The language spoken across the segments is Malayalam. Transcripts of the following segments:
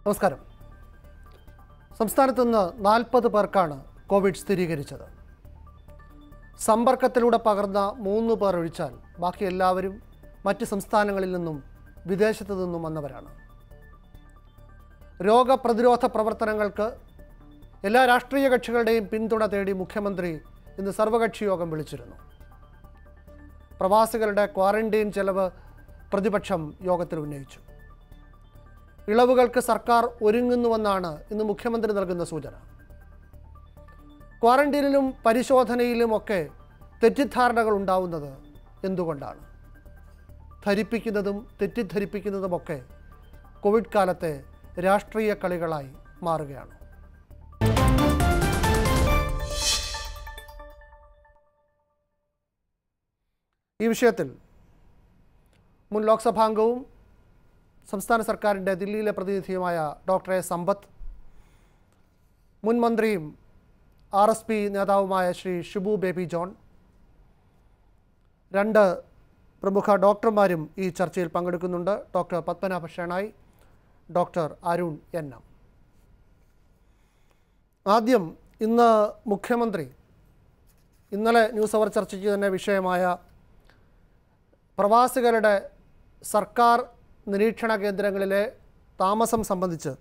നമസ്കാരം സംസ്ഥാനത്ത് നിന്ന് നാൽപ്പത് പേർക്കാണ് കോവിഡ് സ്ഥിരീകരിച്ചത് സമ്പർക്കത്തിലൂടെ പകർന്ന മൂന്ന് പേർ ഒഴിച്ചാൽ ബാക്കി എല്ലാവരും മറ്റ് സംസ്ഥാനങ്ങളിൽ നിന്നും വിദേശത്തു നിന്നും വന്നവരാണ് രോഗപ്രതിരോധ പ്രവർത്തനങ്ങൾക്ക് എല്ലാ രാഷ്ട്രീയ കക്ഷികളുടെയും പിന്തുണ തേടി മുഖ്യമന്ത്രി ഇന്ന് സർവകക്ഷി യോഗം വിളിച്ചിരുന്നു പ്രവാസികളുടെ ക്വാറന്റൈൻ ചെലവ് പ്രതിപക്ഷം യോഗത്തിൽ ഉന്നയിച്ചു ഇളവുകൾക്ക് സർക്കാർ ഒരുങ്ങുന്നുവെന്നാണ് ഇന്ന് മുഖ്യമന്ത്രി നൽകുന്ന സൂചന ക്വാറന്റൈനിലും പരിശോധനയിലുമൊക്കെ തെറ്റിദ്ധാരണകൾ ഉണ്ടാവുന്നത് എന്തുകൊണ്ടാണ് ധരിപ്പിക്കുന്നതും തെറ്റിദ്ധരിപ്പിക്കുന്നതുമൊക്കെ കോവിഡ് കാലത്തെ രാഷ്ട്രീയ കളികളായി മാറുകയാണ് ഈ വിഷയത്തിൽ മുൻ ലോക്സഭാംഗവും സംസ്ഥാന സർക്കാരിൻ്റെ ദില്ലിയിലെ പ്രതിനിധിയുമായ ഡോക്ടർ എ സമ്പത്ത് മുൻ മന്ത്രിയും ആർ എസ് പി നേതാവുമായ ശ്രീ ഷിബു ബേബി ജോൺ രണ്ട് പ്രമുഖ ഡോക്ടർമാരും ഈ ചർച്ചയിൽ പങ്കെടുക്കുന്നുണ്ട് doctor Padmanabha Shenoy doctor Arun N M ആദ്യം ഇന്ന് മുഖ്യമന്ത്രി ഇന്നലെ ന്യൂസ് അവർ ചർച്ചയ്ക്ക് തന്നെ വിഷയമായ പ്രവാസികളുടെ സർക്കാർ നിരീക്ഷണ കേന്ദ്രങ്ങളിലെ താമസം സംബന്ധിച്ച്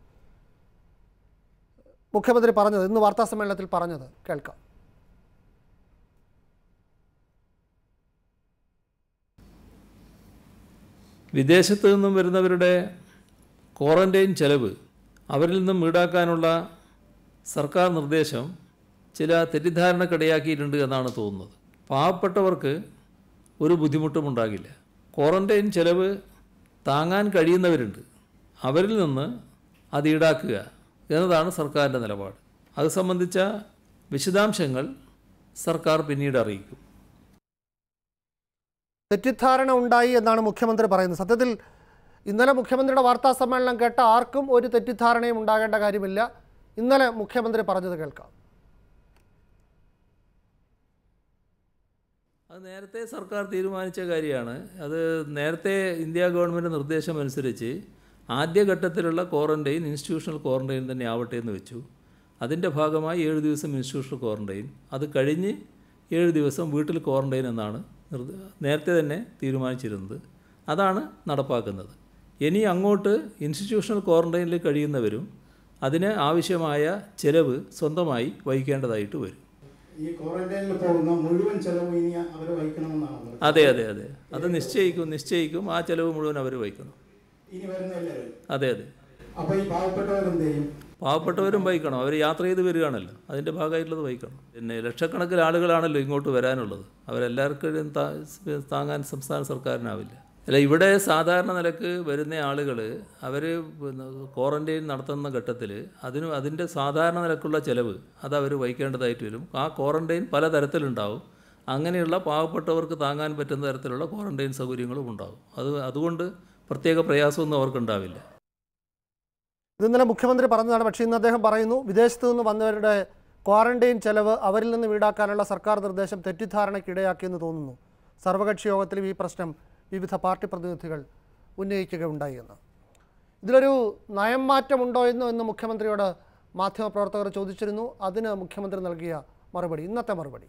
മുഖ്യമന്ത്രി പറഞ്ഞത് ഇന്ന് വാർത്താ സമ്മേളനത്തിൽ പറഞ്ഞത് കേൾക്കാം വിദേശത്ത് നിന്നും വരുന്നവരുടെ ക്വാറന്റൈൻ ചെലവ് അവരിൽ നിന്നും ഈടാക്കാനുള്ള സർക്കാർ നിർദ്ദേശം ചില തെറ്റിദ്ധാരണക്കിടയാക്കിയിട്ടുണ്ട് എന്നാണ് തോന്നുന്നത് പാവപ്പെട്ടവർക്ക് ഒരു ബുദ്ധിമുട്ടും ഉണ്ടാകില്ല ക്വാറന്റൈൻ ചെലവ് താങ്ങാൻ കഴിയുന്നവരുണ്ട് അവരിൽ നിന്ന് അത് ഈടാക്കുക എന്നതാണ് സർക്കാരിൻ്റെ നിലപാട് അത് സംബന്ധിച്ച വിശദാംശങ്ങൾ സർക്കാർ പിന്നീട് അറിയിക്കും തെറ്റിദ്ധാരണ ഉണ്ടായി എന്നാണ് മുഖ്യമന്ത്രി പറയുന്നത് സത്യത്തിൽ ഇന്നലെ മുഖ്യമന്ത്രിയുടെ വാർത്താ സമ്മേളനം കേട്ട ആർക്കും ഒരു തെറ്റിദ്ധാരണയും ഉണ്ടാകേണ്ട കാര്യമില്ല ഇന്നലെ മുഖ്യമന്ത്രി പറഞ്ഞത് കേൾക്കാം അത് നേരത്തെ സർക്കാർ തീരുമാനിച്ച കാര്യമാണ് അത് നേരത്തെ ഇന്ത്യ ഗവൺമെൻറ് നിർദ്ദേശം അനുസരിച്ച് ആദ്യഘട്ടത്തിലുള്ള ക്വാറന്റൈൻ ഇൻസ്റ്റിറ്റ്യൂഷണൽ ക്വാറന്റൈൻ തന്നെ ആവട്ടെ എന്ന് വെച്ചു അതിൻ്റെ ഭാഗമായി ഏഴ് ദിവസം ഇൻസ്റ്റിറ്റ്യൂഷണൽ ക്വാറന്റൈൻ അത് കഴിഞ്ഞ് ഏഴ് ദിവസം വീട്ടിൽ ക്വാറന്റൈൻ എന്നാണ് നിർദ്ദ- നേരത്തെ തന്നെ തീരുമാനിച്ചിരുന്നത് അതാണ് നടപ്പാക്കുന്നത് ഇനി അങ്ങോട്ട് ഇൻസ്റ്റിറ്റ്യൂഷണൽ ക്വാറന്റൈനിൽ കഴിയുന്നവരും അതിന് ആവശ്യമായ ചെലവ് സ്വന്തമായി വഹിക്കേണ്ടതായിട്ട് വരും ഈ ക്വാറന്റൈനിൽ പോകുന്ന മുഴുവൻ ചെലവും ഇനി അവർ വഹിക്കണമെന്നാണ് പറഞ്ഞത്. അതെ അതെ അതെ അത് നിശ്ചയിക്കും നിശ്ചയിക്കും ആ ചെലവ് മുഴുവൻ അവർ വഹിക്കണം ഇനി വരുന്ന എല്ലാവരും അതെ അതെ അപ്പൊ ഈ പാവപ്പെട്ടവരെന്ത് ചെയ്യും പാവപ്പെട്ടവരും വഹിക്കണം അവർ യാത്ര ചെയ്ത് വരികയാണല്ലോ അതിൻ്റെ ഭാഗമായിട്ടുള്ളത് വഹിക്കണം പിന്നെ ലക്ഷക്കണക്കിന് ആളുകളാണല്ലോ ഇങ്ങോട്ട് വരാനുള്ളത് അവരെല്ലാവർക്കും താ- താങ്ങാൻ സംസ്ഥാന സർക്കാരിനാവില്ല അല്ല ഇവിടെ സാധാരണ നിലക്ക് വരുന്ന ആളുകൾ അവർ ക്വാറന്റൈൻ നടത്തുന്ന ഘട്ടത്തിൽ അതിന് അതിൻ്റെ സാധാരണ നിലക്കുള്ള ചിലവ് അത് അവർ വഹിക്കേണ്ടതായിട്ട് വരും ആ ക്വാറന്റൈൻ പല തരത്തിലുണ്ടാവും അങ്ങനെയുള്ള പാവപ്പെട്ടവർക്ക് താങ്ങാൻ പറ്റുന്ന തരത്തിലുള്ള ക്വാറന്റൈൻ സൗകര്യങ്ങളും ഉണ്ടാവും അത് അതുകൊണ്ട് പ്രത്യേക പ്രയാസമൊന്നും അവർക്കുണ്ടാവില്ല ഇത് ഇന്നലെ മുഖ്യമന്ത്രി പറഞ്ഞതാണ് പക്ഷേ ഇന്ന് അദ്ദേഹം പറയുന്നു വിദേശത്തു നിന്ന് വന്നവരുടെ ക്വാറന്റൈൻ ചെലവ് അവരിൽ നിന്ന് ഈടാക്കാനുള്ള സർക്കാർ നിർദ്ദേശം തെറ്റിദ്ധാരണയ്ക്കിടയാക്കിയെന്ന് തോന്നുന്നു സർവകക്ഷി യോഗത്തിലും ഈ പ്രശ്നം വിവിധ പാർട്ടി പ്രതിനിധികൾ ഉന്നയിക്കുകയുണ്ടായി എന്ന് ഇതിലൊരു നയം മാറ്റമുണ്ടോ എന്ന് എന്ന് മുഖ്യമന്ത്രിയോട് മാധ്യമപ്രവർത്തകർ ചോദിച്ചിരുന്നു അതിന് മുഖ്യമന്ത്രി നൽകിയ മറുപടി ഇന്നത്തെ മറുപടി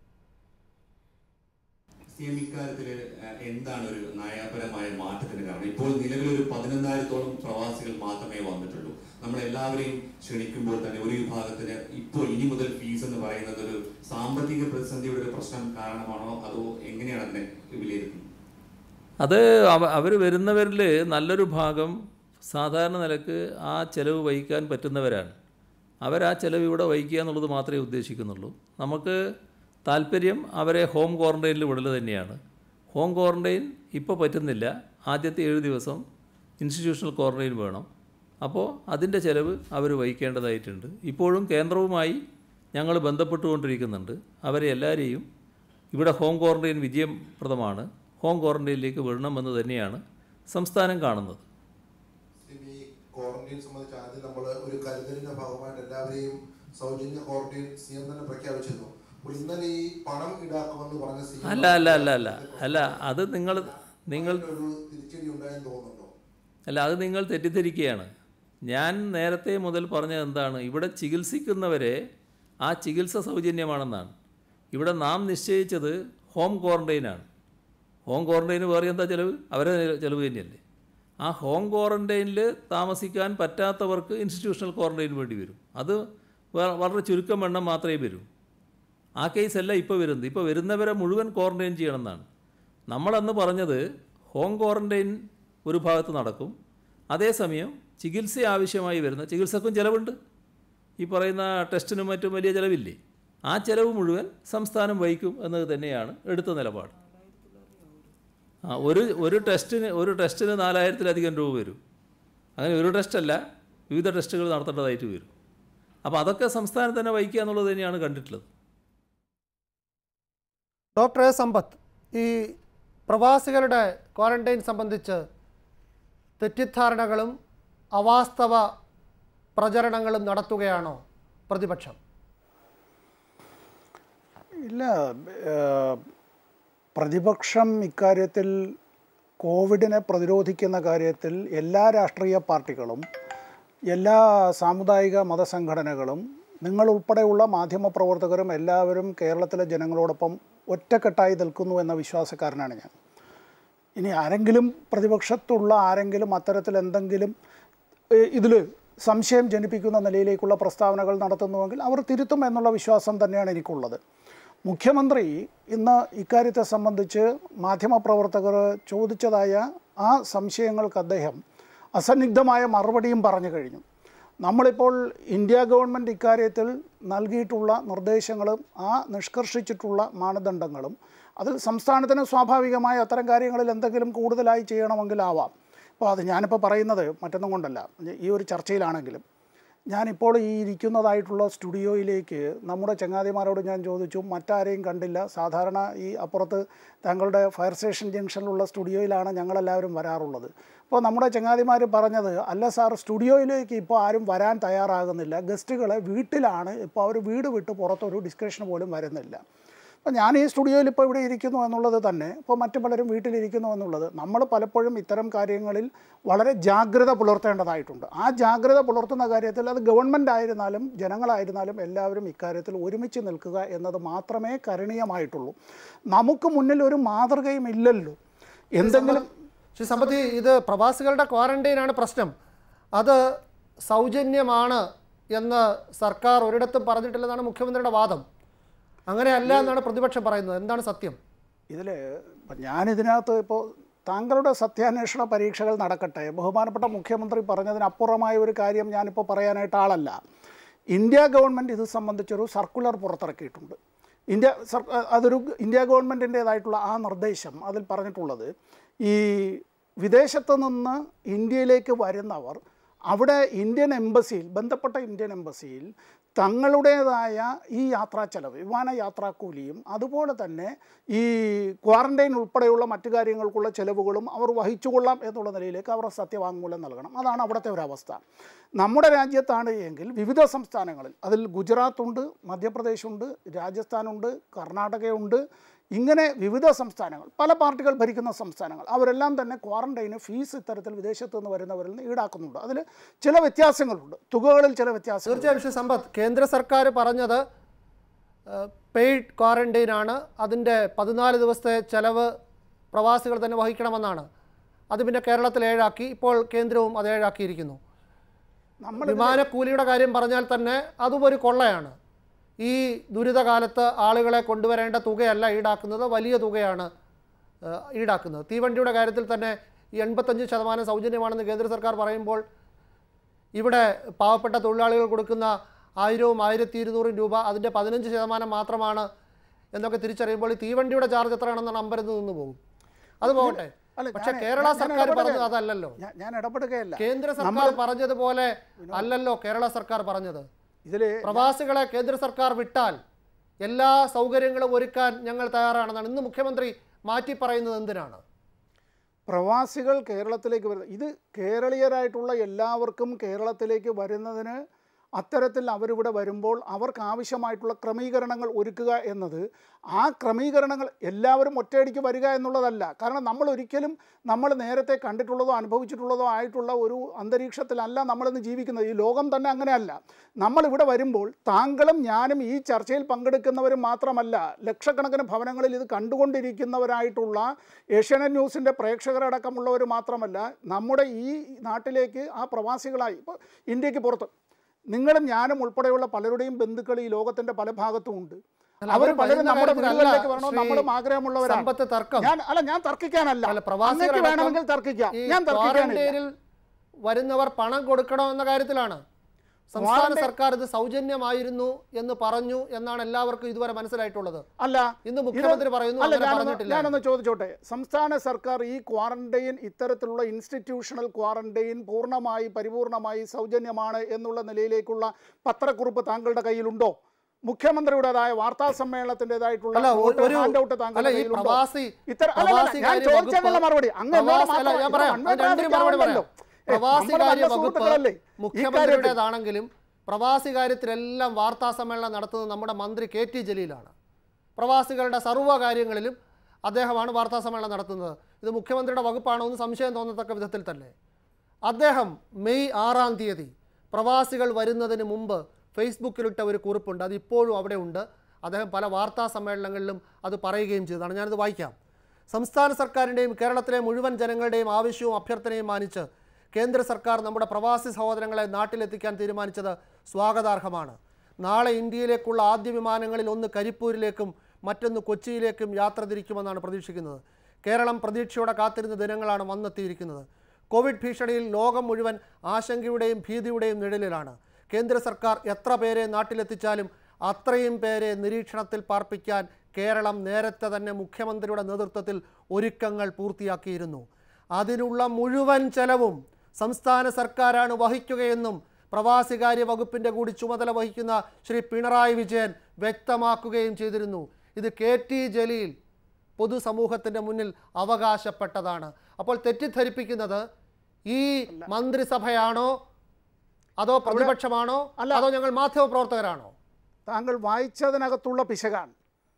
സി എം ഇക്കാര്യത്തില് ഏഹ്, എന്താണ് ഒരു നയപരമായ മാറ്റത്തിന് കാരണം ഇപ്പോൾ നിലവിലൊരു പതിനൊന്നായിരത്തോളം പ്രവാസികൾ മാത്രമേ വന്നിട്ടുള്ളൂ നമ്മൾ എല്ലാവരെയും ക്ഷണിക്കുമ്പോൾ തന്നെ ഒരു വിഭാഗത്തിന് ഇപ്പോൾ ഇനി മുതൽ ഫീസ് എന്ന് പറയുന്നത് ഒരു സാമ്പത്തിക പ്രതിസന്ധിയുടെ ഒരു പ്രശ്നം കാരണമാണോ അതോ എങ്ങനെയാണ് അതിനെ വിലയിരുത്തുന്നത് അത് അവ അവർ വരുന്നവരിൽ നല്ലൊരു ഭാഗം സാധാരണ നിലക്ക് ആ ചെലവ് വഹിക്കാൻ പറ്റുന്നവരാണ് അവർ ആ ചെലവ് ഇവിടെ വഹിക്കുക എന്നുള്ളത് മാത്രമേ ഉദ്ദേശിക്കുന്നുള്ളൂ നമുക്ക് താല്പര്യം അവരെ ഹോം ക്വാറന്റൈനിൽ വിടൽ തന്നെയാണ് ഹോം ക്വാറന്റൈൻ ഇപ്പോൾ പറ്റുന്നില്ല ആദ്യത്തെ ഏഴ് ദിവസം ഇൻസ്റ്റിറ്റ്യൂഷണൽ ക്വാറന്റൈൻ വേണം അപ്പോൾ അതിൻ്റെ ചെലവ് അവർ വഹിക്കേണ്ടതായിട്ടുണ്ട് ഇപ്പോഴും കേന്ദ്രവുമായി ഞങ്ങൾ ബന്ധപ്പെട്ടുകൊണ്ടിരിക്കുന്നുണ്ട് അവരെ എല്ലാവരെയും ഇവിടെ ഹോം ക്വാറന്റൈൻ വിജയപ്രദമാണ് ഹോം ക്വാറന്റൈനിലേക്ക് വിടണമെന്ന് തന്നെയാണ് സംസ്ഥാനം കാണുന്നത് ഈ ക്വാറന്റൈൻ സംബന്ധിച്ച് ആദ്യം നമ്മൾ ഒരു കരുതലിന്റെ ഭാഗമായിട്ട് എല്ലാവരെയും സൗജന്യ ക്വാറന്റൈൻ സി എം തന്നെ പ്രഖ്യാപിച്ചിരുന്നു അപ്പോൾ ഇന്നലെ ഈ പണം ഈടാക്കുമെന്ന് പറഞ്ഞ സി അല്ല അല്ല അല്ല അല്ല അല്ല അത് നിങ്ങൾ നിങ്ങൾ ഒരു തിരിച്ചടി ഉണ്ടായെന്ന് തോന്നുന്നുണ്ടോ അല്ല അത് നിങ്ങൾ തെറ്റിദ്ധരിക്കുകയാണ് ഞാൻ നേരത്തെ മുതൽ പറഞ്ഞത് എന്താണ് ഇവിടെ ചികിത്സിക്കുന്നവരെ ആ ചികിത്സ സൗജന്യമാണെന്നാണ് ഇവിടെ നാം നിശ്ചയിച്ചത് ഹോം ക്വാറൻറ്റൈനാണ് ഹോം ക്വാറൻറ്റൈന് വേറെ എന്താ ചിലവ് അവരെ ചിലവ് തന്നെയല്ലേ ആ ഹോം ക്വാറൻറ്റൈനിൽ താമസിക്കാൻ പറ്റാത്തവർക്ക് ഇൻസ്റ്റിറ്റ്യൂഷണൽ ക്വാറൻറ്റൈൻ വേണ്ടി വരും അത് വ- വളരെ ചുരുക്കം എണ്ണം മാത്രമേ വരൂ ആ കേസല്ല ഇപ്പോൾ വരുന്നത് ഇപ്പോൾ വരുന്നവരെ മുഴുവൻ ക്വാറൻറ്റൈൻ ചെയ്യണമെന്നാണ് നമ്മളന്ന് പറഞ്ഞത് ഹോം ക്വാറൻറ്റൈൻ ഒരു ഭാഗത്ത് നടക്കും അതേസമയം ചികിത്സ ആവശ്യമായി വരുന്ന ചികിത്സക്കും ചിലവുണ്ട് ഈ പറയുന്ന ടെസ്റ്റിനും മറ്റും വലിയ ചിലവില്ലേ ആ ചിലവ് മുഴുവൻ സംസ്ഥാനം വഹിക്കും എന്നത് തന്നെയാണ് എടുത്ത നിലപാട് ആ ഒരു ഒരു ടെസ്റ്റിന് ഒരു ടെസ്റ്റിന് നാലായിരത്തിലധികം രൂപ വരും അങ്ങനെ ഒരു ടെസ്റ്റല്ല വിവിധ ടെസ്റ്റുകൾ നടത്തേണ്ടതായിട്ട് വരും അപ്പോൾ അതൊക്കെ സംസ്ഥാനം തന്നെ വഹിക്കുക എന്നുള്ളത് തന്നെയാണ് കണ്ടിട്ടുള്ളത് ഡോക്ടർ എ സമ്പത്ത് ഈ പ്രവാസികളുടെ ക്വാറന്റൈൻ സംബന്ധിച്ച് തെറ്റിദ്ധാരണകളും അവാസ്തവ പ്രചരണങ്ങളും നടത്തുകയാണോ പ്രതിപക്ഷം ഇല്ല ഏഹ്, പ്രതിപക്ഷം ഇക്കാര്യത്തിൽ കോവിഡിനെ പ്രതിരോധിക്കുന്ന കാര്യത്തിൽ എല്ലാ രാഷ്ട്രീയ പാർട്ടികളും എല്ലാ സാമുദായിക മതസംഘടനകളും നിങ്ങളുൾപ്പെടെയുള്ള മാധ്യമപ്രവർത്തകരും എല്ലാവരും കേരളത്തിലെ ജനങ്ങളോടൊപ്പം ഒറ്റക്കെട്ടായി നിൽക്കുന്നു എന്ന വിശ്വാസക്കാരനാണ് ഞാൻ ഇനി ആരെങ്കിലും പ്രതിപക്ഷത്തുള്ള ആരെങ്കിലും അത്തരത്തിൽ എന്തെങ്കിലും ഇതിൽ സംശയം ജനിപ്പിക്കുന്ന നിലയിലേക്കുള്ള പ്രസ്താവനകൾ നടത്തുന്നുവെങ്കിൽ അവർ തിരുത്തും എന്നുള്ള വിശ്വാസം തന്നെയാണ് എനിക്കുള്ളത് മുഖ്യമന്ത്രി ഇന്ന് ഇക്കാര്യത്തെ സംബന്ധിച്ച് മാധ്യമപ്രവർത്തകർ ചോദിച്ചതായ ആ സംശയങ്ങൾക്ക് അദ്ദേഹം അസന്നിഗ്ധമായ മറുപടിയും പറഞ്ഞു കഴിഞ്ഞു നമ്മളിപ്പോൾ ഇന്ത്യ ഗവൺമെൻറ് ഇക്കാര്യത്തിൽ നൽകിയിട്ടുള്ള നിർദ്ദേശങ്ങളും ആ നിഷ്കർഷിച്ചിട്ടുള്ള മാനദണ്ഡങ്ങളും അതിൽ സംസ്ഥാനത്തിന് സ്വാഭാവികമായ അത്തരം കാര്യങ്ങളിൽ എന്തെങ്കിലും കൂടുതലായി ചെയ്യണമെങ്കിലാവാം അപ്പോൾ അത് ഞാനിപ്പോൾ പറയുന്നത് മറ്റൊന്നും കൊണ്ടല്ല ഈ ഒരു ചർച്ചയിലാണെങ്കിലും ഞാനിപ്പോൾ ഈ ഇരിക്കുന്നതായിട്ടുള്ള സ്റ്റുഡിയോയിലേക്ക് നമ്മുടെ ചങ്ങാതിമാരോട് ഞാൻ ചോദിച്ചു മറ്റാരെയും കണ്ടില്ല സാധാരണ ഈ അപ്പുറത്ത് താങ്കളുടെ ഫയർ സ്റ്റേഷൻ ജംഗ്ഷനിലുള്ള സ്റ്റുഡിയോയിലാണ് ഞങ്ങളെല്ലാവരും വരാറുള്ളത് അപ്പോൾ നമ്മുടെ ചങ്ങാതിമാർ പറഞ്ഞത് അല്ല സാർ സ്റ്റുഡിയോയിലേക്ക് ഇപ്പോൾ ആരും വരാൻ തയ്യാറാകുന്നില്ല ഗസ്റ്റുകളെ വീട്ടിലാണ് ഇപ്പോൾ അവർ വീട് വിട്ട് പുറത്തൊരു ഡിസ്കഷൻ പോലും വരുന്നില്ല അപ്പോൾ ഞാൻ ഈ സ്റ്റുഡിയോയിൽ ഇപ്പോൾ ഇവിടെ ഇരിക്കുന്നു എന്നുള്ളത് തന്നെ ഇപ്പോൾ മറ്റു പലരും വീട്ടിലിരിക്കുന്നു എന്നുള്ളത് നമ്മൾ പലപ്പോഴും ഇത്തരം കാര്യങ്ങളിൽ വളരെ ജാഗ്രത പുലർത്തേണ്ടതായിട്ടുണ്ട് ആ ജാഗ്രത പുലർത്തുന്ന കാര്യത്തിൽ അത് ഗവൺമെൻറ് ആയിരുന്നാലും ജനങ്ങളായിരുന്നാലും എല്ലാവരും ഇക്കാര്യത്തിൽ ഒരുമിച്ച് നിൽക്കുക എന്നത് മാത്രമേ കരണീയമായിട്ടുള്ളൂ നമുക്ക് മുന്നിൽ ഒരു മാതൃകയും ഇല്ലല്ലോ എന്തെങ്കിലും ശ്രീ സമ്പത്തി ഇത് പ്രവാസികളുടെ ക്വാറന്റൈനാണ് പ്രശ്നം അത് സൗജന്യമാണ് എന്ന് സർക്കാർ ഒരിടത്തും പറഞ്ഞിട്ടില്ലെന്നാണ് മുഖ്യമന്ത്രിയുടെ വാദം അങ്ങനെയല്ല എന്നാണ് പ്രതിപക്ഷം പറയുന്നത് എന്താണ് സത്യം ഇതിൽ ഞാനിതിനകത്ത് ഇപ്പോൾ താങ്കളുടെ സത്യാന്വേഷണ പരീക്ഷകൾ നടക്കട്ടെ ബഹുമാനപ്പെട്ട മുഖ്യമന്ത്രി പറഞ്ഞതിനപ്പുറമായ ഒരു കാര്യം ഞാനിപ്പോൾ പറയാനായിട്ട് ആളല്ല ഇന്ത്യ ഗവൺമെൻറ് ഇത് സംബന്ധിച്ചൊരു സർക്കുലർ പുറത്തിറക്കിയിട്ടുണ്ട് ഇന്ത്യ സർ അതൊരു ഇന്ത്യ ഗവൺമെൻറ്റിൻ്റേതായിട്ടുള്ള ആ നിർദ്ദേശം അതിൽ പറഞ്ഞിട്ടുള്ളത് ഈ വിദേശത്ത് നിന്ന് ഇന്ത്യയിലേക്ക് വരുന്നവർ അവിടെ ഇന്ത്യൻ എംബസിയിൽ ബന്ധപ്പെട്ട ഇന്ത്യൻ എംബസിയിൽ തങ്ങളുടേതായ ഈ യാത്രാ ചെലവ് വിമാന യാത്രാക്കൂലിയും അതുപോലെ തന്നെ ഈ ക്വാറന്റൈൻ ഉൾപ്പെടെയുള്ള മറ്റു കാര്യങ്ങൾക്കുള്ള ചെലവുകളും അവർ വഹിച്ചുകൊള്ളാം എന്നുള്ള നിലയിലേക്ക് അവർ സത്യവാങ്മൂലം നൽകണം അതാണ് അവിടുത്തെ ഒരു അവസ്ഥ നമ്മുടെ രാജ്യത്താണ് എങ്കിൽ വിവിധ സംസ്ഥാനങ്ങളിൽ അതിൽ ഗുജറാത്തുണ്ട് മധ്യപ്രദേശുണ്ട് രാജസ്ഥാനുണ്ട് കർണാടകയുണ്ട് ഇങ്ങനെ വിവിധ സംസ്ഥാനങ്ങൾ പല പാർട്ടികൾ ഭരിക്കുന്ന സംസ്ഥാനങ്ങൾ അവരെല്ലാം തന്നെ ക്വാറന്റൈന് ഫീസ് ഇത്തരത്തിൽ വിദേശത്ത് നിന്ന് വരുന്നവരിൽ നിന്ന് ഈടാക്കുന്നുണ്ട് അതിൽ ചില വ്യത്യാസങ്ങളുണ്ട് തുകകളിൽ ചില വ്യത്യാസങ്ങൾ തീർച്ചയായും ശ്രീ സമ്പത്ത് കേന്ദ്ര സർക്കാർ പറഞ്ഞത് പെയ്ഡ് ക്വാറന്റൈൻ ആണ് അതിൻ്റെ പതിനാല് ദിവസത്തെ ചെലവ് പ്രവാസികൾ തന്നെ വഹിക്കണമെന്നാണ് അത് പിന്നെ കേരളത്തിൽ ഏഴാക്കി ഇപ്പോൾ കേന്ദ്രവും അത് ഏഴാക്കിയിരിക്കുന്നു നമ്മൾ വിമാനക്കൂലിയുടെ കാര്യം പറഞ്ഞാൽ തന്നെ അതും ഒരു കൊള്ളയാണ് ഈ ദുരിതകാലത്ത് ആളുകളെ കൊണ്ടുവരേണ്ട തുകയല്ല ഈടാക്കുന്നത് വലിയ തുകയാണ് ഏഹ്, ഈടാക്കുന്നത് തീവണ്ടിയുടെ കാര്യത്തിൽ തന്നെ ഈ എൺപത്തഞ്ച് ശതമാനം സൗജന്യമാണെന്ന് കേന്ദ്ര സർക്കാർ പറയുമ്പോൾ ഇവിടെ പാവപ്പെട്ട തൊഴിലാളികൾ കൊടുക്കുന്ന ആയിരവും ആയിരത്തി ഇരുന്നൂറും രൂപ അതിൻ്റെ പതിനഞ്ച് ശതമാനം മാത്രമാണ് എന്നൊക്കെ തിരിച്ചറിയുമ്പോൾ ഈ തീവണ്ടിയുടെ ചാർജ് എത്രയാണെന്നാണ് അമ്പരന്ന് നിന്ന് പോകും അത് പോകട്ടെ അല്ല, പക്ഷേ ഞാൻ- കേരള ഞാൻ സർക്കാർ ഇടപെടുകയല്ല. പറഞ്ഞത് അതല്ലല്ലോ ഞാൻ- ഞാൻ ഇടപെടുകയല്ല കേന്ദ്ര സർക്കാർ പറഞ്ഞതുപോലെ അല്ലല്ലോ കേരള സർക്കാർ പറഞ്ഞത് ഇതിൽ പ്രവാസികളെ കേന്ദ്ര സർക്കാർ വിട്ടാൽ എല്ലാ സൗകര്യങ്ങളും ഒരുക്കാൻ ഞങ്ങൾ തയ്യാറാണെന്നാണ് ഇന്ന് മുഖ്യമന്ത്രി മാറ്റി പറയുന്നത് എന്തിനാണ് പ്രവാസികൾ കേരളത്തിലേക്ക് വരുന്നത് ഇത് കേരളീയരായിട്ടുള്ള എല്ലാവർക്കും കേരളത്തിലേക്ക് വരുന്നതിന് അത്തരത്തിൽ അവരിവിടെ വരുമ്പോൾ അവർക്ക് ആവശ്യമായിട്ടുള്ള ക്രമീകരണങ്ങൾ ഒരുക്കുക എന്നത് ആ ക്രമീകരണങ്ങൾ എല്ലാവരും ഒറ്റയടിക്ക് വരിക എന്നുള്ളതല്ല കാരണം നമ്മൾ ഒരിക്കലും നമ്മൾ നേരത്തെ കണ്ടിട്ടുള്ളതോ അനുഭവിച്ചിട്ടുള്ളതോ ആയിട്ടുള്ള ഒരു അന്തരീക്ഷത്തിലല്ല നമ്മളിന്ന് ജീവിക്കുന്നത് ഈ ലോകം തന്നെ അങ്ങനെയല്ല നമ്മളിവിടെ വരുമ്പോൾ താങ്കളും ഞാനും ഈ ചർച്ചയിൽ പങ്കെടുക്കുന്നവരും മാത്രമല്ല ലക്ഷക്കണക്കിന് ഭവനങ്ങളിൽ ഇത് കണ്ടുകൊണ്ടിരിക്കുന്നവരായിട്ടുള്ള ഏഷ്യാനെറ്റ് ന്യൂസിൻ്റെ പ്രേക്ഷകരടക്കമുള്ളവർ മാത്രമല്ല നമ്മുടെ ഈ നാട്ടിലേക്ക് ആ പ്രവാസികളായി ഇപ്പോൾ ഇന്ത്യക്ക് പുറത്ത് നിങ്ങളും ഞാനും ഉൾപ്പെടെയുള്ള പലരുടെയും ബന്ധുക്കൾ ഈ ലോകത്തിൻ്റെ പല ഭാഗത്തും ഉണ്ട് അല്ല, അവർ അവര് പലരും വരുന്ന നമ്മുടെ കാര്യത്തിലല്ല വീടുകളിലേക്ക് വരണോ ശ്രീ നമ്മളും ആഗ്രഹമുള്ളവരാണ് സമ്പത്ത് തർക്കം ഞാൻ അല്ല ഞാൻ തർക്കിക്കാനല്ല അല്ല അങ്ങേക്ക് പ്രവാസികളടക്കം വേണമെങ്കിൽ തർക്കിക്കാം ഈ ഞാൻ തർക്കിക്കാനില്ല ക്വാറന്റൈനിൽ വരുന്നവർ പണം കൊടുക്കണോ എന്ന കാര്യത്തിലാണ് സംസ്ഥാന ക്വാറന്റൈൻ- സർക്കാർ ഇത് സൗജന്യമായിരുന്നു എന്ന് പറഞ്ഞു എന്നാണ് എല്ലാവർക്കും ഇതുവരെ മനസ്സിലായിട്ടുള്ളത് അല്ല ഇന്ന് ഇത് മുഖ്യമന്ത്രി പറയുന്നു അല്ല അങ്ങനെ ഞാനൊന്ന് പറഞ്ഞിട്ടില്ല ഞാനൊന്ന് ചോദിച്ചോട്ടെ സംസ്ഥാന സർക്കാർ ഈ ക്വാറന്റൈൻ ഇത്തരത്തിലുള്ള ഇൻസ്റ്റിറ്റ്യൂഷണൽ ക്വാറന്റൈൻ പൂർണ്ണമായി പരിപൂർണമായി സൗജന്യമാണ് എന്നുള്ള നിലയിലേക്കുള്ള പത്രക്കുറിപ്പ് താങ്കളുടെ കയ്യിലുണ്ടോ മുഖ്യമന്ത്രിയുടേതായ വാർത്താ സമ്മേളനത്തിൻ്റെതായിട്ടുള്ള അല്ല, ഒരു- ഒരു- ഹാൻഡ് ഔട്ട് അല്ല താങ്കളുടെ ഈ കയ്യിലുണ്ടോ പ്രവാസി ഇത്തരം അല്ല, അല്ല, പ്രവാസി ഞാൻ കാര്യ ചോദിച്ചതിനുള്ള വകുപ്പ് മറുപടി അങ്ങ് എന്നോട് പ്രവാസി- അല്ല, മാത്രം- ഞാൻ പറയാം ഇത് അതിന് രണ്ടിനും മറുപടി വൺവേ പറയാം ഏ, പ്രവാസി നമ്മൾ കാര്യ നല്ല വകുപ്പ് സുഹൃത്തുക്കളല്ലേ? ഈ കാര്യത്തിൽ മുഖ്യമന്ത്രിയുടേതാണെങ്കിലും പ്രവാസി കാര്യത്തിലെല്ലാം വാർത്താ സമ്മേളനം നടത്തുന്നത് നമ്മുടെ മന്ത്രി കെ ടി ജലീലാണ് പ്രവാസികളുടെ സർവ്വ കാര്യങ്ങളിലും അദ്ദേഹമാണ് വാർത്താ സമ്മേളനം നടത്തുന്നത് ഇത് മുഖ്യമന്ത്രിയുടെ വകുപ്പാണോ എന്ന് സംശയം തോന്നത്തക്ക വിധത്തിൽ തന്നെ അദ്ദേഹം മെയ് ആറാം തീയതി പ്രവാസികൾ വരുന്നതിന് മുമ്പ് ഫേസ്ബുക്കിലിട്ട ഒരു കുറിപ്പുണ്ട് അത് ഇപ്പോഴും അവിടെ ഉണ്ട് അദ്ദേഹം പല വാർത്താ സമ്മേളനങ്ങളിലും അത് പറയുകയും ചെയ്തതാണ് ഞാനത് വായിക്കാം സംസ്ഥാന സർക്കാരിൻ്റെയും കേരളത്തിലെ മുഴുവൻ ജനങ്ങളുടെയും ആവശ്യവും അഭ്യർത്ഥനയും മാനിച്ച് കേന്ദ്ര സർക്കാർ നമ്മുടെ പ്രവാസി സഹോദരങ്ങളെ നാട്ടിലെത്തിക്കാൻ തീരുമാനിച്ചത് സ്വാഗതാർഹമാണ് നാളെ ഇന്ത്യയിലേക്കുള്ള ആദ്യ വിമാനങ്ങളിൽ ഒന്ന് കരിപ്പൂരിലേക്കും മറ്റൊന്ന് കൊച്ചിയിലേക്കും യാത്ര തിരിക്കുമെന്നാണ് പ്രതീക്ഷിക്കുന്നത് കേരളം പ്രതീക്ഷയോടെ കാത്തിരുന്ന ദിനങ്ങളാണ് വന്നെത്തിയിരിക്കുന്നത് കോവിഡ് ഭീഷണിയിൽ ലോകം മുഴുവൻ ആശങ്കയുടെയും ഭീതിയുടെയും നിഴലിലാണ് കേന്ദ്ര സർക്കാർ എത്ര പേരെ നാട്ടിലെത്തിച്ചാലും അത്രയും പേരെ നിരീക്ഷണത്തിൽ പാർപ്പിക്കാൻ കേരളം നേരത്തെ തന്നെ മുഖ്യമന്ത്രിയുടെ നേതൃത്വത്തിൽ ഒരുക്കങ്ങൾ പൂർത്തിയാക്കിയിരുന്നു അതിനുള്ള മുഴുവൻ ചെലവും സംസ്ഥാന സർക്കാരാണ് വഹിക്കുകയെന്നും പ്രവാസികാര്യ വകുപ്പിൻ്റെ കൂടി ചുമതല വഹിക്കുന്ന ശ്രീ പിണറായി വിജയൻ വ്യക്തമാക്കുകയും ചെയ്തിരുന്നു ഇത് കെ ടി ജലീൽ പൊതുസമൂഹത്തിൻ്റെ മുന്നിൽ അവകാശപ്പെട്ടതാണ് അപ്പോൾ തെറ്റിദ്ധരിപ്പിക്കുന്നത് ഈ മന്ത്രിസഭയാണോ അതോ പ്രതിപക്ഷമാണോ അല്ല. അതോ ഞങ്ങൾ മാധ്യമപ്രവർത്തകരാണോ താങ്കൾ വായിച്ചതിനകത്തുള്ള പിശകാണ്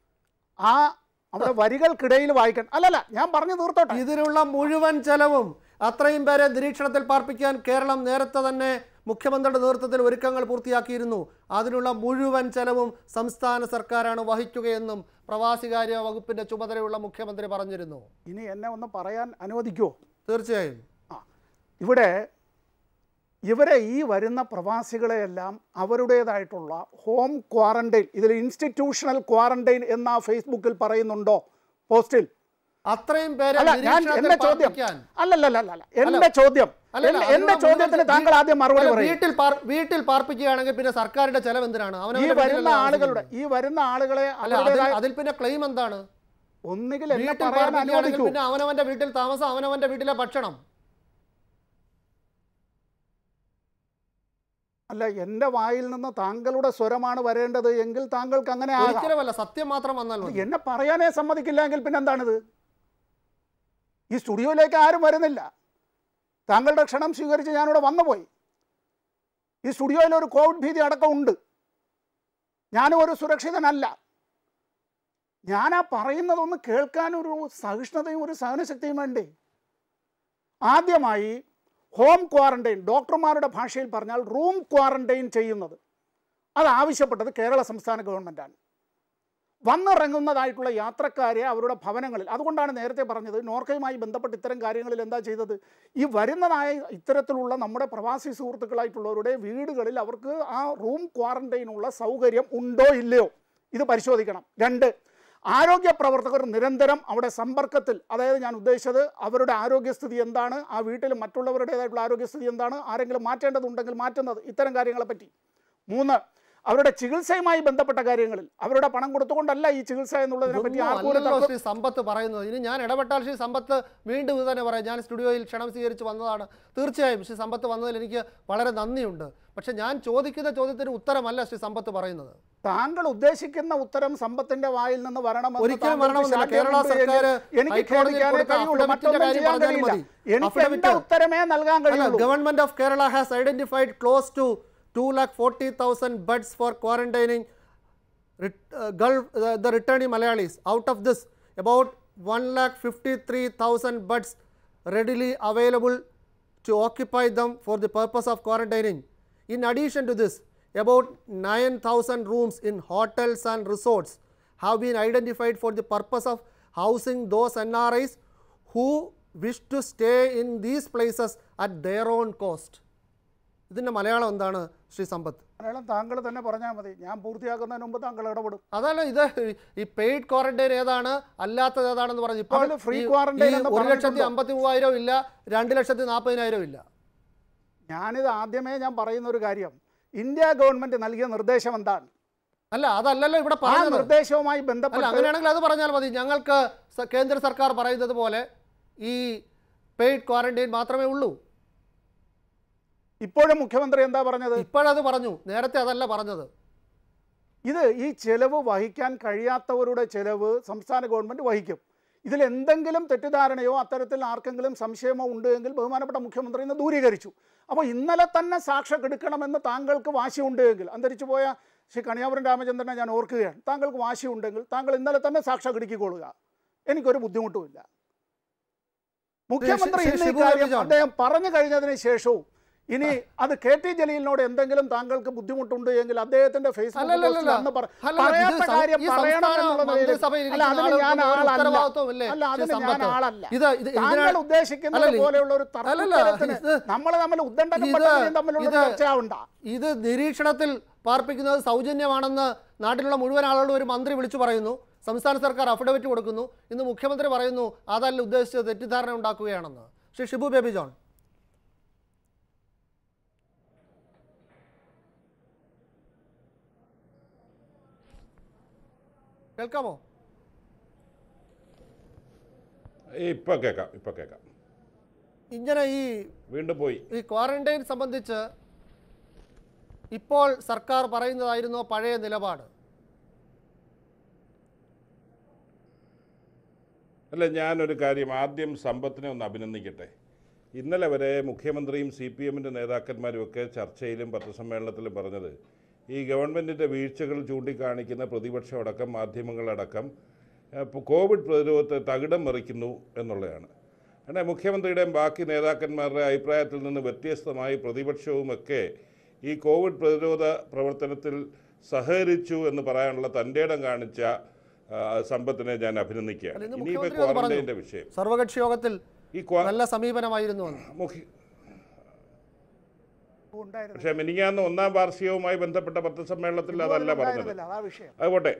ആ അവിടെ വരികൾക്കിടയിൽ വായിക്കണം അല്ലല്ല ഞാൻ പറഞ്ഞു തീർത്തോട്ടെ ഇതിനുള്ള മുഴുവൻ ചെലവും അത്രയും പേരെ നിരീക്ഷണത്തിൽ പാർപ്പിക്കാൻ കേരളം നേരത്തെ തന്നെ മുഖ്യമന്ത്രിയുടെ നേതൃത്വത്തിൽ ഒരുക്കങ്ങൾ പൂർത്തിയാക്കിയിരുന്നു അതിനുള്ള മുഴുവൻ ചെലവും സംസ്ഥാന സർക്കാരാണ് വഹിക്കുകയെന്നും പ്രവാസികാര്യ വകുപ്പിന്റെ ചുമതലയുള്ള മുഖ്യമന്ത്രി പറഞ്ഞിരുന്നു ഇനി എന്നെ ഒന്ന് പറയാൻ അനുവദിക്കുമോ തീർച്ചയായും ആ ഇവിടെ ഇവരെ ഈ വരുന്ന പ്രവാസികളെയെല്ലാം അവരുടേതായിട്ടുള്ള ഹോം ക്വാറന്റൈൻ ഇതിൽ ഇൻസ്റ്റിറ്റ്യൂഷണൽ ക്വാറന്റൈൻ എന്ന ഫേസ്ബുക്കിൽ പറയുന്നുണ്ടോ പോസ്റ്റിൽ അത്രയും പേരെ അല്ല ഞാൻ നിരീക്ഷണത്തിൽ എന്റെ ചോദ്യം പാർപ്പിക്കാൻ അല്ലല്ല അല്ല എന്റെ ചോദ്യം അല്ലല്ല, എന്റെ- അതിനുള്ള എന്റെ ചോദ്യത്തിന് മുഴുവൻ താങ്കൾ ആദ്യം മറുപടി അല്ല, പറയും വീട്ടിൽ പാർ- വീട്ടിൽ പാർപ്പിക്കുകയാണെങ്കിൽ പിന്നെ സർക്കാരിന്റെ ചെലവ് എന്തിനാണ് ഈ അവനവന്റെ വരുന്ന വീട്ടിലല്ലേ ആളുകളുടെ താമസിക്കുന്നത്? ഈ വരുന്ന ആളുകളെ അല്ല അതിൽ അവരുടേതായ അതിൽ പിന്നെ ക്ലെയിം എന്താണ് ഒന്നുകിൽ എന്നെ വീട്ടിൽ പറയാൻ പാർപ്പിക്കുകയാണെങ്കിൽ അനുവദിക്കൂ പിന്നെ അവനവന്റെ വീട്ടിൽ താമസം അവനവന്റെ വീട്ടിലെ ഭക്ഷണം അല്ല എന്റെ വായിൽ നിന്ന് താങ്കളുടെ സ്വരമാണ് വരേണ്ടത് എങ്കിൽ താങ്കൾക്ക് അങ്ങനെ ആകാം ഒരിക്കലുമല്ല സത്യം മാത്രം വന്നാൽ ഇത് മതി എന്നെ പറയാനേ സമ്മതിക്കില്ലെങ്കിൽ പിന്നെ എന്താണിത് ഈ സ്റ്റുഡിയോയിലേക്ക് ആരും വരുന്നില്ല താങ്കളുടെ ക്ഷണം സ്വീകരിച്ച് ഞാനിവിടെ വന്നുപോയി ഈ സ്റ്റുഡിയോയിൽ ഒരു കോവിഡ് ഭീതി അടക്കം ഉണ്ട് ഞാനും ഒരു സുരക്ഷിതനല്ല ഞാൻ ആ പറയുന്നതൊന്ന് കേൾക്കാനൊരു സഹിഷ്ണുതയും ഒരു സഹനശക്തിയും വേണ്ടേ ആദ്യമായി ഹോം ക്വാറന്റൈൻ ഡോക്ടർമാരുടെ ഭാഷയിൽ പറഞ്ഞാൽ റൂം ക്വാറന്റൈൻ ചെയ്യുന്നത് അത് ആവശ്യപ്പെട്ടത് കേരള സംസ്ഥാന ഗവൺമെൻറ്റാണ് വന്നിറങ്ങുന്നതായിട്ടുള്ള യാത്രക്കാരെ അവരുടെ ഭവനങ്ങളിൽ അതുകൊണ്ടാണ് നേരത്തെ പറഞ്ഞത് നോർക്കയുമായി ബന്ധപ്പെട്ട് ഇത്തരം കാര്യങ്ങളിൽ എന്താ ചെയ്തത് ഈ വരുന്നതായ ഇത്തരത്തിലുള്ള നമ്മുടെ പ്രവാസി സുഹൃത്തുക്കളായിട്ടുള്ളവരുടെ വീടുകളിൽ അവർക്ക് ആ റൂം ക്വാറന്റൈനുള്ള സൗകര്യം ഉണ്ടോ ഇല്ലയോ ഇത് പരിശോധിക്കണം രണ്ട് ആരോഗ്യ പ്രവർത്തകർ നിരന്തരം അവിടെ സമ്പർക്കത്തിൽ അതായത് ഞാൻ ഉദ്ദേശിച്ചത് അവരുടെ ആരോഗ്യസ്ഥിതി എന്താണ് ആ വീട്ടിൽ മറ്റുള്ളവരുടേതായിട്ടുള്ള ആരോഗ്യസ്ഥിതി എന്താണ് ആരെങ്കിലും മാറ്റേണ്ടതുണ്ടെങ്കിൽ മാറ്റുന്നത് ഇത്തരം കാര്യങ്ങളെ പറ്റി മൂന്ന് അവരുടെ ചികിത്സയുമായി ബന്ധപ്പെട്ട കാര്യങ്ങളിൽ അവരുടെ പണം കൊടുത്തുകൊണ്ടല്ല ഈ ചികിത്സ എന്നുള്ളതിനെ പറ്റി ഇതൊന്നും ആർക്കും ഒരു അല്ലല്ലോ തർക്കം- ശ്രീ സമ്പത്ത് പറയുന്നത് ഇനി ഞാൻ ഇടപെട്ടാൽ ശ്രീ സമ്പത്ത് വീണ്ടും ഇത് തന്നെ പറയാം ഞാൻ സ്റ്റുഡിയോയിൽ ക്ഷണം സ്വീകരിച്ച് വന്നതാണ് തീർച്ചയായും ശ്രീ സമ്പത്ത് വന്നതിൽ എനിക്ക് വളരെ നന്ദിയുണ്ട് പക്ഷെ ഞാൻ ചോദിക്കുന്ന ചോദ്യത്തിന് ഉത്തരമല്ല ശ്രീ സമ്പത്ത് പറയുന്നത് താങ്കൾ ഉദ്ദേശിക്കുന്ന ഉത്തരം സമ്പത്തിന്റെ വായിൽ നിന്ന് വരണമെന്ന് ഒരിക്കലും താങ്കൾക്ക് വരണമെന്നില്ല. കേരള ശാഠ്യമുണ്ട് എങ്കിൽ സർക്കാർ എനിക്ക് ഹൈക്കോടതിയിൽ ഖേദിക്കാനേ കൊടുത്ത കഴിയുള്ളൂ അഫിഡവിറ്റിന്റെ മറ്റൊന്നും കാര്യം ചെയ്യാൻ പറഞ്ഞാൽ കഴിയില്ല മതി. എനിക്ക് എന്റെ അഫിഡവിറ്റ് ഉത്തരമേ നൽകാൻ അല്ല കഴിയുള്ളൂ government of Kerala has identified close to 2 lakh 40,000 beds for quarantining ret- uh, Gulf, uh, the returning Malayalis. Out of this, about 1 lakh 53,000 beds readily available to occupy them for the purpose of quarantining. In addition to this, about 9,000 rooms in hotels and resorts have been identified for the purpose of housing those NRIs who wish to stay in these places at their own cost. ഇതിൻ്റെ മലയാളം എന്താണ് ശ്രീ സമ്പത്ത് മലയാളം താങ്കൾ തന്നെ പറഞ്ഞാൽ മതി ഞാൻ പൂർത്തിയാക്കുന്നതിന് മുമ്പ് താങ്കൾ ഇടപെടും അതല്ല ഇത് ഈ പെയ്ഡ് ക്വാറന്റൈൻ ഏതാണ് അല്ലാത്തത് ഏതാണെന്ന് പറഞ്ഞു ഇപ്പോൾ അതില് free ഈ- quarantine ഈ എന്ന് ഒരു ലക്ഷത്തി പറഞ്ഞിട്ടുണ്ടോ? അമ്പത്തി മൂവായിരം ഇല്ല രണ്ട് ലക്ഷത്തി നാൽപ്പതിനായിരം ഇല്ല ഞാനിത് ആദ്യമേ ഞാൻ പറയുന്ന ഒരു കാര്യം ഇന്ത്യ ഗവൺമെന്റ് നൽകിയ നിർദ്ദേശം എന്താണ് അല്ല അതല്ലല്ലോ ഇവിടെ ആ പറഞ്ഞത് നിർദ്ദേശവുമായി അല്ല ബന്ധപ്പെട്ട് അങ്ങനെയാണെങ്കിൽ അത് പറഞ്ഞാൽ മതി ഞങ്ങൾക്ക് സ- കേന്ദ്ര സർക്കാർ പറയുന്നത് പോലെ ഈ പെയ്ഡ് ക്വാറന്റൈൻ മാത്രമേ ഉള്ളൂ ഇപ്പോഴും മുഖ്യമന്ത്രി എന്താ പറഞ്ഞത് ഇപ്പോഴത് പറഞ്ഞു നേരത്തെ അതല്ല പറഞ്ഞത് ഇത് ഈ ചെലവ് വഹിക്കാൻ കഴിയാത്തവരുടെ ചെലവ് സംസ്ഥാന ഗവൺമെന്റ് വഹിക്കും ഇതിൽ എന്തെങ്കിലും തെറ്റിദ്ധാരണയോ അത്തരത്തിൽ ആർക്കെങ്കിലും സംശയമോ ഉണ്ട് എങ്കിൽ ബഹുമാനപ്പെട്ട മുഖ്യമന്ത്രി ഇന്ന് ദൂരീകരിച്ചു അപ്പോൾ ഇന്നലെ തന്നെ സാക്ഷ്യക്കെടുക്കണമെന്ന് താങ്കൾക്ക് വാശിയുണ്ട് എങ്കിൽ അന്തരിച്ചു പോയ ശ്രീ കണിയാപുരം രാമചന്ദ്രനെ ഞാൻ ഓർക്കുകയാണ് താങ്കൾക്ക് വാശിയുണ്ടെങ്കിൽ താങ്കൾ ഇന്നലെ തന്നെ സാക്ഷ്യക്കെടുക്കിക്കൊള്ളുക എനിക്കൊരു ബുദ്ധിമുട്ടുമില്ല മുഖ്യമന്ത്രി ശ്രീ ഇന്ന് ഈ ഷിബു കാര്യം ബേബി ജോൺ. അദ്ദേഹം പറഞ്ഞു കഴിഞ്ഞതിന് ശേഷവും ഇനി അത് കെ ടി ജലീലിനോട് എന്തെങ്കിലും താങ്കൾക്ക് ബുദ്ധിമുട്ടുണ്ട് എങ്കിൽ അദ്ദേഹത്തിന്റെ ഫേസ്ബുക്ക് അല്ലല്ലല്ല. പോസ്റ്റിൽ അന്ന് പറ- അല്ലല്ല, ഇത് പറയാത്ത സം- കാര്യം ഈ പറയണം സംസ്ഥാന എന്നുള്ള നിലയിൽ മന്ത്രിസഭയിൽ അല്ല അതിന് ഇരിക്കുന്ന ഞാൻ ആളുകൾക്ക് ഒരു ആളല്ല ഉത്തരവാദിത്വമില്ലേ, അല്ല ശ്രീ അതിന് ഞാൻ സമ്പത്ത്? ആളല്ല ഇത് ഇത് താങ്കൾ ഇതിനാ- ഉദ്ദേശിക്കുന്നത് അല്ലല്ല, പോലെയുള്ള ഒരു അല്ലല്ല, തർക്കത്തിന് ഇത് നമ്മൾ തമ്മിൽ ഉദ്ദണ്ഡനും ഇത് പട്ടതിയും തമ്മിലുള്ള ഇത് ചർച്ചയാവണ്ട ഇത് നിരീക്ഷണത്തിൽ പാർപ്പിക്കുന്നത് സൗജന്യമാണെന്ന് നാട്ടിലുള്ള മുഴുവൻ ആളുകളും ഒരു മന്ത്രി വിളിച്ചു പറയുന്നു സംസ്ഥാന സർക്കാർ അഫിഡവിറ്റ് കൊടുക്കുന്നു ഇന്ന് മുഖ്യമന്ത്രി പറയുന്നു അതല്ല ഉദ്ദേശിച്ചത് തെറ്റിദ്ധാരണ ഉണ്ടാക്കുകയാണെന്ന് ശ്രീ ഷിബു ബേബി ജോൺ കേൾക്കാമോ ഇപ്പൊ കേൾക്കാം ഇപ്പൊ കേൾക്കാം ഇങ്ങനെ ഈ വീണ്ടും പോയി ഈ ക്വാറന്റൈൻ സംബന്ധിച്ച് ഇപ്പോൾ സർക്കാർ പറയുന്നതായിരുന്നു പഴയ നിലപാട് അല്ല ഞാനൊരു കാര്യം ആദ്യം സമ്പത്തിനെ ഒന്ന് അഭിനന്ദിക്കട്ടെ ഇന്നലെ വരെ മുഖ്യമന്ത്രിയും സി പി എമ്മിൻ്റെ നേതാക്കന്മാരും ഒക്കെ ചർച്ചയിലും പത്രസമ്മേളനത്തിലും പറഞ്ഞത് ഈ ഗവൺമെൻറ്റിൻ്റെ വീഴ്ചകൾ ചൂണ്ടിക്കാണിക്കുന്ന പ്രതിപക്ഷമടക്കം മാധ്യമങ്ങളടക്കം ഇപ്പോൾ കോവിഡ് പ്രതിരോധത്തെ തകിടം മറിക്കുന്നു എന്നുള്ളതാണ് എന്നാൽ മുഖ്യമന്ത്രിയുടെയും ബാക്കി നേതാക്കന്മാരുടെ അഭിപ്രായത്തിൽ നിന്ന് വ്യത്യസ്തമായി പ്രതിപക്ഷവുമൊക്കെ ഈ കോവിഡ് പ്രതിരോധ പ്രവർത്തനത്തിൽ സഹകരിച്ചു എന്ന് പറയാനുള്ള തൻ്റെ ഇടം കാണിച്ച ആ, സമ്പത്തിനെ ഞാൻ അഭിനന്ദിക്കുകയാണ് അല്ല, ഇന്ന് ഇനിയിപ്പോൾ മുഖ്യമന്ത്രി അത് പറഞ്ഞു. ക്വാറന്റൈൻ്റെ വിഷയം സർവകക്ഷി യോഗത്തിൽ ഈ ക്വാ- നല്ല സമീപനമായിരുന്നു എന്ന് മുഖ്യ ഉണ്ടായിരുന്നു പക്ഷേ മിനിങ്ങാന്ന് ഒന്നാം വാർഷികവുമായി ബന്ധപ്പെട്ട പത്രസമ്മേളനത്തിൽ അതല്ല പറഞ്ഞത് ഉണ്ടായിരുന്നില്ല, അതാ വിഷയം അത് പോട്ടെ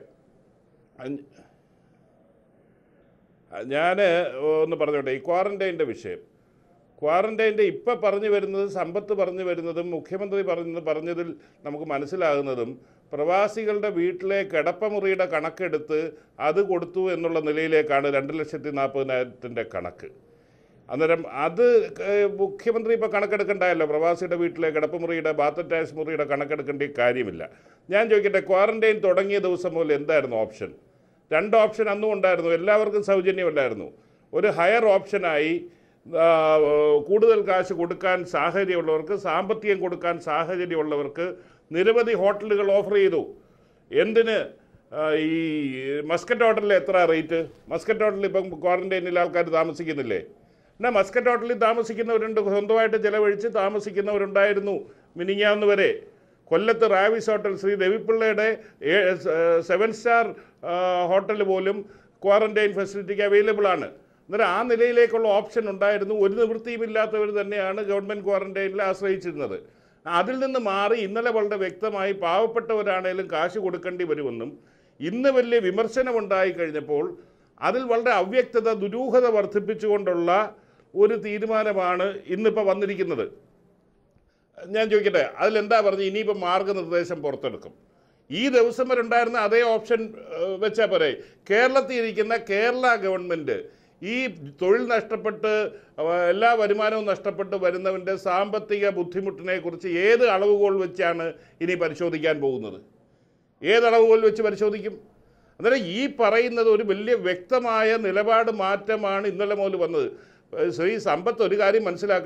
ഞാൻ ഒന്ന് പറഞ്ഞോട്ടെ ഈ ക്വാറന്റൈൻ്റെ വിഷയം ക്വാറന്റൈൻ്റെ ഇപ്പം പറഞ്ഞു വരുന്നത് സമ്പത്ത് പറഞ്ഞു വരുന്നതും മുഖ്യമന്ത്രി പറഞ്ഞത് പറഞ്ഞതിൽ നമുക്ക് മനസ്സിലാകുന്നതും പ്രവാസികളുടെ വീട്ടിലെ കിടപ്പമുറിയുടെ കണക്കെടുത്ത് അത് കൊടുത്തു എന്നുള്ള നിലയിലേക്കാണ് രണ്ട് ലക്ഷത്തി നാൽപ്പതിനായിരത്തിൻ്റെ കണക്ക് അന്നേരം അത് ക- മുഖ്യമന്ത്രി ഇപ്പോൾ കണക്കെടുക്കണ്ടായല്ലോ പ്രവാസിയുടെ വീട്ടിലെ കിടപ്പുമുറിയുടെ ബാത്ത് അറ്റാച്ച് മുറിയുടെ കണക്കെടുക്കേണ്ട കാര്യമില്ല ഞാൻ ചോദിക്കട്ടെ ക്വാറന്റൈൻ തുടങ്ങിയ ദിവസം മുതൽ എന്തായിരുന്നു ഓപ്ഷൻ രണ്ട് ഓപ്ഷൻ അന്നും ഉണ്ടായിരുന്നു എല്ലാവർക്കും സൗജന്യമല്ലായിരുന്നു ഒരു ഹയർ ഓപ്ഷനായി ആ, കൂടുതൽ കാശ് കൊടുക്കാൻ സാഹചര്യമുള്ളവർക്ക് സാമ്പത്തികം കൊടുക്കാൻ സാഹചര്യമുള്ളവർക്ക് നിരവധി ഹോട്ടലുകൾ ഓഫർ ചെയ്തു എന്തിന് ആ, ഈ മസ്കറ്റ് ഹോട്ടലിൽ എത്ര റേറ്റ് മസ്കറ്റ് ഹോട്ടലിൽ ഇപ്പം ക്വാറന്റൈനിൽ ആൾക്കാർ താമസിക്കുന്നില്ലേ എന്നാൽ മസ്കറ്റ് ഹോട്ടലിൽ താമസിക്കുന്നവരുണ്ട് സ്വന്തമായിട്ട് ചിലവഴിച്ച് താമസിക്കുന്നവരുണ്ടായിരുന്നു മിനിങ്ങാന്ന് വരെ കൊല്ലത്ത് റാവിസ് ഹോട്ടൽ ശ്രീ രവിപ്പിള്ളയുടെ ഏ- സ- സെവൻ സ്റ്റാർ ഹോട്ടൽ പോലും ക്വാറന്റൈൻ ഫെസിലിറ്റിക്ക് അവൈലബിൾ ആണ് അന്നേരം ആ നിലയിലേക്കുള്ള ഓപ്ഷൻ ഉണ്ടായിരുന്നു ഒരു നിവൃത്തിയുമില്ലാത്തവർ തന്നെയാണ് ഗവൺമെൻറ് ക്വാറന്റൈനിൽ ആശ്രയിച്ചിരുന്നത് അതിൽ നിന്ന് മാറി ഇന്നലെ വളരെ വ്യക്തമായി പാവപ്പെട്ടവരാണേലും കാശ് കൊടുക്കേണ്ടി വരുമെന്നും ഇന്ന് വലിയ വിമർശനമുണ്ടായി കഴിഞ്ഞപ്പോൾ അതിൽ വളരെ അവ്യക്തത ദുരൂഹത വർദ്ധിപ്പിച്ചുകൊണ്ടുള്ള ഒരു തീരുമാനമാണ് ഇന്നിപ്പോൾ വന്നിരിക്കുന്നത് ഞാൻ ചോദിക്കട്ടെ അതിലെന്താ പറഞ്ഞ് ഇനിയിപ്പോൾ മാർഗനിർദ്ദേശം പുറത്തെടുക്കും ഈ ദിവസം വരെ ഉണ്ടായിരുന്ന അതേ ഓപ്ഷൻ ഏഹ്, വെച്ചാൽ പോരെ കേരളത്തിൽ ഇരിക്കുന്ന കേരള ഗവൺമെൻറ് ഈ തൊഴിൽ നഷ്ടപ്പെട്ട് അവ- എല്ലാ വരുമാനവും നഷ്ടപ്പെട്ട് വരുന്നവൻ്റെ സാമ്പത്തിക ബുദ്ധിമുട്ടിനെ കുറിച്ച് ഏത് അളവുകോൽ വെച്ചാണ് ഇനി പരിശോധിക്കാൻ പോകുന്നത് ഏത് അളവുകോൽ വെച്ച് പരിശോധിക്കും അന്നേരം ഈ പറയുന്നത് ഒരു വലിയ വ്യക്തമായ നിലപാട് മാറ്റമാണ് ഇന്നലെ മുതൽ വന്നത് ഏഹ് ശ്രീ സമ്പത്ത് ഒരു കാര്യം മനസ്സിലാക്കണം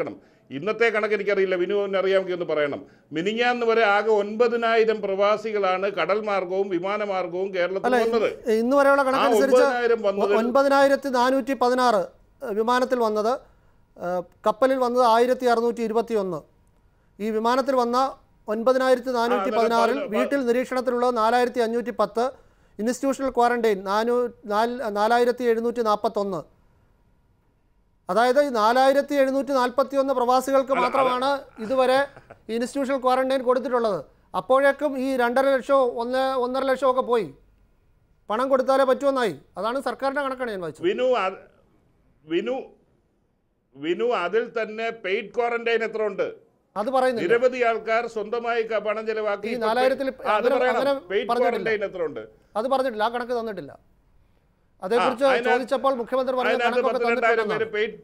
ഇന്നത്തെ കണക്ക് എനിക്കറിയില്ല വിനുവിന് അറിയാമെങ്കിൽ ഒന്ന് പറയണം മിനിഞ്ഞാന്ന് വരെ ആകെ ഒൻപതിനായിരം പ്രവാസികളാണ് കടൽ മാർഗവും വിമാനമാർഗവും കേരളത്തിൽ അല്ല വന്നത് ഇന്ന് വരെയുള്ള കണക്കനുസരിച്ച് ഒമ്പതിനായിരം വന്നതിൽ- ഒൻപതിനായിരത്തി നാനൂറ്റി പതിനാറ് വിമാനത്തിൽ വന്നത് ഏഹ്, കപ്പലിൽ വന്നത് ആയിരത്തി അറുന്നൂറ്റി ഇരുപത്തി ഒന്ന് ഈ വിമാനത്തിൽ വന്ന ഒൻപതിനായിരത്തി നാനൂറ്റി അന്നേരം പതിനാറിൽ പതിന- വീട്ടിൽ നിരീക്ഷണത്തിലുള്ളത് നാലായിരത്തി അഞ്ഞൂറ്റി പത്ത് ഇൻസ്റ്റിറ്റ്യൂഷണൽ ക്വാറന്റൈൻ നാനൂ നാല് നാലായിരത്തി എഴുന്നൂറ്റി നാൽപ്പത്തൊന്ന് അതായത് ഈ നാലായിരത്തി എഴുന്നൂറ്റി നാൽപ്പത്തി ഒന്ന് പ്രവാസികൾക്ക് മാത്രമാണ് ഇതുവരെ ഇൻസ്റ്റിറ്റ്യൂഷണൽ ക്വാറന്റൈൻ കൊടുത്തിട്ടുള്ളത് അപ്പോഴേക്കും ഈ രണ്ടര ലക്ഷമോ ഒന്ന് ഒന്നര ലക്ഷമോ ഒക്കെ പോയി പണം കൊടുത്താലേ പറ്റുമെന്നായി അതാണ് സർക്കാരിൻ്റെ കണക്കാണ് ഞാൻ വായിച്ചത് വിനു അത്- വിനു വിനു അതിൽ തന്നെ പെയ്ഡ് ക്വാറന്റൈൻ എത്ര ഉണ്ട് അത് പറയുന്നില്ല നിരവധി ആൾക്കാർ സ്വന്തമായി ക- പണം ചെലവാക്കി ഈ ഇപ്പൊ നാലായിരത്തിൽ പെ- ആ, അത് അങ്ങനെ- പറയണം. അങ്ങനെ പെയ്ഡ് പറഞ്ഞിട്ടില്ല. ക്വാറന്റൈൻ എത്ര ഉണ്ട് അത് പറഞ്ഞിട്ടില്ല ആ കണക്ക് തന്നിട്ടില്ല അതേക്കുറിച്ച് ആ, അതിനകത്ത് ചോദിച്ചപ്പോൾ മുഖ്യമന്ത്രി പറഞ്ഞ അതിനകത്ത് കണക്കൊക്കെ പത്ത് രണ്ടായിരം പേര് തന്നിട്ടുണ്ടെന്നാണ് പെയ്ഡ്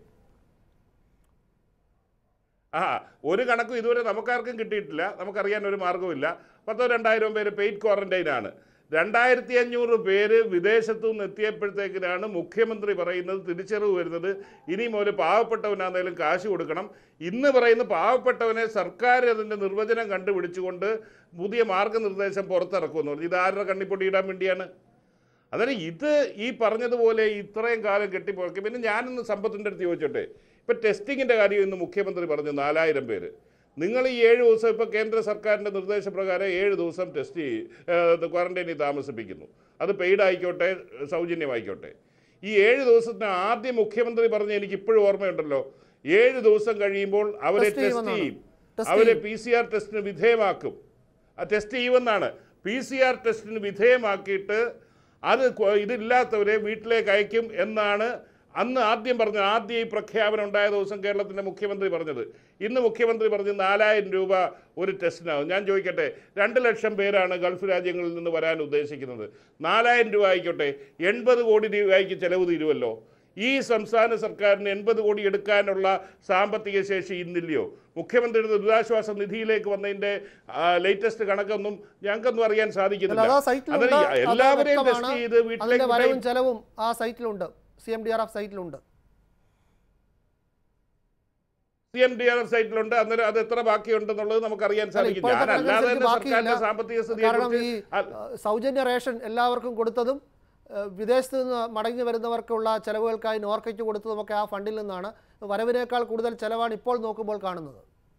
ആ ഒരു കണക്കും ഇതുവരെ നമുക്കാർക്കും കിട്ടിയിട്ടില്ല നമുക്കറിയാൻ ഒരു മാർഗ്ഗവുമില്ല പത്തോ രണ്ടായിരം പേര് പെയ്ഡ് ക്വാറന്റൈൻ ആണ് രണ്ടായിരത്തി അഞ്ഞൂറ് പേര് വിദേശത്തു നിന്ന് എത്തിയപ്പോഴത്തേക്കിനാണ് മുഖ്യമന്ത്രി പറയുന്നത് തിരിച്ചറിവ് വരുന്നത് ഇനി മുതൽ പാവപ്പെട്ടവനാണെങ്കിലും കാശ് കൊടുക്കണം ഇന്ന് പറയുന്ന പാവപ്പെട്ടവനെ സർക്കാർ അതിൻ്റെ നിർവചനം കണ്ടുപിടിച്ചുകൊണ്ട് പുതിയ മാർഗനിർദ്ദേശം പുറത്തിറക്കുമെന്ന് പറഞ്ഞു ഇത് ആരുടെ കണ്ണിപ്പൊടിയിടാൻ വേണ്ടിയാണ് അതായത് ഇത് ഈ പറഞ്ഞതുപോലെ ഇത്രയും കാലം കെട്ടിപ്പോക്കി പിന്നെ ഞാനൊന്ന് സമ്പത്തിൻ്റെ അടുത്ത് ചോദിച്ചോട്ടെ ഇപ്പം ടെസ്റ്റിങ്ങിൻ്റെ കാര്യം ഇന്ന് മുഖ്യമന്ത്രി പറഞ്ഞു നാലായിരം പേര് നിങ്ങൾ ഈ ഏഴ് ദിവസം ഇപ്പോൾ കേന്ദ്ര സർക്കാരിൻ്റെ നിർദ്ദേശപ്രകാരം ഏഴ് ദിവസം ടെസ്റ്റ് ചെയ്ത് ക്വാറന്റൈനിൽ താമസിപ്പിക്കുന്നു അത് പെയ്ഡ് ആയിക്കോട്ടെ സൗജന്യമായിക്കോട്ടെ ഈ ഏഴ് ദിവസത്തിന് ആദ്യം മുഖ്യമന്ത്രി പറഞ്ഞ് എനിക്ക് ഇപ്പോഴും ഓർമ്മയുണ്ടല്ലോ ഏഴ് ദിവസം കഴിയുമ്പോൾ അവരെ ടെസ്റ്റ് ടെസ്റ്റ് ചെയ്യുമെന്നാണ്. ചെയ്യും ടെസ്റ്റ് അവരെ ചെയ്യും. പി സി ആർ ടെസ്റ്റിന് വിധേയമാക്കും ആ ടെസ്റ്റ് ചെയ്യുമെന്നാണ് പി സി ആർ ടെസ്റ്റിന് വിധേയമാക്കിയിട്ട് അത് കൊ- ഇതില്ലാത്തവരെ വീട്ടിലേക്ക് അയക്കും എന്നാണ് അന്ന് ആദ്യം പറഞ്ഞത് ആദ്യം ഈ പ്രഖ്യാപനം ഉണ്ടായ ദിവസം കേരളത്തിൻ്റെ മുഖ്യമന്ത്രി പറഞ്ഞത് ഇന്ന് മുഖ്യമന്ത്രി പറഞ്ഞ് നാലായിരം രൂപ ഒരു ടെസ്റ്റിനാവും ഞാൻ ചോദിക്കട്ടെ രണ്ട് ലക്ഷം പേരാണ് ഗൾഫ് രാജ്യങ്ങളിൽ നിന്ന് വരാൻ ഉദ്ദേശിക്കുന്നത് നാലായിരം രൂപ ആയിക്കോട്ടെ എൺപത് കോടി രൂപയ്ക്ക് ചെലവ് തീരുമല്ലോ ഈ സംസ്ഥാന സർക്കാരിന് എൺപത് കോടി എടുക്കാനുള്ള സാമ്പത്തിക ശേഷി ഇന്നില്ലയോ മുഖ്യമന്ത്രിയുടെ ദുരിതാശ്വാസ നിധിയിലേക്ക് വന്നതിന്റെ ലേറ്റസ്റ്റ് കണക്കൊന്നും ഞങ്ങൾക്കൊന്നും അറിയാൻ അല്ല, സാധിക്കുന്നില്ല അത് ആ സൈറ്റിലുണ്ട് അതൊരു അത് എല്ലാവരെയും ടെസ്റ്റ് വ്യക്തമാണ്. ചെയ്ത് അതിന്റെ വീട്ടിലേക്ക് വരവും വിട്ടേ- ചെലവും ആ സൈറ്റിലുണ്ട് C M D R F സൈറ്റിലുണ്ട് C M D R F സൈറ്റിലുണ്ട് അന്നേരം അത് എത്ര ബാക്കിയുണ്ടെന്നുള്ളത് നമുക്കറിയാൻ അല്ല, സാധിക്കും ഇപ്പോഴത്തെ ഞാൻ അല്ലാതെ കണക്കനുസരിച്ച് തന്നെ ബാക്കിയില്ല. സർക്കാരിന്റെ സാമ്പത്തിക സ്ഥിതിയെ കാരണം ഈ കുറിച്ച് അഹ്, സൗജന്യ റേഷൻ എല്ലാവർക്കും കൊടുത്തതും അഹ്, വിദേശത്ത് നിന്ന് മടങ്ങി വരുന്നവർക്കുള്ള ചെലവുകൾക്കായി നോർക്കയ്ക്ക് കൊടുത്തതുമൊക്കെ ആ ഫണ്ടിൽ നിന്നാണ് വരവിനേക്കാൾ കൂടുതൽ ചെലവാണ് ഇപ്പോൾ നോക്കുമ്പോൾ കാണുന്നത്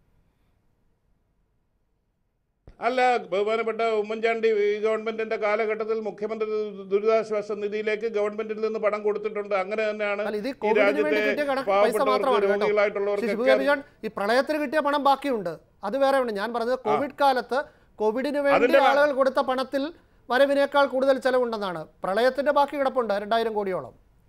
അല്ല ബഹുമാനപ്പെട്ട ഉമ്മൻചാണ്ടി ഈ ഗവൺമെന്റിന്റെ കാലഘട്ടത്തിൽ മുഖ്യമന്ത്രി ദു- ദുരിതാശ്വാസ നിധിയിലേക്ക് ഗവൺമെന്റിൽ നിന്ന് പണം കൊടുത്തിട്ടുണ്ട് അങ്ങനെ തന്നെയാണ് അല്ല ഇത് ഈ കോവിഡിന് രാജ്യത്തെ വേണ്ടി കിട്ടിയ കണക്ക് പൈസ പാവപ്പെട്ടവർക്ക് മാത്രമാണ് കേട്ടോ ശ്രീ രോഗികളായിട്ടുള്ളവർക്ക് ശിവകുമാർ ഈ പ്രളയത്തിന് കിട്ടിയ പണം ബാക്കിയുണ്ട് അത് വേറെ ഉണ്ട് ഞാൻ പറഞ്ഞത് കോവിഡ് കാലത്ത് കോവിഡിന് വേണ്ടി അതിന്റെ ബാ- ആളുകൾ കൊടുത്ത പണത്തിൽ വരവിനേക്കാൾ കൂടുതൽ ചെലവുണ്ടെന്നാണ് പ്രളയത്തിന്റെ ബാക്കി കിടപ്പുണ്ട് രണ്ടായിരം കോടിയോളം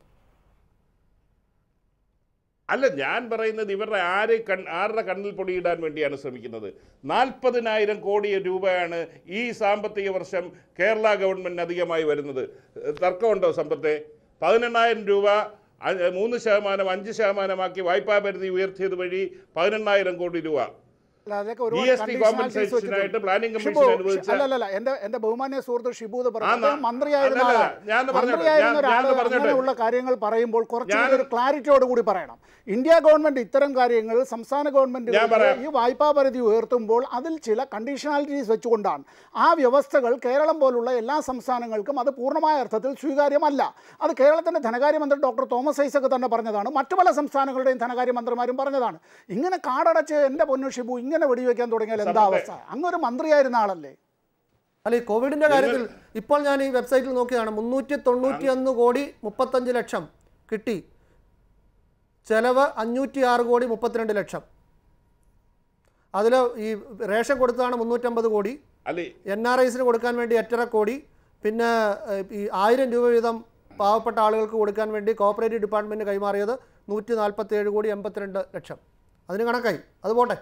അല്ല ഞാൻ പറയുന്നത് ഇവരുടെ ആര് കൺ ആരുടെ കണ്ണിൽ പൊടിയിടാൻ വേണ്ടിയാണ് ശ്രമിക്കുന്നത് നാൽപ്പതിനായിരം കോടി രൂപയാണ് ഈ സാമ്പത്തിക വർഷം കേരള ഗവൺമെന്റിന് അധികമായി വരുന്നത് ഏഹ് തർക്കമുണ്ടോ സമ്പത്തെ പതിനെണ്ണായിരം രൂപ അ- മൂന്ന് ശതമാനം അഞ്ച് ശതമാനമാക്കി വായ്പാ പരിധി ഉയർത്തിയത് വഴി പതിനെണ്ണായിരം കോടി രൂപ അല്ല, അതൊക്കെ ജി ഒരുപാട് എസ് ടി conditionalities കോമ്പൻസേഷനായിട്ട് വെച്ചിട്ടുണ്ട്. പ്ലാനിംഗ് ഷിബു, കമ്മീഷൻ അനുവദിച്ച അല്ല, അല്ല, അല്ല, എന്റെ എന്റെ ബഹുമാന്യ സുഹൃത്ത് ഷിബു എന്ന് ആ, പറഞ്ഞു ന- അദ്ദേഹം മന്ത്രിയായിരുന്ന അല്ലല്ല, ആളാണ് ഞാൻ ഒന്ന് പറഞ്ഞോട്ടെ, മന്ത്രിയായിരുന്ന ഞാൻ- ഒരാൾ ഞാൻ പറഞ്ഞോട്ടെ. അങ്ങനെയുള്ള കാര്യങ്ങൾ പറയുമ്പോൾ കുറച്ചുകൂടി ഞാൻ- ഒരു ക്ലാരിറ്റിയോട് കൂടി പറയണം ഇന്ത്യ ഗവൺമെന്റ് ഇത്തരം കാര്യങ്ങൾ സംസ്ഥാന ഞാൻ ഗവൺമെന്റ് പറയാം. ഈ വായ്പാ പരിധി ഉയർത്തുമ്പോൾ അതിൽ ചില കണ്ടീഷണാലിറ്റീസ് വെച്ചുകൊണ്ടാണ് ആ വ്യവസ്ഥകൾ കേരളം പോലുള്ള എല്ലാ സംസ്ഥാനങ്ങൾക്കും അത് പൂർണ്ണമായ അർത്ഥത്തിൽ സ്വീകാര്യമല്ല അത് കേരളത്തിന്റെ ധനകാര്യമന്ത്രി ഡോക്ടർ തോമസ് ഐസക് തന്നെ പറഞ്ഞതാണ് മറ്റു പല സംസ്ഥാനങ്ങളുടെയും ധനകാര്യമന്ത്രിമാരും പറഞ്ഞതാണ് ഇങ്ങനെ കാടടച്ച് എൻ്റെ പൊന്നു ഷിബു ഇങ്ങനെ വെടിവെക്കാൻ തുടങ്ങിയാൽ എന്താ അവസ്ഥ അങ്ങൊരു മന്ത്രിയായിരുന്ന ആളല്ലേ അല്ല ഈ കോവിഡിന്റെ കാര്യത്തിൽ ഇപ്പോൾ ഞാൻ ഈ വെബ്സൈറ്റിൽ നോക്കിയതാണ് മുന്നൂറ്റി തൊണ്ണൂറ്റി ഒന്ന് കോടി മുപ്പത്തഞ്ച് ലക്ഷം കിട്ടി ചെലവ് അഞ്ഞൂറ്റി ആറ് കോടി മുപ്പത്തിരണ്ട് ലക്ഷം അതിൽ ഈ റേഷൻ കൊടുത്തതാണ് മുന്നൂറ്റമ്പത് കോടി അല്ലെ എൻ ആർ ഐസിന് കൊടുക്കാൻ വേണ്ടി എട്ടര കോടി പിന്നെ ഏഹ്, ഈ ആയിരം രൂപ വീതം പാവപ്പെട്ട ആളുകൾക്ക് കൊടുക്കാൻ വേണ്ടി കോപ്പറേറ്റീവ് ഡിപ്പാർട്ട്മെൻറ്റ് കൈമാറിയത് നൂറ്റി നാൽപ്പത്തി ഏഴ് കോടി എൺപത്തിരണ്ട് ലക്ഷം അതിന് കണക്കായി അത് പോട്ടെ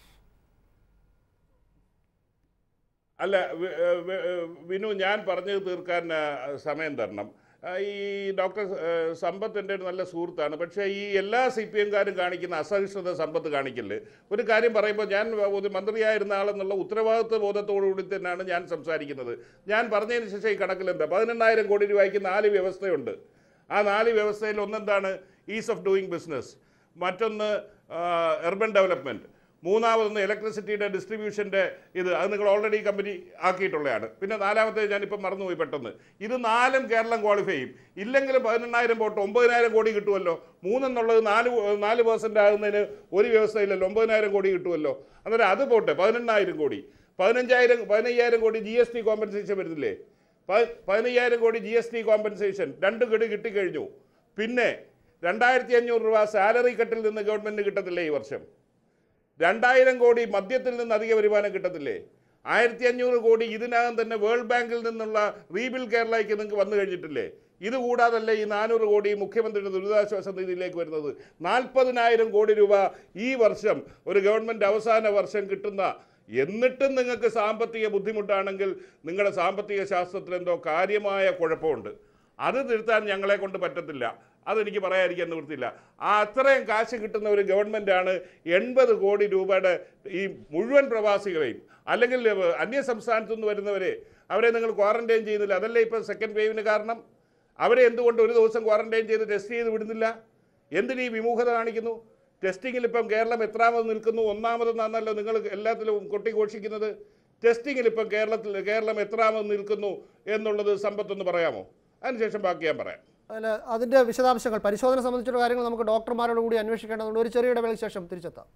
അല്ല വി- ഏഹ് വി- ഏഹ് വിനു ഞാൻ പറഞ്ഞത് തീർക്കാൻ ആ, സമയം തരണം ആ, ഈ ഡോക്ടർ ഏഹ് സമ്പത്ത് എൻ്റെ ഒരു നല്ല സുഹൃത്താണ് പക്ഷേ ഈ എല്ലാ സി പി എംകാരും കാണിക്കുന്ന അസഹിഷ്ണുത സമ്പത്ത് കാണിക്കല് ഒരു കാര്യം പറയുമ്പോൾ ഞാൻ ഒരു മന്ത്രിയായിരുന്ന ആളെന്നുള്ള ഉത്തരവാദിത്വ ബോധത്തോടുകൂടി തന്നെയാണ് ഞാൻ സംസാരിക്കുന്നത് ഞാൻ പറഞ്ഞതിന് ശേഷം ഈ കണക്കിലെന്താ പതിനെണ്ണായിരം കോടി രൂപയ്ക്ക് നാല് വ്യവസ്ഥയുണ്ട് ആ നാല് വ്യവസ്ഥയിൽ ഒന്നെന്താണ് ഈസ് ഓഫ് ഡൂയിങ് ബിസിനസ് മറ്റൊന്ന് എർബൻ ഡെവലപ്മെൻറ്റ് മൂന്നാമതൊന്ന് ഇലക്ട്രിസിറ്റിയുടെ ഡിസ്ട്രിബ്യൂഷൻ്റെ ഇത് അത് നിങ്ങൾ ഓൾറെഡി കമ്പനി ആക്കിയിട്ടുള്ളതാണ് പിന്നെ നാലാമത്തെ ഞാനിപ്പം മറന്നുപോയി പെട്ടെന്ന് ഇത് നാലും കേരളം ക്വാളിഫൈ ചെയ്യും ഇല്ലെങ്കിലും പതിനെണ്ണായിരം പോട്ട് ഒമ്പതിനായിരം കോടി കിട്ടുമല്ലോ മൂന്നെന്നുള്ളത് നാല് നാല് പേഴ്സൻ്റ് ആകുന്നതിന് ഒരു വ്യവസ്ഥയില്ലല്ലോ ഒമ്പതിനായിരം കോടി കിട്ടുമല്ലോ അന്നേരം അത് പോട്ടെ പതിനെണ്ണായിരം കോടി പതിനഞ്ചായിരം പതിനയ്യായിരം കോടി ജി എസ് ടി കോമ്പൻസേഷൻ വരുന്നില്ലേ പ- പതിനയ്യായിരം കോടി ജി എസ് ടി കോമ്പൻസേഷൻ രണ്ട് ഗഡു കിട്ടിക്കഴിഞ്ഞു പിന്നെ രണ്ടായിരത്തി അഞ്ഞൂറ് രൂപ സാലറി കട്ടിൽ നിന്ന് ഗവൺമെൻറ് കിട്ടത്തില്ലേ ഈ വർഷം രണ്ടായിരം കോടി മദ്യത്തിൽ നിന്ന് അധിക വരുമാനം കിട്ടത്തില്ലേ ആയിരത്തി അഞ്ഞൂറ് കോടി ഇതിനകം തന്നെ വേൾഡ് ബാങ്കിൽ നിന്നുള്ള റീബിൽ കേരളയ്ക്ക് നിങ്ങൾക്ക് വന്നു കഴിഞ്ഞിട്ടില്ലേ ഇത് കൂടാതല്ലേ ഈ നാനൂറ് കോടി മുഖ്യമന്ത്രിയുടെ ദുരിതാശ്വാസ നിധിയിലേക്ക് വരുന്നത് നാൽപ്പതിനായിരം കോടി രൂപ ഈ വർഷം ഒരു ഗവൺമെൻറ് അവസാന വർഷം കിട്ടുന്ന എന്നിട്ടും നിങ്ങൾക്ക് സാമ്പത്തിക ബുദ്ധിമുട്ടാണെങ്കിൽ നിങ്ങളുടെ സാമ്പത്തിക ശാസ്ത്രത്തിൽ എന്തോ കാര്യമായ കുഴപ്പമുണ്ട് അത് തിരുത്താൻ ഞങ്ങളെ കൊണ്ട് പറ്റത്തില്ല അതെനിക്ക് പറയാതിരിക്കാൻ നിവൃത്തിയില്ല ആ അത്രയും കാശ് കിട്ടുന്ന ഒരു ഗവൺമെൻറ്റാണ് എൺപത് കോടി രൂപയുടെ ഈ മുഴുവൻ പ്രവാസികളെയും അല്ലെങ്കിൽ അന്യ സംസ്ഥാനത്തു നിന്ന് വരുന്നവരെ അവരെ നിങ്ങൾ ക്വാറന്റൈൻ ചെയ്യുന്നില്ല അതല്ലേ ഇപ്പോൾ സെക്കൻഡ് വേവിന് കാരണം അവരെ എന്തുകൊണ്ട് ഒരു ദിവസം ക്വാറന്റൈൻ ചെയ്ത് ടെസ്റ്റ് ചെയ്ത് വിടുന്നില്ല എന്തിന് ഈ വിമുഖത കാണിക്കുന്നു ടെസ്റ്റിങ്ങിൽ ഇപ്പം കേരളം എത്രാമത് നിൽക്കുന്നു ഒന്നാമതെന്നാണല്ലോ നിങ്ങൾ എല്ലാത്തിലും കൊട്ടിഘോഷിക്കുന്നത് ടെസ്റ്റിങ്ങിൽ ഇപ്പം കേരളത്തിൽ കേരളം എത്രാമത് നിൽക്കുന്നു എന്നുള്ളത് സമ്പത്തൊന്ന് പറയാമോ അതിനുശേഷം ബാക്കി ഞാൻ പറയാം അല്ല അതിൻ്റെ വിശദാംശങ്ങൾ പരിശോധന സംബന്ധിച്ചുള്ള കാര്യങ്ങൾ നമുക്ക് ഡോക്ടർമാരോട് കൂടി അന്വേഷിക്കേണ്ടതുണ്ട് ഒരു ചെറിയ ഇടവേളയ്ക്ക് ശേഷം തിരിച്ചെത്താം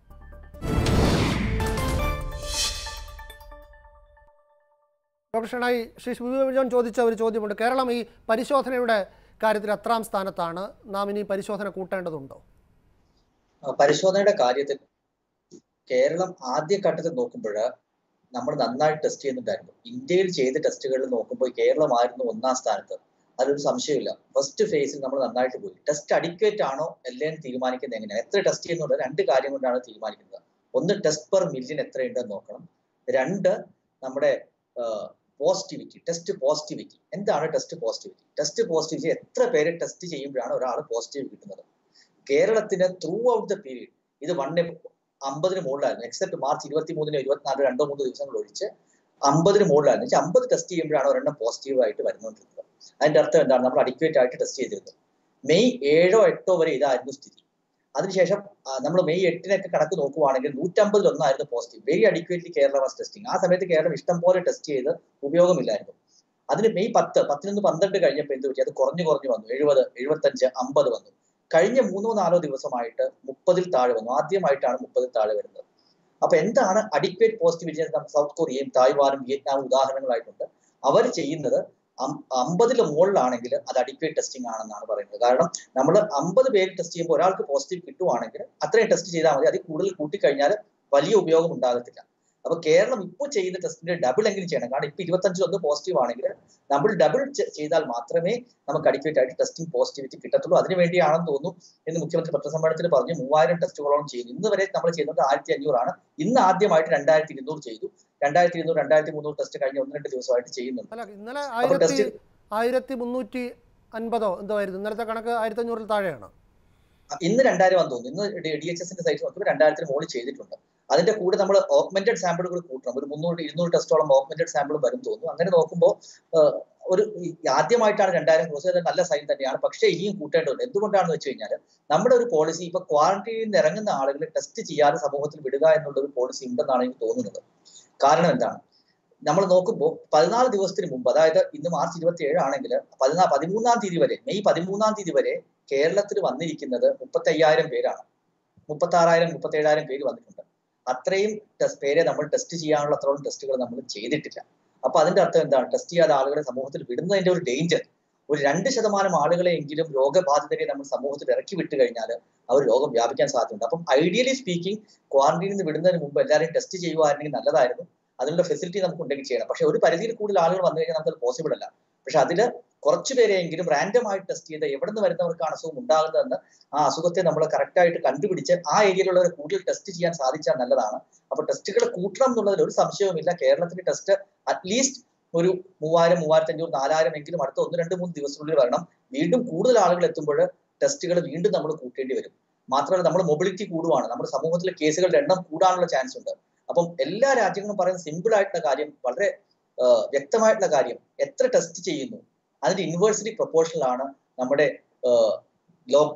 ഡോക്ടർ ഷണായി ശ്രീ ശിവജോൻ ചോദിച്ച ഒരു ചോദ്യമുണ്ട് കേരളം ഈ പരിശോധനയുടെ കാര്യത്തിൽ എത്രാം സ്ഥാനത്താണ് നാം ഇനി പരിശോധന കൂട്ടേണ്ടതുണ്ടോ ആ, പരിശോധനയുടെ കാര്യത്തിൽ കേരളം ആദ്യഘട്ടത്തിൽ നോക്കുമ്പോൾ നമ്മൾ നന്നായിട്ട് ടെസ്റ്റ് ചെയ്യുന്നുണ്ടായിരുന്നു ഇന്ത്യയിൽ ചെയ്ത ടെസ്റ്റുകളിൽ നോക്കുമ്പോൾ കേരളമായിരുന്നു ഒന്നാം സ്ഥാനത്ത് അതിലൊരു സംശയമില്ല ഫസ്റ്റ് ഫേസിൽ നമ്മൾ നന്നായിട്ട് പോയി ടെസ്റ്റ് അഡിക്വേറ്റ് ആണോ അല്ലേ എന്ന് തീരുമാനിക്കുന്നത് എങ്ങനെയാണ് എത്ര ടെസ്റ്റ് ചെയ്യുന്നുണ്ട് രണ്ട് കാര്യം കൊണ്ടാണ് തീരുമാനിക്കുന്നത് ഒന്ന് ടെസ്റ്റ് പെർ മില്യൺ എത്രയുണ്ടെന്ന് നോക്കണം രണ്ട് നമ്മുടെ പോസിറ്റിവിറ്റി ടെസ്റ്റ് പോസിറ്റിവിറ്റി എന്താണ് ടെസ്റ്റ് പോസിറ്റിവിറ്റി ടെസ്റ്റ് പോസിറ്റിവിറ്റി എത്ര പേര് ടെസ്റ്റ് ചെയ്യുമ്പോഴാണ് ഒരാൾ പോസിറ്റീവ് കിട്ടുന്നത് കേരളത്തിന് ത്രൂ ഔട്ട് ദ പീരീഡ് ഇത് വൺ അമ്പതിന് മുകളിലായിരുന്നു എക്സെപ്റ്റ് മാർച്ച് ഇരുപത്തി മൂന്നിന് ഇരുപത്തിനാല് രണ്ടോ മൂന്നോ ദിവസങ്ങൾ ഒഴിച്ച് അമ്പതിന് മുകളിലായിരുന്നു വെച്ചാൽ അമ്പത് ടെസ്റ്റ് ചെയ്യുമ്പോഴാണ് ഒരെണ്ണം പോസിറ്റീവ് ആയിട്ട് വരുന്നുകൊണ്ടിരുന്നത് അതിന്റെ അർത്ഥം എന്താണ് നമ്മൾ അഡിക്വേറ്റ് ആയിട്ട് ടെസ്റ്റ് ചെയ്തിരുന്നത് മെയ് ഏഴോ എട്ടോ വരെ ഇതായിരുന്നു സ്ഥിതി അതിനുശേഷം നമ്മൾ മെയ് എട്ടിനൊക്കെ കണക്ക് നോക്കുവാണെങ്കിൽ നൂറ്റമ്പതിൽ ഒന്നായിരുന്നു positive very adequately Kerala was testing ആ സമയത്ത് കേരളം ഇഷ്ടം പോലെ ടെസ്റ്റ് ചെയ്ത് ഉപയോഗമില്ലായിരുന്നു അതിന് മെയ് പത്ത് പത്തിനൊന്ന് പന്ത്രണ്ട് കഴിഞ്ഞപ്പോൾ എന്ത് പറ്റി അത് കുറഞ്ഞു കുറഞ്ഞു വന്നു എഴുപത് എഴുപത്തഞ്ച് അമ്പത് വന്നു കഴിഞ്ഞ മൂന്നോ നാലോ ദിവസമായിട്ട് മുപ്പതിൽ താഴെ വന്നു ആദ്യമായിട്ടാണ് മുപ്പതിൽ താഴെ വരുന്നത് അപ്പൊ എന്താണ് അഡിക്വേറ്റ് പോസിറ്റിവിറ്റി സൗത്ത് കൊറിയയും തായ്വാനും വിയറ്റ്നാമും ഉദാഹരണങ്ങളായിട്ടുണ്ട് അവർ ചെയ്യുന്നത് അം- അമ്പതില് മുകളിലാണെങ്കിൽ അത് അഡിക്വേറ്റ് ടെസ്റ്റിംഗ് ആണെന്നാണ് പറയുന്നത് കാരണം നമ്മൾ അമ്പത് പേര് ടെസ്റ്റ് ചെയ്യുമ്പോൾ ഒരാൾക്ക് പോസിറ്റീവ് കിട്ടുവാണെങ്കിൽ അത്രയും ടെസ്റ്റ് ചെയ്താൽ മതി അതിൽ കൂടുതൽ കൂട്ടിക്കഴിഞ്ഞാൽ വലിയ ഉപയോഗം ഉണ്ടാകത്തില്ല അപ്പൊ കേരളം ഇപ്പോൾ ചെയ്യുന്ന ടെസ്റ്റിന്റെ ഡബിൾ എങ്കിലും ചെയ്യണം കാരണം ഇപ്പൊ ഇരുപത്തഞ്ചിൽ ഒന്ന് പോസിറ്റീവ് ആണെങ്കിൽ നമ്മൾ ഡബിൾ ചെയ്താൽ മാത്രമേ നമുക്ക് അഡിക്വേറ്റ് ആയിട്ട് ടെസ്റ്റിംഗ് പോസിറ്റിവിറ്റി കിട്ടത്തുള്ളൂ അതിനു വേണ്ടിയാണെന്ന് തോന്നുന്നു എന്ന് മുഖ്യമന്ത്രി പത്രസമ്മേളനത്തിൽ പറഞ്ഞു മൂവായിരം ടെസ്റ്റുകളോളം ചെയ്തു ഇന്ന് വരെ നമ്മൾ ചെയ്യുന്നത് ആയിരത്തി അഞ്ഞൂറാണ് ഇന്ന് ആദ്യമായിട്ട് രണ്ടായിരത്തി ഇരുന്നൂറ് ചെയ്തു രണ്ടായിരത്തി ഇരുന്നൂറ് രണ്ടായിരത്തി മുന്നൂറ് ടെസ്റ്റ് കഴിഞ്ഞ ഒന്ന് രണ്ട് ദിവസമായിട്ട് ചെയ്യുന്നുണ്ട് അല്ല ഇന്നലെ അപ്പോൾ ആയിരത്തി ടെസ്റ്റ് ആയിരത്തി മുന്നൂറ്റി അൻപതോ എന്തോ ആയിരുന്നു ഇന്നലത്തെ കണക്ക് ആയിരത്തി അഞ്ഞൂറിൽ താഴെയാണ് ഇന്ന് രണ്ടായിരം ആണെന്ന് തോന്നുന്നു ഇന്ന് ഡി എച്ച് എസിന്റെ സൈറ്റ് നോക്കുമ്പോൾ രണ്ടായിരത്തിന് മുകളിൽ ചെയ്തിട്ടുണ്ട് അതിന്റെ കൂടെ നമ്മൾ ഓഗ്മെന്റഡ് സാമ്പിൾ കൂടി കൂട്ടണം ഒരു മുന്നൂറ് ഇരുന്നൂറ് ടെസ്റ്റോളം ഓഗ്മെന്റഡ് സാമ്പിൾ വരും തോന്നുന്നു അങ്ങനെ നോക്കുമ്പോൾ ഏഹ്, ഒരു ഈ ആദ്യമായിട്ടാണ് രണ്ടായിരം ക്രോസ് ചെയ്തത് നല്ല സൈൻ തന്നെയാണ് പക്ഷേ ഇനിയും കൂട്ടേണ്ടതുണ്ട് എന്തുകൊണ്ടാണെന്ന് വെച്ച് കഴിഞ്ഞാൽ നമ്മുടെ ഒരു പോളിസി ഇപ്പൊ ക്വാറന്റൈനിൽ നിന്ന് ഇറങ്ങുന്ന ആളുകളെ ടെസ്റ്റ് ചെയ്യാതെ സമൂഹത്തിൽ വിടുക എന്നുള്ള ഒരു പോളിസി ഉണ്ടെന്നാണ് എനിക്ക് തോന്നുന്നത് കാരണം എന്താണ് നമ്മൾ നോക്കുമ്പോൾ പതിനാല് ദിവസത്തിന് മുമ്പ് അതായത് ഇന്ന് മാർച്ച് ഇരുപത്തി ഏഴ് ആണെങ്കിൽ പതിനാ പതിമൂന്നാം തീയതി വരെ മെയ് പതിമൂന്നാം തീയതി വരെ കേരളത്തിൽ വന്നിരിക്കുന്നത് മുപ്പത്തി അയ്യായിരം പേരാണ് മുപ്പത്തി ആറായിരം മുപ്പത്തി ഏഴായിരം പേര് വന്നിട്ടുണ്ട് അത്രയും ടെസ്റ്റ് പേരെ നമ്മൾ ടെസ്റ്റ് ചെയ്യാനുള്ള അത്രോളം ടെസ്റ്റുകൾ നമ്മൾ ചെയ്തിട്ടില്ല അപ്പൊ അതിന്റെ അർത്ഥം എന്താണ് ടെസ്റ്റ് ചെയ്യാതെ ആളുകളെ സമൂഹത്തിൽ വിടുന്നതിന്റെ ഒരു ഡേഞ്ചർ ഒരു രണ്ട് ശതമാനം ആളുകളെങ്കിലും രോഗബാധിതരെ നമ്മൾ സമൂഹത്തിൽ ഇറക്കി വിട്ട് കഴിഞ്ഞാൽ അവർ രോഗം വ്യാപിക്കാൻ സാധ്യതയുണ്ട് അപ്പം ഐഡിയലി സ്പീക്കിംഗ് ക്വാറന്റൈനിൽ നിന്ന് വിടുന്നതിന് മുമ്പ് എല്ലാവരെയും ടെസ്റ്റ് ചെയ്യുവായിരുന്നെങ്കിൽ നല്ലതായിരുന്നു അതിനുള്ള ഫെസിലിറ്റി നമുക്ക് ഉണ്ടെങ്കിൽ ചെയ്യണം പക്ഷെ ഒരു പരിധിയിൽ കൂടുതൽ ആളുകൾ വന്നു കഴിഞ്ഞാൽ നമുക്കത് പോസിബിൾ അല്ല പക്ഷെ അതിൽ കുറച്ചു പേരെയെങ്കിലും റാൻഡം ആയിട്ട് ടെസ്റ്റ് ചെയ്ത് എവിടെ നിന്ന് വരുന്നവർക്കാണ് അസുഖം ഉണ്ടാകുന്നതെന്ന് ആ അസുഖത്തെ നമ്മൾ കറക്റ്റ് ആയിട്ട് കണ്ടുപിടിച്ച് ആ ഏരിയയിലുള്ളവരെ കൂടുതൽ ടെസ്റ്റ് ചെയ്യാൻ സാധിച്ചാൽ നല്ലതാണ് അപ്പൊ ടെസ്റ്റുകൾ കൂട്ടണം എന്നുള്ളതിൽ ഒരു സംശയവുമില്ല കേരളത്തിന്റെ ടെസ്റ്റ് അറ്റ്ലീസ്റ്റ് ഒരു മൂവായിരം മൂവായിരത്തി അഞ്ഞൂറ് നാലായിരം എങ്കിലും അടുത്ത ഒന്ന് രണ്ട് മൂന്ന് ദിവസത്തിനുള്ളിൽ വരണം വീണ്ടും കൂടുതൽ ആളുകൾ എത്തുമ്പോൾ ടെസ്റ്റുകൾ വീണ്ടും നമ്മൾ കൂട്ടേണ്ടി വരും മാത്രമല്ല നമ്മൾ മൊബിലിറ്റി കൂടുവാണ് നമ്മുടെ സമൂഹത്തിലെ കേസുകളുടെ എണ്ണം കൂടാനുള്ള ചാൻസ് ഉണ്ട് അപ്പം എല്ലാ രാജ്യങ്ങളും പറയുന്ന സിമ്പിൾ ആയിട്ടുള്ള കാര്യം വളരെ ആ, വ്യക്തമായിട്ടുള്ള കാര്യം എത്ര ടെസ്റ്റ് ചെയ്യുന്നു അതിന്റെ ഇൻവേഴ്സിറ്റി പ്രൊപ്പോർഷനിലാണ് നമ്മുടെ ലോക്ക്ഡൌൺ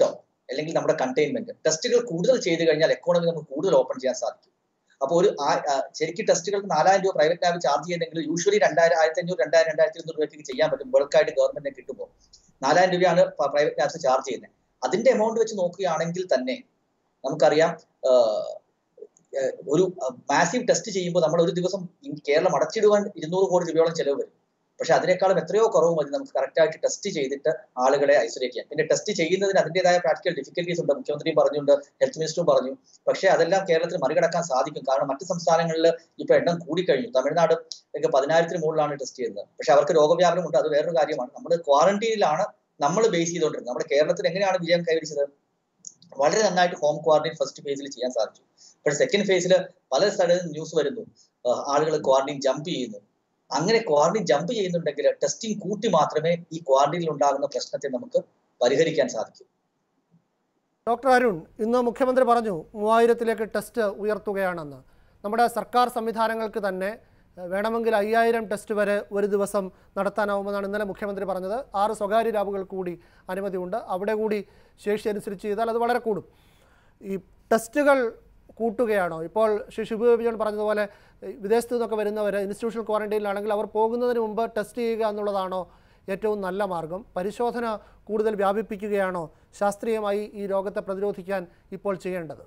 അല്ലെങ്കിൽ നമ്മുടെ കണ്ടെയ്ൻമെന്റ് ടെസ്റ്റുകൾ കൂടുതൽ ചെയ്ത് കഴിഞ്ഞാൽ എക്കോണമി നമുക്ക് കൂടുതൽ ഓപ്പൺ ചെയ്യാൻ സാധിക്കും അപ്പോൾ ഒരു ആ- ആ, ശരിക്കും ടെസ്റ്റുകൾക്ക് നാലായിരം രൂപ പ്രൈവറ്റ് ലാബ് ചാർജ് ചെയ്യുന്നെങ്കിൽ യൂഷ്വലി രണ്ടായിരം ആയിരത്തി അഞ്ഞൂറ് രണ്ടായിരം രണ്ടായിരത്തി ഇരുന്നൂറ് രൂപയ്ക്ക് ചെയ്യാൻ പറ്റും ബൾക്കായിട്ട് ഗവൺമെന്റിനെ കിട്ടുമ്പോൾ നാലായിരം രൂപയാണ് പ്രൈവറ്റ് ലാബ്സ് ചാർജ് ചെയ്യുന്നത് അതിന്റെ എമൗണ്ട് വെച്ച് നോക്കുകയാണെങ്കിൽ തന്നെ നമുക്കറിയാം ആഹ്, ഏഹ്, ഒരു മാസീവ് ടെസ്റ്റ് ചെയ്യുമ്പോൾ നമ്മൾ ഒരു ദിവസം ഈ കേരളം അടച്ചിടുവാൻ ഇരുന്നൂറ് കോടി രൂപയോളം ചെലവ് വരും പക്ഷെ അതിനേക്കാളും എത്രയോ കുറവ് മതി നമുക്ക് കറക്റ്റ് ആയിട്ട് ടെസ്റ്റ് ചെയ്തിട്ട് ആളുകളെ ഐസൊലേറ്റ് ചെയ്യാം പിന്നെ ടെസ്റ്റ് ചെയ്യുന്നതിന് അതിൻ്റെതായ പ്രാക്ടിക്കൽ ഡിഫിക്കൽട്ടീസ് ഉണ്ട് മുഖ്യമന്ത്രിയും പറഞ്ഞുണ്ട് ഹെൽത്ത് മിനിസ്റ്ററും പറഞ്ഞു പക്ഷേ അതെല്ലാം കേരളത്തിൽ മറികടക്കാൻ സാധിക്കും കാരണം മറ്റ് സംസ്ഥാനങ്ങളിൽ ഇപ്പൊ എണ്ണം കൂടിക്കഴിഞ്ഞു തമിഴ്നാട് ഒക്കെ പതിനായിരത്തിന് മുകളിലാണ് ടെസ്റ്റ് ചെയ്യുന്നത് പക്ഷെ അവർക്ക് രോഗവ്യാപനം ഉണ്ട് അത് വേറൊരു കാര്യമാണ് നമ്മൾ ക്വാറന്റീനിലാണ് നമ്മൾ ബേസ് ചെയ്തുകൊണ്ടിരുന്നത് നമ്മുടെ കേരളത്തിൽ എങ്ങനെയാണ് വിജയം കൈവരിച്ചത് വളരെ നന്നായിട്ട് ഹോം ക്വാറന്റൈൻ ഫസ്റ്റ് ഫേസിൽ ചെയ്യാൻ സാധിച്ചു പക്ഷേ സെക്കൻഡ് ഫേസിൽ പല സ്ഥലത്തും ന്യൂസ് വരുന്നു ആളുകൾ ക്വാറന്റൈൻ ജമ്പ് ചെയ്യുന്നു അങ്ങനെ ക്വാറന്റൈൻ ജമ്പ് ചെയ്യുന്നുണ്ടെങ്കിൽ ടെസ്റ്റിംഗ് കൂട്ടി മാത്രമേ ഈ ക്വാറന്റൈനിൽ ഉണ്ടാകുന്ന പ്രശ്നത്തെ നമുക്ക് പരിഹരിക്കാൻ സാധിക്കൂ ഡോക്ടർ അരുൺ ഇന്ന് മുഖ്യമന്ത്രി പറഞ്ഞു മൂവായിരത്തിലേക്ക് ടെസ്റ്റ് ഉയർത്തുകയാണെന്ന് നമ്മുടെ സർക്കാർ സംവിധാനങ്ങൾക്ക് തന്നെ ഏഹ്, വേണമെങ്കിൽ അയ്യായിരം ടെസ്റ്റ് വരെ ഒരു ദിവസം നടത്താനാവുമെന്നാണ് ഇന്നലെ മുഖ്യമന്ത്രി പറഞ്ഞത് ആറ് സ്വകാര്യ ലാബുകൾ കൂടി അനുമതിയുണ്ട് അവിടെ കൂടി ശേഷി അനുസരിച്ച് ചെയ്താൽ അത് വളരെ കൂടും ഈ ടെസ്റ്റുകൾ കൂട്ടുകയാണോ ഇപ്പോൾ ശ്രീ ഷിബു വിജയൻ പറഞ്ഞതുപോലെ ഏഹ്, വിദേശത്തു നിന്നൊക്കെ വരുന്നവർ ഇൻസ്റ്റിറ്റ്യൂഷണൽ ക്വാറന്റൈനിലാണെങ്കിൽ അവർ പോകുന്നതിന് മുമ്പ് ടെസ്റ്റ് ചെയ്യുക എന്നുള്ളതാണോ ഏറ്റവും നല്ല മാർഗം പരിശോധന കൂടുതൽ വ്യാപിപ്പിക്കുകയാണോ ശാസ്ത്രീയമായി ഈ രോഗത്തെ പ്രതിരോധിക്കാൻ ഇപ്പോൾ ചെയ്യേണ്ടത്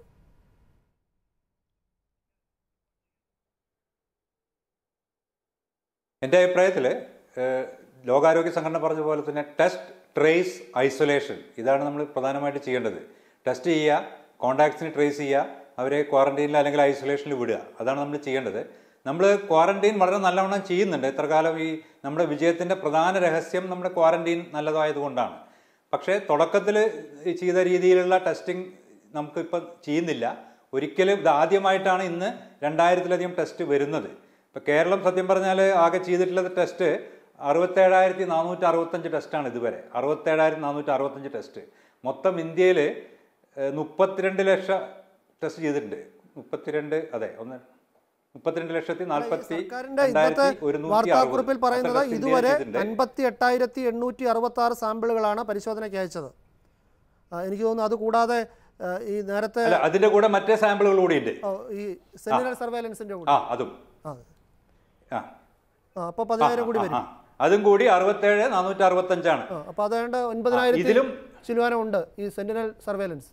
എൻ്റെ അഭിപ്രായത്തിൽ ലോകാരോഗ്യ സംഘടന പറഞ്ഞ പോലെ തന്നെ ടെസ്റ്റ് ട്രേസ് ഐസൊലേഷൻ ഇതാണ് നമ്മൾ പ്രധാനമായിട്ട് ചെയ്യേണ്ടത് ടെസ്റ്റ് ചെയ്യുക കോണ്ടാക്ട്സിനെ ട്രേസ് ചെയ്യുക അവരെ ക്വാറന്റൈനിൽ അല്ലെങ്കിൽ ഐസൊലേഷനിൽ വിടുക അതാണ് നമ്മൾ ചെയ്യേണ്ടത് നമ്മൾ ക്വാറന്റൈൻ വളരെ നല്ലവണ്ണം ചെയ്യുന്നുണ്ട് ഇത്ര കാലം ഈ നമ്മുടെ വിജയത്തിൻ്റെ പ്രധാന രഹസ്യം നമ്മുടെ ക്വാറന്റൈൻ നല്ലതായതുകൊണ്ടാണ് പക്ഷേ തുടക്കത്തിൽ ചെയ്ത രീതിയിലുള്ള ടെസ്റ്റിംഗ് നമുക്കിപ്പം ചെയ്യുന്നില്ല ഒരിക്കലും ഇത് ആദ്യമായിട്ടാണ് ഇന്ന് രണ്ടായിരത്തിലധികം ടെസ്റ്റ് വരുന്നത് ഇപ്പം കേരളം സത്യം പറഞ്ഞാൽ ആകെ ചെയ്തിട്ടുള്ള ടെസ്റ്റ് അറുപത്തേഴായിരത്തി നാനൂറ്റി അറുപത്തഞ്ച് ടെസ്റ്റാണ് ഇതുവരെ അറുപത്തേഴായിരത്തി നാനൂറ്റി അറുപത്തഞ്ച് ടെസ്റ്റ് മൊത്തം ഇന്ത്യയിൽ മുപ്പത്തിരണ്ട് ലക്ഷം ടെസ്റ്റ് ചെയ്തിട്ടുണ്ട് മുപ്പത്തിരണ്ട് അതെ ഒന്ന് മുപ്പത്തിരണ്ട് ലക്ഷത്തി നാൽപ്പത്തി സർക്കാരിന്റെ ഇന്നത്തെ രണ്ടായിരത്തി ഒരുന്നൂറ്റി വാർത്താക്കുറിപ്പിൽ അറുപത് പറയുന്നത് അത്ര ടെസ്റ്റ് ഇതുവരെ ഇന്ത്യയിൽ ചെയ്തിട്ടുണ്ട്. അൻപത്തി എട്ടായിരത്തി എണ്ണൂറ്റി അറുപത്തി ആറ് സാമ്പിളുകളാണ് പരിശോധനയ്ക്ക് അയച്ചത് ആ, എനിക്ക് തോന്നുന്നു അത് കൂടാതെ ആ, ഈ നേരത്തെ അല്ല അതിന്റെ കൂടെ മറ്റേ സാമ്പിളുകൾ കൂടി ഉണ്ട് ഓ, ഈ സെന്റിനൽ സർവേലൻസിന്റെ കൂടെ ആ അതും ആ ആ ആ, അപ്പോൾ പതിനായിരം കൂടി ആ, വരും ആ. അതും കൂടി അറുപത്തേഴ് നാനൂറ്റി അറുപത്തഞ്ചാണ് ആ, അപ്പോൾ അതുകൊണ്ട് ഒൻപതിനായിരത്തി ഇതിലും- ചിലുവാനം ഉണ്ട് ഈ സെന്റിനൽ സർവേലൻസ്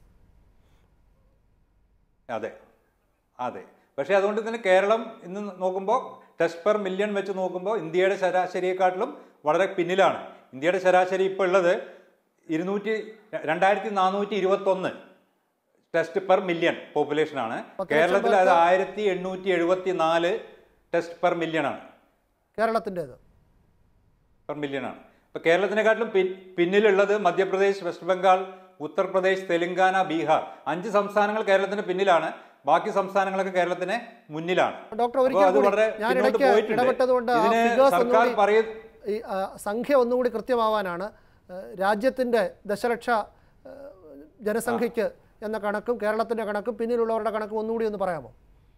അതെ അതെ പക്ഷേ അതുകൊണ്ട് തന്നെ കേരളം ഇന്ന് നോക്കുമ്പോൾ ടെസ്റ്റ് പെർ മില്യൺ വെച്ച് നോക്കുമ്പോൾ ഇന്ത്യയുടെ ശരാശരിയെക്കാട്ടിലും വളരെ പിന്നിലാണ് ഇന്ത്യയുടെ ശരാശരി ഇപ്പോൾ ഉള്ളത് ഇരുന്നൂറ്റി രണ്ടായിരത്തി നാനൂറ്റി ഇരുപത്തൊന്ന് ടെസ്റ്റ് പെർ മില്യൺ പോപ്പുലേഷനാണ് പത്ത് ലക്ഷം കേരളത്തിൽ അത് പേർക്ക് ആയിരത്തി എണ്ണൂറ്റി എഴുപത്തി നാല് ടെസ്റ്റ് പെർ മില്യൺ ആണ് കേരളത്തിൻ്റെത് പെർ മില്യൺ ആണ് ഇപ്പൊ കേരളത്തിനെക്കാട്ടിലും പിൻ- പിന്നിലുള്ളത് മധ്യപ്രദേശ് വെസ്റ്റ് ബംഗാൾ ഉത്തർപ്രദേശ് തെലങ്കാന ബീഹാർ അഞ്ച് സംസ്ഥാനങ്ങൾ കേരളത്തിന് പിന്നിലാണ് ബാക്കി സംസ്ഥാനങ്ങളൊക്കെ കേരളത്തിന് മുന്നിലാണ് ഡോക്ടർ അപ്പോൾ ഒരിക്കൽ അത് കൂടി വളരെ ഞാൻ പിന്നോട്ട് ഇടയ്ക്ക് പോയിട്ടുണ്ട്. ഇടപെട്ടതുകൊണ്ട് ആ ഇതിന് figures സർക്കാർ ഒന്നുകൂടി പറയ ഈ ആ, സംഖ്യ ഒന്നുകൂടി കൃത്യമാവാനാണ് ആ, രാജ്യത്തിൻ്റെ ദശലക്ഷ ആ, ജനസംഖ്യയ്ക്ക് എന്ന കണക്കും കേരളത്തിൻ്റെ കണക്കും പിന്നിലുള്ളവരുടെ കണക്കും ഒന്നുകൂടി ഒന്ന് പറയാമോ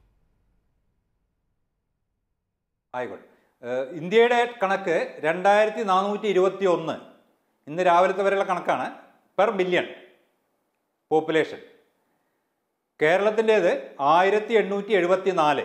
ആയിക്കോട്ടെ ഏഹ് ഇന്ത്യയുടെ കണക്ക് രണ്ടായിരത്തി നാനൂറ്റി ഇരുപത്തി ഒന്ന് ഇന്ന് രാവിലത്തെ വരെയുള്ള കണക്കാണ് പെർ മില്യൺ പോപ്പുലേഷൻ കേരളത്തിൻ്റേത് ആയിരത്തി എണ്ണൂറ്റി എഴുപത്തി നാല്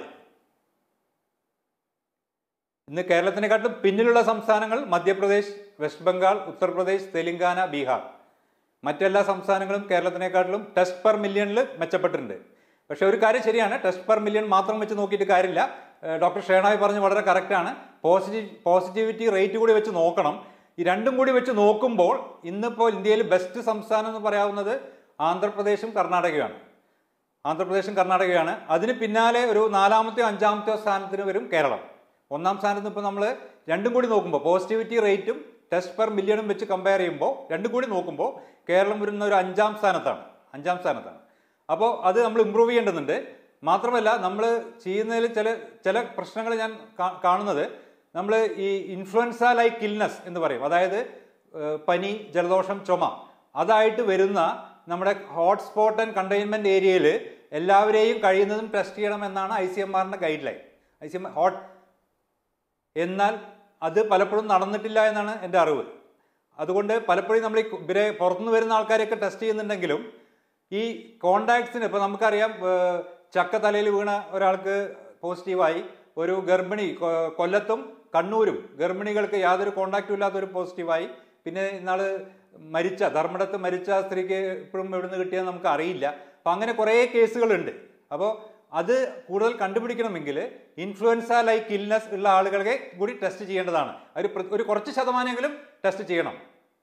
ഇന്ന് കേരളത്തിനെക്കാട്ടും പിന്നിലുള്ള സംസ്ഥാനങ്ങൾ മധ്യപ്രദേശ് വെസ്റ്റ് ബംഗാൾ ഉത്തർപ്രദേശ് തെലങ്കാന ബീഹാർ മറ്റെല്ലാ സംസ്ഥാനങ്ങളും കേരളത്തിനെക്കാട്ടിലും ടെസ്റ്റ് പെർ മില്യണിൽ മെച്ചപ്പെട്ടിട്ടുണ്ട് പക്ഷേ ഒരു കാര്യം ശരിയാണ് ടെസ്റ്റ് പെർ മില്യൺ മാത്രം വെച്ച് നോക്കിയിട്ട് കാര്യമില്ല ഏഹ് ഡോക്ടർ ഷേണായി പറഞ്ഞ് വളരെ കറക്റ്റാണ് പോസിറ്റീവ് പോസിറ്റിവിറ്റി റേറ്റ് കൂടി വെച്ച് നോക്കണം ഈ രണ്ടും കൂടി വെച്ച് നോക്കുമ്പോൾ ഇന്നിപ്പോൾ ഇന്ത്യയിൽ ബെസ്റ്റ് സംസ്ഥാനം എന്ന് പറയാവുന്നത് ആന്ധ്രാപ്രദേശും കർണാടകയുമാണ് ആന്ധ്രാപ്രദേശും കർണാടകയാണ് അതിന് പിന്നാലെ ഒരു നാലാമത്തെയോ അഞ്ചാമത്തെയോ സ്ഥാനത്തിന് വരും കേരളം ഒന്നാം സ്ഥാനത്ത് ഇപ്പോൾ നമ്മൾ രണ്ടും കൂടി നോക്കുമ്പോൾ പോസിറ്റിവിറ്റി റേറ്റും ടെസ്റ്റ് പെർ മില്യണും വെച്ച് കമ്പയർ ചെയ്യുമ്പോൾ രണ്ടും കൂടി നോക്കുമ്പോൾ കേരളം വരുന്ന ഒരു അഞ്ചാം സ്ഥാനത്താണ് അഞ്ചാം സ്ഥാനത്താണ് അപ്പോൾ അത് നമ്മൾ ഇമ്പ്രൂവ് ചെയ്യേണ്ടതുണ്ട് മാത്രമല്ല നമ്മൾ ചെയ്യുന്നതിൽ ചില ചില പ്രശ്നങ്ങൾ ഞാൻ കാ- കാണുന്നത് നമ്മൾ ഈ ഇൻഫ്ലുവൻസ ലൈക്ക് ഇൽനസ് എന്ന് പറയും അതായത് ഏഹ്, പനി ജലദോഷം ചുമ അതായിട്ട് വരുന്ന നമ്മുടെ ഹോട്ട്സ്പോട്ട് ആൻഡ് കണ്ടെയ്ൻമെന്റ് ഏരിയയിൽ എല്ലാവരെയും കഴിയുന്നതും ടെസ്റ്റ് ചെയ്യണം എന്നാണ് ഐ സി എം ആറിന്റെ guideline I C M ഹോട്ട് എന്നാൽ അത് പലപ്പോഴും നടന്നിട്ടില്ല എന്നാണ് എൻ്റെ അറിവ് അതുകൊണ്ട് പലപ്പോഴും നമ്മൾ ഈ ഇവരെ പുറത്തുനിന്ന് വരുന്ന ആൾക്കാരെയൊക്കെ ടെസ്റ്റ് ചെയ്യുന്നുണ്ടെങ്കിലും ഈ കോണ്ടാക്ട്സിന് ഇപ്പോൾ നമുക്കറിയാം ഏർ ചക്ക തലയിൽ വീണ ഒരാൾക്ക് പോസിറ്റീവായി ഒരു ഗർഭിണി കൊ- കൊല്ലത്തും കണ്ണൂരും ഗർഭിണികൾക്ക് യാതൊരു കോണ്ടാക്റ്റും ഇല്ലാത്ത ഒരു പോസിറ്റീവായി പിന്നെ ഇന്നാള് മരിച്ച ധർമ്മടത്ത് മരിച്ച സ്ത്രീക്ക് ഇപ്പോഴും എവിടുന്ന് കിട്ടിയെന്ന് നമുക്ക് അറിയില്ല അപ്പം അങ്ങനെ കുറേ കേസുകളുണ്ട് അപ്പോൾ അത് കൂടുതൽ കണ്ടുപിടിക്കണമെങ്കിൽ ഇൻഫ്ലുവൻസ ലൈക്ക് ഇൽനസ് ഉള്ള ആളുകളെ കൂടി ടെസ്റ്റ് ചെയ്യേണ്ടതാണ് ഒരു പ്ര- ഒരു കുറച്ച് ശതമാനമെങ്കിലും ടെസ്റ്റ് ചെയ്യണം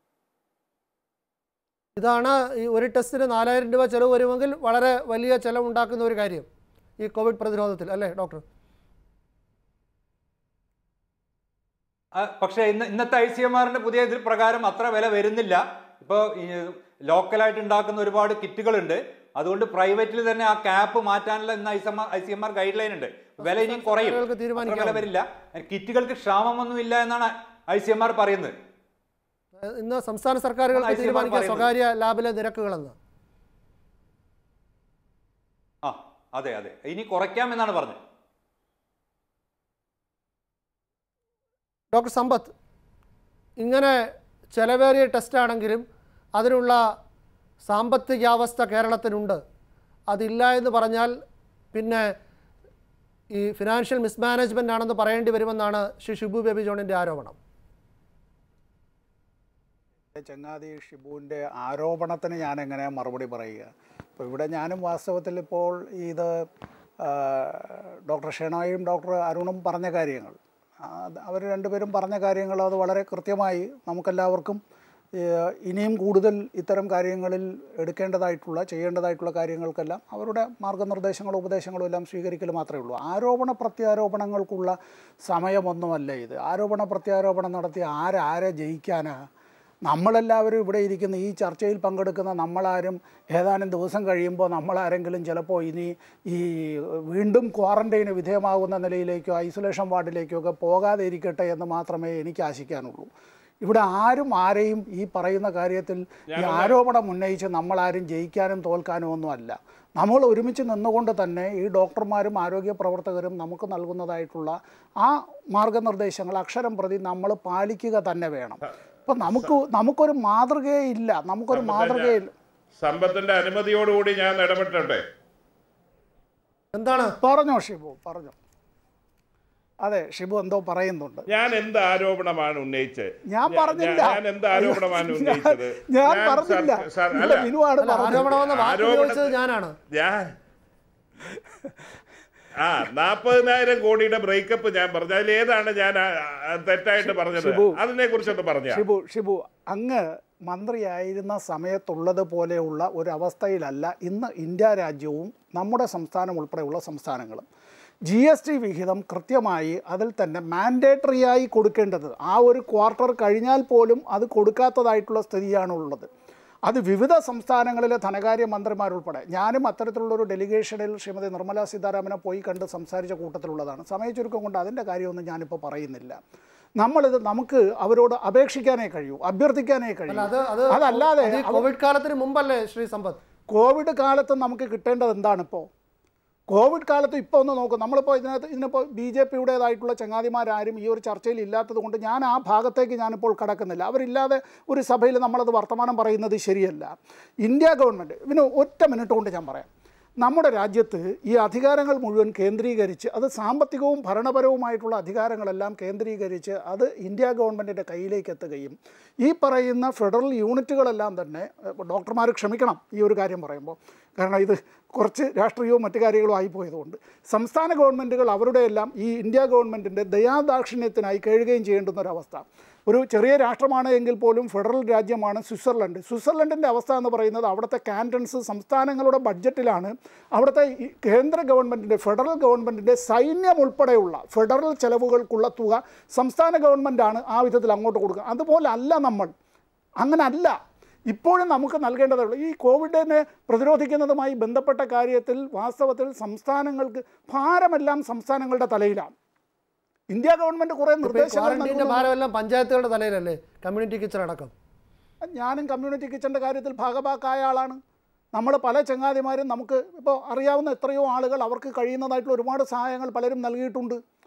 ഇതാണ് ഈ ഒരു ടെസ്റ്റിന് നാലായിരം രൂപ ചിലവ് വരുമെങ്കിൽ വളരെ വലിയ ചിലവുണ്ടാക്കുന്ന ഒരു കാര്യം ഈ കോവിഡ് പ്രതിരോധത്തിൽ അല്ലേ ഡോക്ടർ ആ, പക്ഷേ ഇന്ന് ഇന്നത്തെ ഐ സി എം ആറിന്റെ പുതിയ ഇതിൽ പ്രകാരം അത്ര വില വരുന്നില്ല ഇപ്പോൾ ലോക്കലായിട്ട് ഉണ്ടാക്കുന്ന ഒരുപാട് കിറ്റുകളുണ്ട് അതുകൊണ്ട് പ്രൈവറ്റിൽ തന്നെ ആ ക്യാപ്പ് മാറ്റാനുള്ള ഇന്ന് I I C M R guideline ഉണ്ട് വില ഇനിയും കുറയും സർക്കാരുകൾക്ക് അത്ര തീരുമാനിക്കാം. വില വരില്ല കിറ്റുകൾക്ക് ക്ഷാമമൊന്നുമില്ല എന്നാണ് ഐ സി എം ആർ പറയുന്നത് ഏഹ് ഇന്ന് സംസ്ഥാന സർക്കാരുകൾക്ക് ICMR തീരുമാനിക്കാം പറയുന്നത്. സ്വകാര്യ ലാബിലെ നിരക്കുകളെന്ന് ആ അതെ അതെ ഇനി കുറയ്ക്കാം എന്നാണ് പറഞ്ഞത് ഡോക്ടർ സമ്പത്ത് ഇങ്ങനെ ചെലവേറിയ ടെസ്റ്റാണെങ്കിലും അതിനുള്ള സാമ്പത്തികാവസ്ഥ കേരളത്തിനുണ്ട് അതില്ല എന്ന് പറഞ്ഞാൽ പിന്നെ ഈ ഫിനാൻഷ്യൽ മിസ്മാനേജ്മെൻ്റ് ആണെന്ന് പറയേണ്ടി വരുമെന്നാണ് ശ്രീ ഷിബു ബേബി ജോണിൻ്റെ ആരോപണം ചങ്ങാതി ഷിബുവിൻ്റെ ആരോപണത്തിന് ഞാൻ എങ്ങനെ മറുപടി പറയുക അപ്പോൾ ഇവിടെ ഞാനും വാസ്തവത്തിൽ ഇപ്പോൾ ഇത് ആ, ഡോക്ടർ ഷെണോയും ഡോക്ടർ അരുണും പറഞ്ഞ കാര്യങ്ങൾ അവർ രണ്ടുപേരും പറഞ്ഞ കാര്യങ്ങൾ അത് വളരെ കൃത്യമായി നമുക്കെല്ലാവർക്കും ഏ, ഇനിയും കൂടുതൽ ഇത്തരം കാര്യങ്ങളിൽ എടുക്കേണ്ടതായിട്ടുള്ള ചെയ്യേണ്ടതായിട്ടുള്ള കാര്യങ്ങൾക്കെല്ലാം അവരുടെ മാർഗനിർദ്ദേശങ്ങളും ഉപദേശങ്ങളും എല്ലാം സ്വീകരിക്കൽ മാത്രമേ ഉള്ളൂ ആരോപണ പ്രത്യാരോപണങ്ങൾക്കുള്ള സമയമൊന്നുമല്ല ഇത് ആരോപണ പ്രത്യാരോപണം നടത്തി ആരാരെ ജയിക്കാനാ നമ്മളെല്ലാവരും ഇവിടെ ഇരിക്കുന്ന ഈ ചർച്ചയിൽ പങ്കെടുക്കുന്ന നമ്മളാരും ഏതാനും ദിവസം കഴിയുമ്പോൾ നമ്മളാരെങ്കിലും ചിലപ്പോൾ ഇനി ഈ വീണ്ടും ക്വാറൻറ്റൈന് വിധേയമാകുന്ന നിലയിലേക്കോ ഐസൊലേഷൻ വാർഡിലേക്കോ ഒക്കെ പോകാതെ ഇരിക്കട്ടെ എന്ന് മാത്രമേ എനിക്ക് ആശിക്കാനുള്ളൂ ഇവിടെ ആരും ആരെയും ഈ പറയുന്ന കാര്യത്തിൽ ഈ ആരോപണം ഉന്നയിച്ച് നമ്മളാരും ജയിക്കാനും തോൽക്കാനും ഒന്നും അല്ല നമ്മൾ ഒരുമിച്ച് നിന്നുകൊണ്ട് തന്നെ ഈ ഡോക്ടർമാരും ആരോഗ്യ പ്രവർത്തകരും നമുക്ക് നൽകുന്നതായിട്ടുള്ള ആ മാർഗനിർദ്ദേശങ്ങൾ അക്ഷരം പ്രതി നമ്മൾ പാലിക്കുക തന്നെ വേണം ഇപ്പം നമുക്ക് നമുക്കൊരു മാതൃകയേ ഇല്ല നമുക്കൊരു മാതൃകയില്ല സമ്പത്തിന്റെ അനുമതിയോടുകൂടി ഞാൻ ഇടപെട്ടോട്ടെ എന്താണ് പറഞ്ഞോ ഷിബു പറഞ്ഞോ അതെ ഷിബു എന്തോ പറയുന്നുണ്ട് ഞാൻ എന്ത് ആരോപണമാണ് ഉന്നയിച്ചത് ഞാൻ പറഞ്ഞില്ല. ഞാൻ എന്ത് ആരോപണമാണ് ഞാൻ- ഉന്നയിച്ചത് ഞാൻ സർ- പറഞ്ഞില്ല. സർ- ഇവിടെ അല്ല, ബിനുവാണ് അല്ല, പറഞ്ഞത്. ആരോപണമെന്ന് വാക്ക് ആരോപണത്തെ- ഉപയോഗിച്ചത് ഞാനാണ് ഞാൻ ആ നാൽപ്പതിനായിരം കോടിയുടെ ബ്രേക്കപ്പ് ഞാൻ പറഞ്ഞു അതിൽ ഏതാണ് ഞാൻ ആ, ആ, തെറ്റായിട്ട് പറഞ്ഞത് ഷിബു. അതിനെ കുറിച്ചൊന്ന് പറഞ്ഞ ഷിബു ഷിബു അങ്ങ് മന്ത്രിയായിരുന്ന സമയത്തുള്ളത് പോലെയുള്ള ഒരു അവസ്ഥയിലല്ല ഇന്ന് ഇന്ത്യ രാജ്യവും നമ്മുടെ സംസ്ഥാനം ഉൾപ്പെടെയുള്ള സംസ്ഥാനങ്ങളും ജി എസ് ടി വിഹിതം കൃത്യമായി അതിൽ തന്നെ മാൻഡേറ്ററിയായി കൊടുക്കേണ്ടത് ആ ഒരു ക്വാർട്ടർ കഴിഞ്ഞാൽ പോലും അത് കൊടുക്കാത്തതായിട്ടുള്ള സ്ഥിതിയാണ് ഉള്ളത് അത് വിവിധ സംസ്ഥാനങ്ങളിലെ ധനകാര്യ മന്ത്രിമാരുൾപ്പെടെ ഞാനും അത്തരത്തിലുള്ളൊരു ഡെലിഗേഷനിൽ ശ്രീമതി നിർമ്മലാ സീതാരാമനെ പോയി കണ്ട് സംസാരിച്ച കൂട്ടത്തിലുള്ളതാണ് സമയച്ചുരുക്കം കൊണ്ട് അതിൻ്റെ കാര്യമൊന്നും ഞാനിപ്പോൾ പറയുന്നില്ല നമ്മളിത് നമുക്ക് അവരോട് അപേക്ഷിക്കാനേ കഴിയൂ അഭ്യർത്ഥിക്കാനേ അല്ല കഴിയൂ അത് അത് അതല്ലാതെ അത് ഈ അവർ- കോവിഡ് കാലത്തിന് മുമ്പല്ലേ ശ്രീ സമ്പത്ത് കോവിഡ് കാലത്ത് നമുക്ക് കിട്ടേണ്ടത് എന്താണിപ്പോൾ കോവിഡ് കാലത്ത് ഇപ്പോൾ ഒന്ന് നോക്കും നമ്മളിപ്പോൾ ഇതിനകത്ത് ഇതിനിപ്പോൾ ബി ജെ പിയുടേതായിട്ടുള്ള ചങ്ങാതിമാരാരും ഈ ഒരു ചർച്ചയിൽ ഇല്ലാത്തത് കൊണ്ട് ഞാൻ ആ ഭാഗത്തേക്ക് ഞാനിപ്പോൾ കടക്കുന്നില്ല അവരില്ലാതെ ഒരു സഭയിൽ നമ്മളത് വർത്തമാനം പറയുന്നത് ശരിയല്ല ഇന്ത്യ ഗവൺമെൻറ് ഇതിന് ഒറ്റ മിനിറ്റ് കൊണ്ട് ഞാൻ പറയാം നമ്മുടെ രാജ്യത്ത് ഈ അധികാരങ്ങൾ മുഴുവൻ കേന്ദ്രീകരിച്ച് അത് സാമ്പത്തികവും ഭരണപരവുമായിട്ടുള്ള അധികാരങ്ങളെല്ലാം കേന്ദ്രീകരിച്ച് അത് ഇന്ത്യ ഗവൺമെൻറ്റിൻ്റെ കയ്യിലേക്ക് എത്തുകയും ഈ പറയുന്ന ഫെഡറൽ യൂണിറ്റുകളെല്ലാം തന്നെ ഡോക്ടർമാർ ക്ഷമിക്കണം ഈ ഒരു കാര്യം പറയുമ്പോൾ കാരണം ഇത് കുറച്ച് രാഷ്ട്രീയവും മറ്റു കാര്യങ്ങളും ആയിപ്പോയതുകൊണ്ട് സംസ്ഥാന ഗവൺമെൻറ്റുകൾ അവരുടെ എല്ലാം ഈ ഇന്ത്യ ഗവൺമെൻറ്റിൻ്റെ ദയാദാക്ഷിണ്യത്തിനായി കഴിയുകയും ചെയ്യേണ്ടുന്ന ഒരവസ്ഥ ഒരു ചെറിയ രാഷ്ട്രമാണ് എങ്കിൽ പോലും ഫെഡറൽ രാജ്യമാണ് സ്വിറ്റ്സർലൻഡ് സ്വിറ്റ്സർലൻഡിൻ്റെ അവസ്ഥ എന്ന് പറയുന്നത് അവിടുത്തെ കാൻറ്റൺസ് സംസ്ഥാനങ്ങളുടെ ബഡ്ജറ്റിലാണ് അവിടുത്തെ ഈ കേന്ദ്ര ഗവൺമെൻറ്റിൻ്റെ ഫെഡറൽ ഗവൺമെൻറ്റിൻ്റെ സൈന്യം ഉൾപ്പെടെയുള്ള ഫെഡറൽ ചെലവുകൾക്കുള്ള തുക സംസ്ഥാന ഗവൺമെൻറ്റാണ് ആ വിധത്തിൽ അങ്ങോട്ട് കൊടുക്കുക അതുപോലെ അല്ല നമ്മൾ അങ്ങനെ അല്ല ഇപ്പോഴും നമുക്ക് നൽകേണ്ടതുള്ളൂ ഈ കോവിഡിനെ പ്രതിരോധിക്കുന്നതുമായി ബന്ധപ്പെട്ട കാര്യത്തിൽ വാസ്തവത്തിൽ സംസ്ഥാനങ്ങൾക്ക് ഭാരമെല്ലാം സംസ്ഥാനങ്ങളുടെ തലയിലാണ് ഇന്ത്യ ഗവൺമെൻറ് കുറേ നിർദ്ദേശങ്ങൾ ക്വാറന്റീൻ്റെ നൽകുന്നു. ഭാരമെല്ലാം പഞ്ചായത്തുകളുടെ തലയിലല്ലേ കമ്മ്യൂണിറ്റി കിച്ചൺ അടക്കം ഞാനും കമ്മ്യൂണിറ്റി കിച്ചൻ്റെ കാര്യത്തിൽ ഭാഗഭാക്കായ ആളാണ് നമ്മൾ പല ചങ്ങാതിമാരും നമുക്ക് ഇപ്പോൾ അറിയാവുന്ന എത്രയോ ആളുകൾ അവർക്ക് കഴിയുന്നതായിട്ടുള്ള ഒരുപാട് സഹായങ്ങൾ പലരും നൽകിയിട്ടുണ്ട്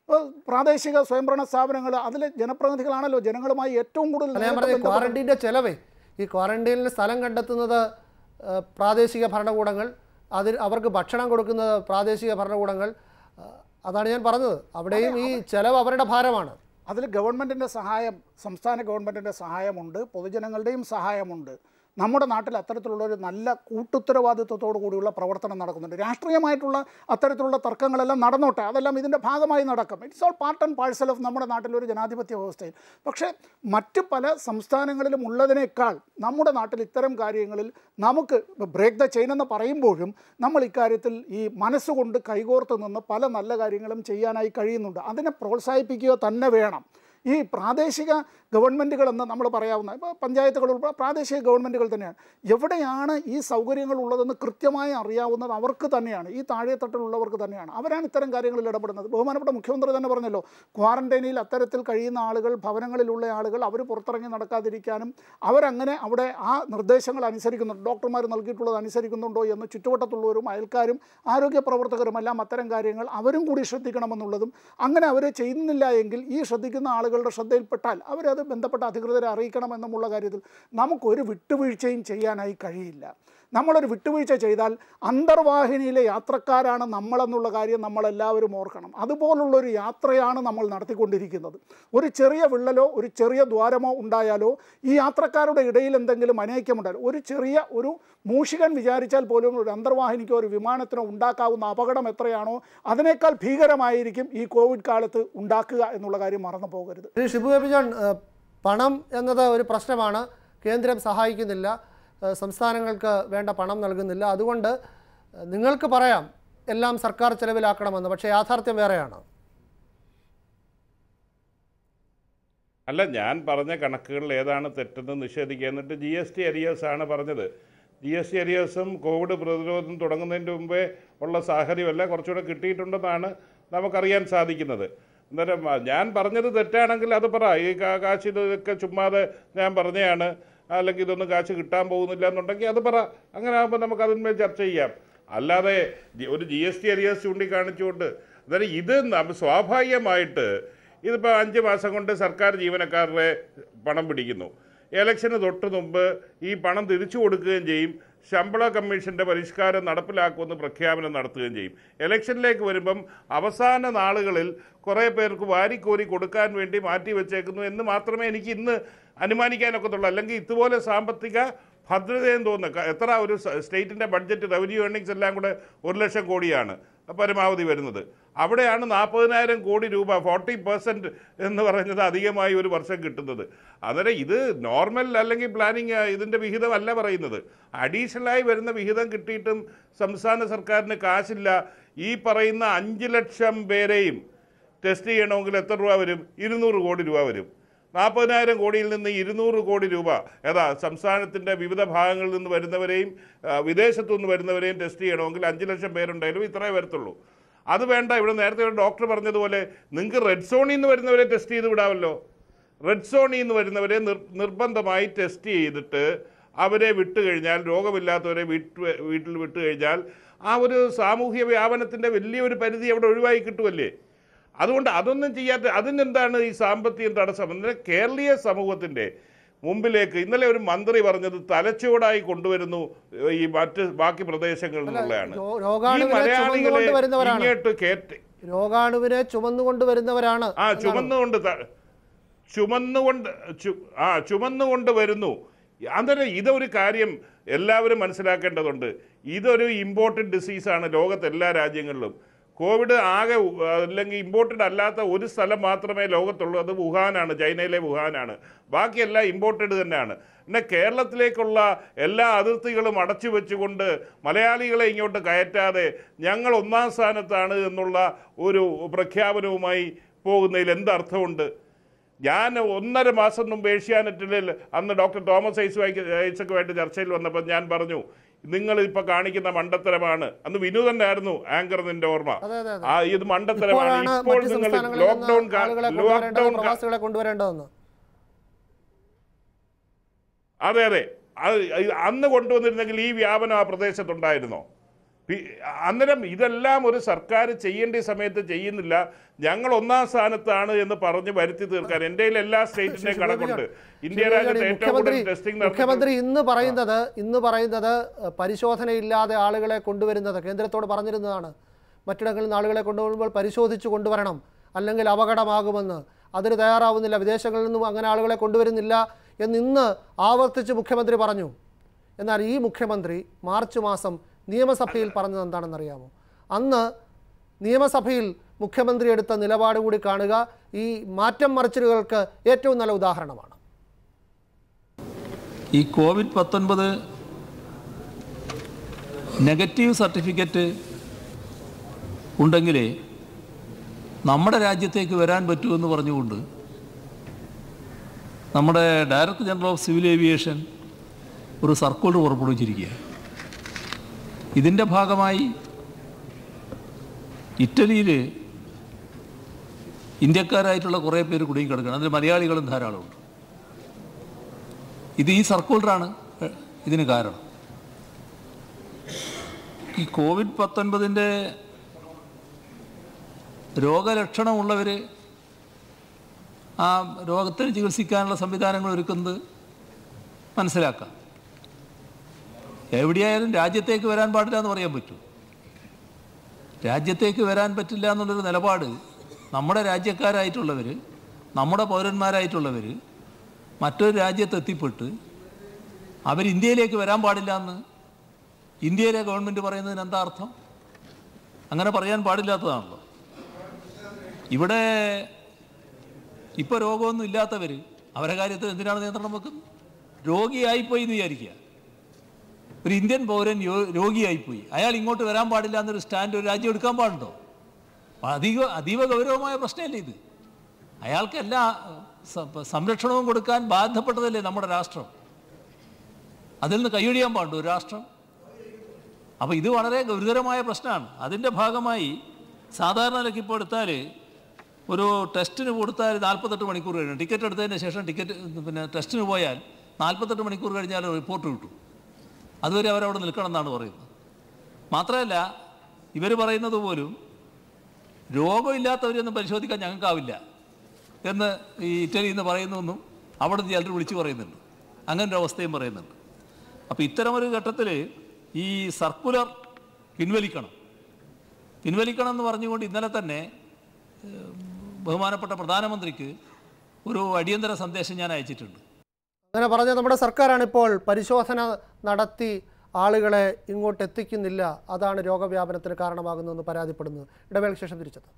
ഏഹ് പ്രാദേശിക സ്വയംഭരണ സ്ഥാപനങ്ങൾ അതിലെ ജനപ്രതിനിധികളാണല്ലോ ജനങ്ങളുമായി ഏറ്റവും കൂടുതൽ അല്ല ഞാൻ നേരിട്ട് പറഞ്ഞ ബന്ധപ്പെട്ട- ക്വാറന്റീൻ്റെ ചെലവേ ഈ ക്വാറന്റീനിൽ സ്ഥലം കണ്ടെത്തുന്നത് ആ, പ്രാദേശിക ഭരണകൂടങ്ങൾ അതിൽ അവർക്ക് ഭക്ഷണം കൊടുക്കുന്നത് പ്രാദേശിക ഭരണകൂടങ്ങൾ ആ, അതാണ് ഞാൻ പറഞ്ഞത് അവിടെയും ഈ ചെലവ് അവരുടെ ഭാരമാണ് അതിൽ ഗവൺമെൻറ്റിൻ്റെ സഹായം സംസ്ഥാന ഗവൺമെൻറ്റിൻ്റെ സഹായമുണ്ട് പൊതുജനങ്ങളുടെയും സഹായമുണ്ട് നമ്മുടെ നാട്ടിൽ അത്തരത്തിലുള്ള ഒരു നല്ല കൂട്ടുത്തരവാദിത്വത്തോടു കൂടിയുള്ള പ്രവർത്തനം നടക്കുന്നുണ്ട് രാഷ്ട്രീയമായിട്ടുള്ള അത്തരത്തിലുള്ള തർക്കങ്ങളെല്ലാം നടന്നോട്ടെ അതെല്ലാം ഇതിൻ്റെ ഭാഗമായി നടക്കും it's all part and parcel of നമ്മുടെ നാട്ടിലൊരു ജനാധിപത്യ വ്യവസ്ഥയിൽ പക്ഷേ മറ്റ് പല സംസ്ഥാനങ്ങളിലും ഉള്ളതിനേക്കാൾ നമ്മുടെ നാട്ടിൽ ഇത്തരം കാര്യങ്ങളിൽ നമുക്ക് ബ്രേക്ക് ദ ചെയിൻ എന്ന് പറയുമ്പോഴും നമ്മൾ ഇക്കാര്യത്തിൽ ഈ മനസ്സുകൊണ്ട് കൈകോർത്ത് നിന്ന് പല നല്ല കാര്യങ്ങളും ചെയ്യാനായി കഴിയുന്നുണ്ട് അതിനെ പ്രോത്സാഹിപ്പിക്കുക തന്നെ വേണം ഈ പ്രാദേശിക ഗവൺമെൻറ്റുകളെന്ന് നമ്മൾ പറയാവുന്ന ഇപ്പോൾ പഞ്ചായത്തുകൾ ഉൾപ്പെടെ പ്രാദേശിക ഗവൺമെൻറ്റുകൾ തന്നെയാണ് എവിടെയാണ് ഈ സൗകര്യങ്ങൾ ഉള്ളതെന്ന് കൃത്യമായി അറിയാവുന്നത് അവർക്ക് തന്നെയാണ് ഈ താഴെത്തട്ടിലുള്ളവർക്ക് തന്നെയാണ് അവരാണ് ഇത്തരം കാര്യങ്ങളിൽ ഇടപെടുന്നത് ബഹുമാനപ്പെട്ട മുഖ്യമന്ത്രി തന്നെ പറഞ്ഞല്ലോ ക്വാറന്റൈനിൽ അത്തരത്തിൽ കഴിയുന്ന ആളുകൾ ഭവനങ്ങളിലുള്ള ആളുകൾ അവർ പുറത്തിറങ്ങി നടക്കാതിരിക്കാനും അവരങ്ങനെ അവിടെ ആ നിർദ്ദേശങ്ങൾ അനുസരിക്കുന്നുണ്ട് ഡോക്ടർമാർ നൽകിയിട്ടുള്ളത് അനുസരിക്കുന്നുണ്ടോ എന്ന് ചുറ്റുവട്ടത്തുള്ളവരും അയൽക്കാരും ആരോഗ്യ പ്രവർത്തകരുമെല്ലാം അത്തരം കാര്യങ്ങൾ അവരും കൂടി ശ്രദ്ധിക്കണമെന്നുള്ളതും അങ്ങനെ അവർ ചെയ്യുന്നില്ല എങ്കിൽ ഈ ശ്രദ്ധിക്കുന്ന ആളുകളുടെ ശ്രദ്ധയിൽപ്പെട്ടാൽ അവരത് ബന്ധപ്പെട്ട അധികൃതരെ അറിയിക്കണമെന്നുമുള്ള കാര്യത്തിൽ നമുക്കൊരു വിട്ടുവീഴ്ചയും ചെയ്യാനായി കഴിയില്ല നമ്മളൊരു വിട്ടുവീഴ്ച ചെയ്താൽ അന്തർവാഹിനിയിലെ യാത്രക്കാരാണ് നമ്മളെന്നുള്ള കാര്യം നമ്മളെല്ലാവരും ഓർക്കണം അതുപോലുള്ളൊരു യാത്രയാണ് നമ്മൾ നടത്തിക്കൊണ്ടിരിക്കുന്നത് ഒരു ചെറിയ വിള്ളലോ ഒരു ചെറിയ ദ്വാരമോ ഉണ്ടായാലോ ഈ യാത്രക്കാരുടെ ഇടയിൽ എന്തെങ്കിലും അനൈക്യമുണ്ടായാലും ഒരു ചെറിയ ഒരു മൂഷികൻ വിചാരിച്ചാൽ പോലും ഒരു അന്തർവാഹിനിക്കോ ഒരു വിമാനത്തിനോ ഉണ്ടാക്കാവുന്ന അപകടം എത്രയാണോ അതിനേക്കാൾ ഭീകരമായിരിക്കും ഈ കോവിഡ് കാലത്ത് ഉണ്ടാക്കുക എന്നുള്ള കാര്യം മറന്നു പോകരുത് ശ്രീ ഷിബു ബേബി ജോൺ ഏഹ്, പണം എന്നത് ഒരു പ്രശ്നമാണ് കേന്ദ്രം സഹായിക്കുന്നില്ല ഏഹ്, സംസ്ഥാനങ്ങൾക്ക് വേണ്ട പണം നൽകുന്നില്ല അതുകൊണ്ട് ഏഹ്, നിങ്ങൾക്ക് പറയാം എല്ലാം സർക്കാർ ചെലവിലാക്കണമെന്ന് പക്ഷേ യാഥാർത്ഥ്യം വേറെയാണ് അല്ല ഞാൻ പറഞ്ഞ കണക്കുകളിൽ ഏതാണ് തെറ്റെന്ന് നിഷേധിക്കുക എന്നിട്ട് ജി എസ് ടി അരിയേഴ്സ് ആണ് പറഞ്ഞത് ജി എസ് ടി അരിയേഴ്സും കോവിഡ് പ്രതിരോധം തുടങ്ങുന്നതിന് മുമ്പേ ഉള്ള സാഹചര്യമല്ല കുറച്ചുകൂടെ കിട്ടിയിട്ടുണ്ടെന്നാണ് നമുക്കറിയാൻ സാധിക്കുന്നത് അന്നേരം ആ, ഞാൻ പറഞ്ഞത് തെറ്റാണെങ്കിൽ അത് പറ ഈ കാ- കാശ് ഇതൊക്കെ ചുമ്മാതെ ഞാൻ പറഞ്ഞതാണ് അല്ലെങ്കിൽ ഇതൊന്നും കാശ് കിട്ടാൻ പോകുന്നില്ല എന്നുണ്ടെങ്കിൽ അത് പറ അങ്ങനെ ആകുമ്പോൾ നമുക്ക് അതിന്മേൽ ചർച്ച ചെയ്യാം അല്ലാതെ ജി- ഒരു ജി എസ് ടി അരിയേഴ്സ് ചൂണ്ടിക്കാണിച്ചുകൊണ്ട് അതായത് ഇത് നമ്മ- സ്വാഭാവികമായിട്ട് ഇതിപ്പോൾ അഞ്ച് മാസം കൊണ്ട് സർക്കാർ ജീവനക്കാരുടെ പണം പിടിക്കുന്നു ഇലക്ഷന് തൊട്ട് മുമ്പ് ഈ പണം തിരിച്ചു കൊടുക്കുകയും ചെയ്യും ശമ്പള കമ്മീഷൻ്റെ പരിഷ്കാരം നടപ്പിലാക്കുമെന്ന് പ്രഖ്യാപനം നടത്തുകയും ചെയ്യും ഇലക്ഷനിലേക്ക് വരുമ്പം അവസാന നാളുകളിൽ കുറേ പേർക്ക് വാരിക്കോരി കൊടുക്കാൻ വേണ്ടി മാറ്റി വെച്ചേക്കുന്നു എന്ന് മാത്രമേ എനിക്ക് ഇന്ന് അനുമാനിക്കാനൊക്കത്തുള്ളൂ അല്ലെങ്കിൽ ഇതുപോലെ സാമ്പത്തിക ഭദ്രതയും തോന്നുന്നു ക- എത്ര ഒരു സ- സ്റ്റേറ്റിൻ്റെ ബഡ്ജറ്റ് റവന്യൂ ഏർണിങ്സ് എല്ലാം കൂടെ ഒരു ലക്ഷം കോടിയാണ് പരമാവധി വരുന്നത് അവിടെയാണ് നാൽപ്പതിനായിരം കോടി രൂപ ഫോർട്ടി പെർസെൻറ്റ് എന്ന് പറയുന്നത് അധികമായി ഒരു വർഷം കിട്ടുന്നത് അന്നേരം ഇത് നോർമൽ അല്ലെങ്കിൽ പ്ലാനിങ് ഇതിൻ്റെ വിഹിതമല്ല പറയുന്നത് അഡീഷണലായി വരുന്ന വിഹിതം കിട്ടിയിട്ടും സംസ്ഥാന സർക്കാരിന് കാശില്ല ഈ പറയുന്ന അഞ്ച് ലക്ഷം പേരെയും ടെസ്റ്റ് ചെയ്യണമെങ്കിൽ എത്ര രൂപ വരും ഇരുന്നൂറ് കോടി രൂപ വരും നാൽപ്പതിനായിരം കോടിയിൽ നിന്ന് ഇരുന്നൂറ് കോടി രൂപ ഏതാ സംസ്ഥാനത്തിൻ്റെ വിവിധ ഭാഗങ്ങളിൽ നിന്ന് വരുന്നവരെയും ആ, വിദേശത്തു നിന്ന് വരുന്നവരെയും ടെസ്റ്റ് ചെയ്യണമെങ്കിൽ അഞ്ച് ലക്ഷം പേരുണ്ടായാലും ഇത്രേ വരത്തുള്ളൂ അത് വേണ്ട ഇവിടെ നേരത്തെ ഒരു ഡോക്ടർ പറഞ്ഞതുപോലെ നിങ്ങൾക്ക് റെഡ് സോണിൽ നിന്ന് വരുന്നവരെ ടെസ്റ്റ് ചെയ്ത് വിടാമല്ലോ റെഡ് സോണിൽ നിന്ന് വരുന്നവരെ നിർ നിർബന്ധമായി ടെസ്റ്റ് ചെയ്തിട്ട് അവരെ വിട്ടു കഴിഞ്ഞാൽ രോഗമില്ലാത്തവരെ വീട്ട് വീട്ടിൽ വിട്ടു കഴിഞ്ഞാൽ ആ ഒരു സാമൂഹ്യ വ്യാപനത്തിൻ്റെ വലിയൊരു പരിധി അവിടെ ഒഴിവായി കിട്ടുമല്ലേ അതുകൊണ്ട് അതൊന്നും ചെയ്യാത്ത അതിനെന്താണ് ഈ സാമ്പത്തിക തടസ്സം എന്നാൽ കേരളീയ സമൂഹത്തിൻ്റെ മുമ്പിലേക്ക് ഇന്നലെ ഒരു മന്ത്രി പറഞ്ഞത് തലച്ചുവടായി കൊണ്ടുവരുന്നു ഈ മറ്റ് ബാക്കി പ്രദേശങ്ങളിൽ നിന്നുള്ളതാണ് രോ- ഈ രോഗാണുവിനെ മലയാളികളെ ചുമന്നുകൊണ്ട് വരുന്നവരാണ് ഇങ്ങോട്ട് കയറ്റി രോഗാണുവിനെ ചുമന്നുകൊണ്ട് വരുന്നവരാണ് ആ എന്നാണ് ചുമന്നുകൊണ്ട് ത- ചുമന്നുകൊണ്ട് ചു- ആ ചുമന്നുകൊണ്ട് വരുന്നു അന്നേരം ഇതൊരു കാര്യം എല്ലാവരും മനസ്സിലാക്കേണ്ടതുണ്ട് ഇതൊരു ഇമ്പോർട്ടൻ്റ് ഡിസീസാണ് ലോകത്തെ എല്ലാ രാജ്യങ്ങളിലും കോവിഡ് ആകെ ഉ- അല്ലെങ്കിൽ ഇമ്പോർട്ടഡ് അല്ലാത്ത ഒരു സ്ഥലം മാത്രമേ ലോകത്തുള്ളൂ അത് വുഹാനാണ് ചൈനയിലെ വുഹാനാണ് ബാക്കിയെല്ലാം ഇമ്പോർട്ടഡ് തന്നെയാണ് പിന്നെ കേരളത്തിലേക്കുള്ള എല്ലാ അതിർത്തികളും അടച്ചു വെച്ചുകൊണ്ട് മലയാളികളെ ഇങ്ങോട്ട് കയറ്റാതെ ഞങ്ങൾ ഒന്നാം സ്ഥാനത്താണ് എന്നുള്ള ഒരു പ്രഖ്യാപനവുമായി പോകുന്നതിൽ എന്തർത്ഥമുണ്ട് ഞാൻ ഒന്നര മാസം മുമ്പ് ഏഷ്യാനെറ്റിൽ അന്ന് ഡോക്ടർ തോമസ് ഐസ് ഐസക്കുമായിട്ട് ചർച്ചയിൽ വന്നപ്പോൾ ഞാൻ പറഞ്ഞു നിങ്ങൾ ഇപ്പോൾ കാണിക്കുന്ന മണ്ടത്തരമാണ് അന്ന് വിനൂതനായിരുന്നു ആങ്കർ നിന്റെ ഓർമ്മ അതെ, അതെ, അതെ. ആ ഇത് മണ്ടത്തരമാണ് ഇപ്പോഴാണ് ഇപ്പോൾ മറ്റ് നിങ്ങൾ സംസ്ഥാനങ്ങളിൽ ലോക്ക്ഡൌൺ നിന്ന് ആളുകളെ കൊണ്ടുവരേണ്ടത് ലോക്ക്ഡൌൺ പ്രവാസികളെ കൊണ്ടുവരേണ്ടതെന്ന് അതെ അതെ അത് ഇത് അന്ന് കൊണ്ടുവന്നിരുന്നെങ്കിൽ ഈ വ്യാപനം ആ പ്രദേശത്തുണ്ടായിരുന്നോ പി- അന്നേരം ഇതെല്ലാം ഒരു സർക്കാർ ചെയ്യേണ്ട സമയത്ത് ചെയ്യുന്നില്ല ഞങ്ങൾ ഒന്നാം സ്ഥാനത്താണ് എന്ന് പറഞ്ഞ് വരുത്തി തീർക്കാൻ എൻ്റെ എല്ലാ സ്റ്റേറ്റിൻ്റെയും കണക്കുണ്ട് ഇന്ത്യ രാജ്യത്ത് ഏറ്റവും മുഖ്യമന്ത്രി കൂടുതൽ ടെസ്റ്റിംഗ് നടത്തുന്നത് മുഖ്യമന്ത്രി ഇന്ന് പറയുന്നത് ഇന്ന് പറയുന്നത് ഏഹ്, പരിശോധനയില്ലാതെ ആളുകളെ കൊണ്ടുവരുന്നത് കേന്ദ്രത്തോട് പറഞ്ഞിരുന്നതാണ് മറ്റിടങ്ങളിൽ നിന്ന് ആളുകളെ കൊണ്ടുവരുമ്പോൾ പരിശോധിച്ച് കൊണ്ടുവരണം അല്ലെങ്കിൽ അപകടമാകുമെന്ന് അതിന് തയ്യാറാവുന്നില്ല വിദേശങ്ങളിൽ നിന്നും അങ്ങനെ ആളുകളെ കൊണ്ടുവരുന്നില്ല എന്ന് ഇന്ന് ആവർത്തിച്ച് മുഖ്യമന്ത്രി പറഞ്ഞു എന്നാൽ ഈ മുഖ്യമന്ത്രി മാർച്ച് മാസം നിയമസഭയിൽ പറഞ്ഞത് എന്താണെന്നറിയാമോ അന്ന് നിയമസഭയിൽ മുഖ്യമന്ത്രി എടുത്ത നിലപാട് കൂടി കാണുക ഈ മാറ്റം മറിച്ചിലുകൾക്ക് ഏറ്റവും നല്ല ഉദാഹരണമാണ് ഈ കോവിഡ് പത്തൊൻപത് നെഗറ്റീവ് സർട്ടിഫിക്കറ്റ് ഉണ്ടെങ്കിലേ നമ്മുടെ രാജ്യത്തേക്ക് വരാൻ പറ്റുമെന്ന് പറഞ്ഞുകൊണ്ട് നമ്മുടെ director general of civil aviation ഒരു സർക്കുലർ പുറപ്പെടുവിച്ചിരിക്കുക ഇതിൻ്റെ ഭാഗമായി ഇറ്റലിയിൽ ഇന്ത്യക്കാരായിട്ടുള്ള കുറേ പേര് കുടുങ്ങി കിടക്കണം അതിൽ മലയാളികളും ധാരാളമുണ്ട് ഇത് ഈ സർക്കുലറാണ് എ, ഇതിന് കാരണം ഈ കോവിഡ് പത്തൊൻപതിൻ്റെ രോഗലക്ഷണമുള്ളവർ ആ രോഗത്തിന് ചികിത്സിക്കാനുള്ള സംവിധാനങ്ങൾ ഒരുക്കുന്നത് മനസ്സിലാക്കാം എവിടെയായാലും രാജ്യത്തേക്ക് വരാൻ പാടില്ല എന്ന് പറയാൻ പറ്റൂ രാജ്യത്തേക്ക് വരാൻ പറ്റില്ല എന്നുള്ളൊരു നിലപാട് നമ്മുടെ രാജ്യക്കാരായിട്ടുള്ളവർ നമ്മുടെ പൗരന്മാരായിട്ടുള്ളവർ മറ്റൊരു രാജ്യത്ത് എത്തിപ്പെട്ട് അവർ ഇന്ത്യയിലേക്ക് വരാൻ പാടില്ല എന്ന് ഇന്ത്യയിലെ ഗവൺമെൻറ് പറയുന്നതിന് എന്താ അർത്ഥം അങ്ങനെ പറയാൻ പാടില്ലാത്തതാണല്ലോ ഇവിടെ ഇപ്പോൾ രോഗമൊന്നും ഇല്ലാത്തവർ അവരെ കാര്യത്തിൽ എന്തിനാണ് നിയന്ത്രണം വെക്കുന്നത് രോഗിയായിപ്പോയി എന്ന് വിചാരിക്കുക ഒരു ഇന്ത്യൻ പൗരൻ യോ രോഗിയായിപ്പോയി അയാൾ ഇങ്ങോട്ട് വരാൻ പാടില്ല എന്നൊരു സ്റ്റാൻഡ് ഒരു രാജ്യം എടുക്കാൻ പാടുണ്ടോ അധിക അതീവ ഗൗരവമായ പ്രശ്നമല്ലേ ഇത് അയാൾക്ക് എല്ലാ സ- സംരക്ഷണവും കൊടുക്കാൻ ബാധ്യപ്പെട്ടതല്ലേ നമ്മുടെ രാഷ്ട്രം അതിൽ നിന്ന് കൈയൊഴിയാൻ പാടുണ്ടോ ഒരു രാഷ്ട്രം അപ്പോൾ ഇത് വളരെ ഗുരുതരമായ പ്രശ്നമാണ് അതിൻ്റെ ഭാഗമായി സാധാരണ നിലയ്ക്ക് ഇപ്പോൾ എടുത്താൽ ഒരു ടെസ്റ്റിന് കൊടുത്താൽ നാൽപ്പത്തെട്ട് മണിക്കൂർ കഴിയണം ടിക്കറ്റ് എടുത്തതിന് ശേഷം ടിക്കറ്റ് പിന്നെ ടെസ്റ്റിന് പോയാൽ നാൽപ്പത്തെട്ട് മണിക്കൂർ കഴിഞ്ഞാൽ റിപ്പോർട്ട് കിട്ടും അതുവരെ അവരവിടെ നിൽക്കണം എന്നാണ് പറയുന്നത് മാത്രമല്ല ഇവർ പറയുന്നത് പോലും രോഗമില്ലാത്തവരെയൊന്നും പരിശോധിക്കാൻ ഞങ്ങൾക്കാവില്ല എന്ന് ഈ ഇറ്റലിയിൽ നിന്ന് പറയുന്നൊന്നും അവിടെ നിന്ന് ചിലർ വിളിച്ചു പറയുന്നുണ്ട് അങ്ങനെ ഒരു അവസ്ഥയും പറയുന്നുണ്ട് അപ്പോൾ ഇത്തരമൊരു ഘട്ടത്തിൽ ഈ സർക്കുലർ പിൻവലിക്കണം പിൻവലിക്കണം എന്ന് പറഞ്ഞുകൊണ്ട് ഇന്നലെ തന്നെ ഏഹ്, ബഹുമാനപ്പെട്ട പ്രധാനമന്ത്രിക്ക് ഒരു അടിയന്തര സന്ദേശം ഞാൻ അയച്ചിട്ടുണ്ട് അങ്ങനെ പറഞ്ഞ നമ്മുടെ സർക്കാരാണ് ഇപ്പോൾ പരിശോധന നടത്തി ആളുകളെ ഇങ്ങോട്ട് എത്തിക്കുന്നില്ല അതാണ് രോഗവ്യാപനത്തിന് കാരണമാകുന്നതെന്ന് പരാതിപ്പെടുന്നത് ഇടവേളയ്ക്ക് ശേഷം തിരിച്ചെത്താം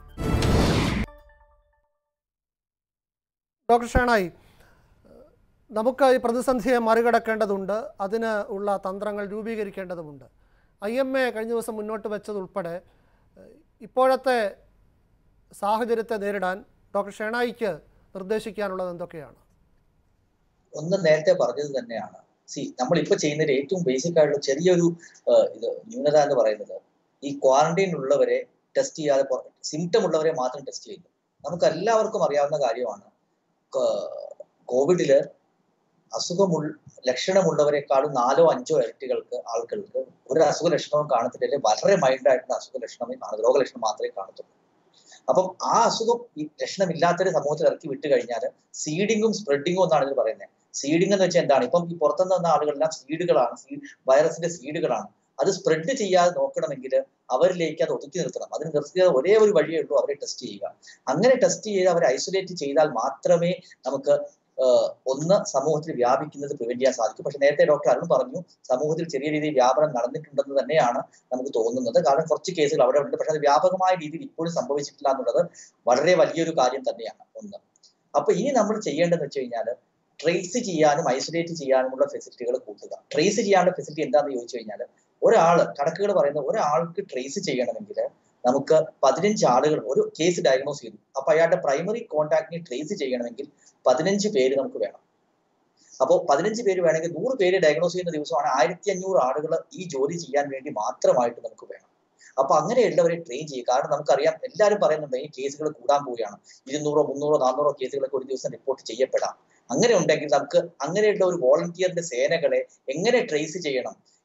ഡോക്ടർ ഷേണായി നമുക്ക് ഈ പ്രതിസന്ധിയെ മറികടക്കേണ്ടതുണ്ട് അതിന് ഉള്ള തന്ത്രങ്ങൾ രൂപീകരിക്കേണ്ടതുമുണ്ട് ഐ എം എ കഴിഞ്ഞ ദിവസം മുന്നോട്ട് വെച്ചതുൾപ്പെടെ ഏഹ്, ഇപ്പോഴത്തെ സാഹചര്യത്തെ നേരിടാൻ ഡോക്ടർ ഷേണായിക്ക് നിർദ്ദേശിക്കാനുള്ളത് എന്തൊക്കെയാണ് ഒന്ന് നേരത്തെ പറഞ്ഞത് തന്നെയാണ് സി നമ്മൾ ഇപ്പൊ ചെയ്യുന്നതിൽ ഏറ്റവും ബേസിക് ആയിട്ടുള്ള ചെറിയൊരു ആ, ഇത് ന്യൂനത എന്ന് പറയുന്നത് ഈ ക്വാറന്റൈൻ ഉള്ളവരെ ടെസ്റ്റ് ചെയ്യാതെ സിംറ്റം ഉള്ളവരെ മാത്രം ടെസ്റ്റ് ചെയ്യുന്നു നമുക്ക് എല്ലാവർക്കും അറിയാവുന്ന കാര്യമാണ് കോവിഡില് അസുഖമുള്ള ലക്ഷണമുള്ളവരെക്കാളും നാലോ അഞ്ചോ ഇരട്ടികൾക്ക് ആളുകൾക്ക് ഒരു അസുഖ ലക്ഷണവും കാണത്തില്ല വളരെ മൈൽഡ് ആയിട്ടുള്ള അസുഖ ലക്ഷണമേ കാണുള്ളൂ രോഗലക്ഷണം മാത്രമേ കാണത്തുള്ളൂ അപ്പം ആ അസുഖം ഈ ലക്ഷണമില്ലാത്തവരെ സമൂഹത്തിൽ ഇറക്കി വിട്ട് കഴിഞ്ഞാൽ സീഡിങ്ങും സ്പ്രെഡിങ്ങും എന്നാണ് ഇതിൽ പറയുന്നത് സീഡിംഗ് എന്ന് വെച്ചാൽ എന്താണ് ഇപ്പം ഈ പുറത്തുനിന്ന് വന്ന ആളുകളെല്ലാം സീഡുകളാണ് വൈറസിന്റെ സീഡുകളാണ് അത് സ്പ്രെഡ് ചെയ്യാതെ നോക്കണമെങ്കിൽ അവരിലേക്ക് അത് ഒതുക്കി നിർത്തണം അതിന് നിർത്തിയ ഒരേ ഒരു വഴിയേ ഉള്ളൂ അവരെ ടെസ്റ്റ് ചെയ്യുക അങ്ങനെ ടെസ്റ്റ് ചെയ്ത് അവരെ ഐസൊലേറ്റ് ചെയ്താൽ മാത്രമേ നമുക്ക് ആഹ് ഒന്ന് സമൂഹത്തിൽ വ്യാപിക്കുന്നത് പ്രിവെന്റ് ചെയ്യാൻ സാധിക്കും പക്ഷെ നേരത്തെ ഡോക്ടർ അരുൺ പറഞ്ഞു സമൂഹത്തിൽ ചെറിയ രീതിയിൽ വ്യാപനം നടന്നിട്ടുണ്ടെന്ന് തന്നെയാണ് നമുക്ക് തോന്നുന്നത് കാരണം കുറച്ച് കേസുകൾ അവിടെ ഉണ്ട് പക്ഷെ അത് വ്യാപകമായ രീതിയിൽ ഇപ്പോഴും സംഭവിച്ചിട്ടില്ല എന്നുള്ളത് വളരെ വലിയൊരു കാര്യം തന്നെയാണ് ഒന്ന് അപ്പൊ ഇനി നമ്മൾ ചെയ്യേണ്ടതെന്ന് വെച്ച് കഴിഞ്ഞാൽ ട്രേസ് ചെയ്യാനും ഐസൊലേറ്റ് ചെയ്യാനുമുള്ള ഫെസിലിറ്റികൾ കൂട്ടുക ട്രേസ് ചെയ്യാനുള്ള ഫെസിലിറ്റി എന്താണെന്ന് ചോദിച്ചു കഴിഞ്ഞാൽ ഒരാള് കണക്കുകൾ പറയുന്ന ഒരാൾക്ക് ട്രേസ് ചെയ്യണമെങ്കിൽ നമുക്ക് പതിനഞ്ച് ആളുകൾ ഒരു കേസ് ഡയഗ്നോസ് ചെയ്തു അപ്പൊ അയാളുടെ പ്രൈമറി കോൺടാക്റ്റിനെ ട്രേസ് ചെയ്യണമെങ്കിൽ പതിനഞ്ച് പേര് നമുക്ക് വേണം അപ്പോൾ പതിനഞ്ച് പേര് വേണമെങ്കിൽ നൂറ് പേര് ഡയഗ്നോസ് ചെയ്യുന്ന ദിവസമാണ് ആയിരത്തി അഞ്ഞൂറ് ആളുകൾ ഈ ജോലി ചെയ്യാൻ വേണ്ടി മാത്രമായിട്ട് നമുക്ക് വേണം അപ്പൊ അങ്ങനെയുള്ളവരെ ട്രെയിൻ ചെയ്യുക കാരണം നമുക്കറിയാം എല്ലാവരും പറയുന്നുണ്ട് ഈ കേസുകൾ കൂടാൻ പോവുകയാണ് ഇരുന്നൂറോ മുന്നൂറോ നാന്നൂറോ കേസുകളൊക്കെ ഒരു ദിവസം റിപ്പോർട്ട് ചെയ്യപ്പെടാം അങ്ങനെ ഉണ്ടെങ്കിൽ നമുക്ക് അങ്ങനെയുള്ള ഒരു വോളണ്ടിയറിന്റെ സേനകളെ എങ്ങനെ ട്രേസ് ചെയ്യണം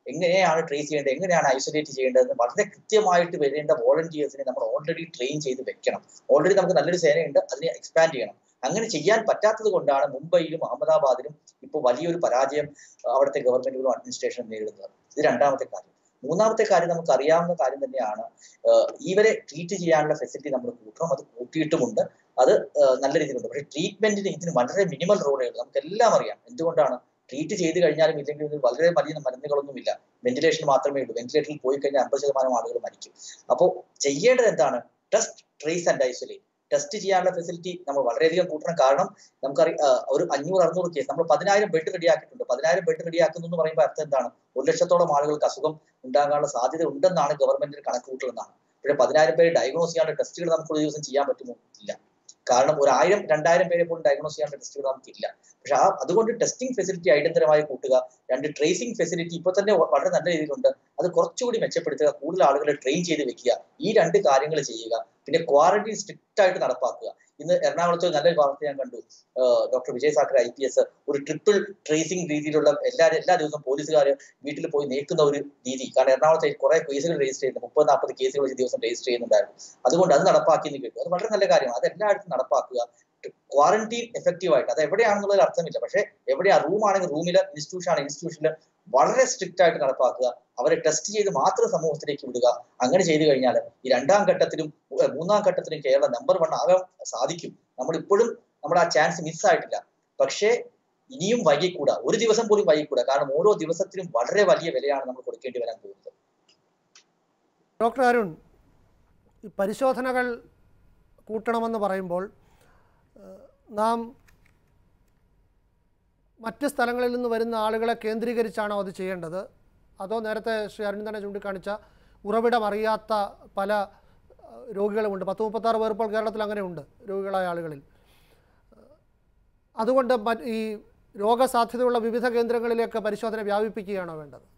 എങ്ങനെയാണ് ട്രേസ് ചെയ്യേണ്ടത് എങ്ങനെയാണ് ഐസൊലേറ്റ് ചെയ്യേണ്ടതെന്ന് വളരെ കൃത്യമായിട്ട് വരേണ്ട വോളണ്ടിയേഴ്സിനെ നമ്മൾ ഓൾറെഡി ട്രെയിൻ ചെയ്ത് വെക്കണം ഓൾറെഡി നമുക്ക് നല്ലൊരു സേനയുണ്ട് അതിനെ എക്സ്പാൻഡ് ചെയ്യണം അങ്ങനെ ചെയ്യാൻ പറ്റാത്തത് കൊണ്ടാണ് മുംബൈയിലും അഹമ്മദാബാദിലും ഇപ്പോൾ വലിയൊരു പരാജയം അഹ് അവിടുത്തെ ഗവൺമെന്റുകളും അഡ്മിനിസ്ട്രേഷനും നേരിടുന്നത് ഇത് രണ്ടാമത്തെ കാര്യം മൂന്നാമത്തെ കാര്യം നമുക്ക് അറിയാവുന്ന കാര്യം തന്നെയാണ് ആഹ് ഇവരെ ട്രീറ്റ് ചെയ്യാനുള്ള ഫെസിലിറ്റി നമ്മൾ കൂട്ടണം അത് കൂട്ടിയിട്ടുമുണ്ട് അത് ആഹ് നല്ല രീതിയിലുണ്ട് പക്ഷേ ട്രീറ്റ്മെന്റിന് ഇതിന് വളരെ മിനിമൽ റോളേ ഉള്ളൂ നമുക്ക് എല്ലാം അറിയാം എന്തുകൊണ്ടാണ് ട്രീറ്റ് ചെയ്ത് കഴിഞ്ഞാലും ഇല്ലെങ്കിൽ ഇതിന് വളരെ വലിയ മരുന്നുകളൊന്നുമില്ല വെന്റിലേഷൻ മാത്രമേ ഉള്ളൂ വെന്റിലേറ്ററിൽ പോയി കഴിഞ്ഞാൽ അമ്പത് ശതമാനം ആളുകൾ മരിക്കും അപ്പോൾ ചെയ്യേണ്ടത് എന്താണ് test trace and isolate test ചെയ്യാനുള്ള ഫെസിലിറ്റി നമ്മൾ വളരെയധികം കൂട്ടണം കാരണം നമുക്കറിയാം ആഹ് ഒരു അഞ്ഞൂറ് അറുന്നൂറ് കേസ് നമ്മൾ പതിനായിരം ബെഡ് റെഡിയാക്കിയിട്ടുണ്ട് പതിനായിരം ബെഡ് റെഡിയാക്കുന്നു എന്ന് പറയുമ്പോൾ അർത്ഥം എന്താണ് ഒരു ലക്ഷത്തോളം ആളുകൾക്ക് അസുഖം ഉണ്ടാകാനുള്ള സാധ്യത ഉണ്ടെന്നാണ് ഗവൺമെന്റിന് കണക്കുകൂട്ടലെന്നാണ് പക്ഷേ പതിനായിരം പേര് ഡയഗ്നോസ് ചെയ്യാനുള്ള ടെസ്റ്റുകൾ നമുക്ക് ഒരു ദിവസം ചെയ്യാൻ പറ്റുമോ ഇല്ല കാരണം ഒരു ആയിരം രണ്ടായിരം പേരെ പോലും ഡയഗ്നോസ് ചെയ്യാനുള്ള ടെസ്റ്റുകൾ നമുക്കില്ല പക്ഷെ ആ അതുകൊണ്ട് ടെസ്റ്റിംഗ് ഫെസിലിറ്റി അടിയന്തരമായി കൂട്ടുക രണ്ട് ട്രേസിംഗ് ഫെസിലിറ്റി ഇപ്പൊ തന്നെ വളരെ നല്ല രീതിയിലുണ്ട് അത് കുറച്ചുകൂടി മെച്ചപ്പെടുത്തുക കൂടുതൽ ആളുകളെ ട്രെയിൻ ചെയ്ത് വെക്കുക ഈ രണ്ട് കാര്യങ്ങൾ ചെയ്യുക പിന്നെ ക്വാറന്റൈൻ സ്ട്രിക്റ്റ് ആയിട്ട് നടപ്പാക്കുക ഇന്ന് എറണാകുളത്ത് നല്ലൊരു വാർത്ത ഞാൻ കണ്ടു doctor Vijay Sakhare I P S ഒരു ട്രിപ്പിൾ ട്രേസിംഗ് രീതിയിലുള്ള എല്ലാ എല്ലാ ദിവസവും പോലീസുകാർ വീട്ടിൽ പോയി നേക്കുന്ന ഒരു രീതി കാരണം എറണാകുളത്ത് കുറെ കേസുകൾ രജിസ്റ്റർ ചെയ്യുന്നു മുപ്പത് നാൽപ്പത് കേസുകൾ ഒരു ദിവസം രജിസ്റ്റർ ചെയ്യുന്നുണ്ടായിരുന്നു അതുകൊണ്ട് അത് നടപ്പാക്കി എന്ന് കേട്ടു അത് വളരെ നല്ല കാര്യമാണ് അത് എല്ലായിടത്തും നടപ്പാക്കുക ക്വാറന്റീൻ എഫക്റ്റീവ് ആയിട്ട് അത് എവിടെയാണെന്നുള്ളത് അർത്ഥമില്ല പക്ഷേ എവിടെയാ റൂം ആണെങ്കിൽ റൂമിൽ ഇൻസ്റ്റിറ്റ്യൂഷൻ ആണ് ഇൻസ്റ്റിറ്റ്യൂഷനിൽ വളരെ സ്ട്രിക്റ്റ് ആയിട്ട് നടപ്പാക്കുക അവരെ ടെസ്റ്റ് ചെയ്ത് മാത്രം സമൂഹത്തിലേക്ക് വിടുക അങ്ങനെ ചെയ്തു കഴിഞ്ഞാൽ ഈ രണ്ടാം ഘട്ടത്തിലും ഏർ മൂന്നാം ഘട്ടത്തിലും കേരളം നമ്പർ വൺ ആകാൻ സാധിക്കും നമ്മൾ ഇപ്പോഴും നമ്മുടെ ആ ചാൻസ് മിസ്സായിട്ടില്ല പക്ഷേ ഇനിയും വൈകിക്കൂടാ ഒരു ദിവസം പോലും വൈകിക്കൂടാ കാരണം ഓരോ ദിവസത്തിനും വളരെ വലിയ വിലയാണ് നമ്മൾ കൊടുക്കേണ്ടി വരാൻ പോകുന്നത് ഡോക്ടർ അരുൺ ഈ പരിശോധനകൾ കൂട്ടണമെന്ന് പറയുമ്പോൾ ഏഹ്, നാം മറ്റ് സ്ഥലങ്ങളിൽ നിന്ന് വരുന്ന ആളുകളെ കേന്ദ്രീകരിച്ചാണോ അത് ചെയ്യേണ്ടത് അതോ നേരത്തെ ശ്രീ അരുൺ തന്നെ ചൂണ്ടിക്കാണിച്ച ഉറവിടം അറിയാത്ത പല ഏഹ്, രോഗികളുമുണ്ട് പത്ത് മുപ്പത്താറ് പേർ ഇപ്പോൾ കേരളത്തിൽ അങ്ങനെയുണ്ട് രോഗികളായ ആളുകളിൽ ഏഹ്, അതുകൊണ്ട് മറ്റ് ഈ രോഗസാധ്യതയുള്ള വിവിധ കേന്ദ്രങ്ങളിലേക്ക് പരിശോധന വ്യാപിപ്പിക്കുകയാണോ വേണ്ടത്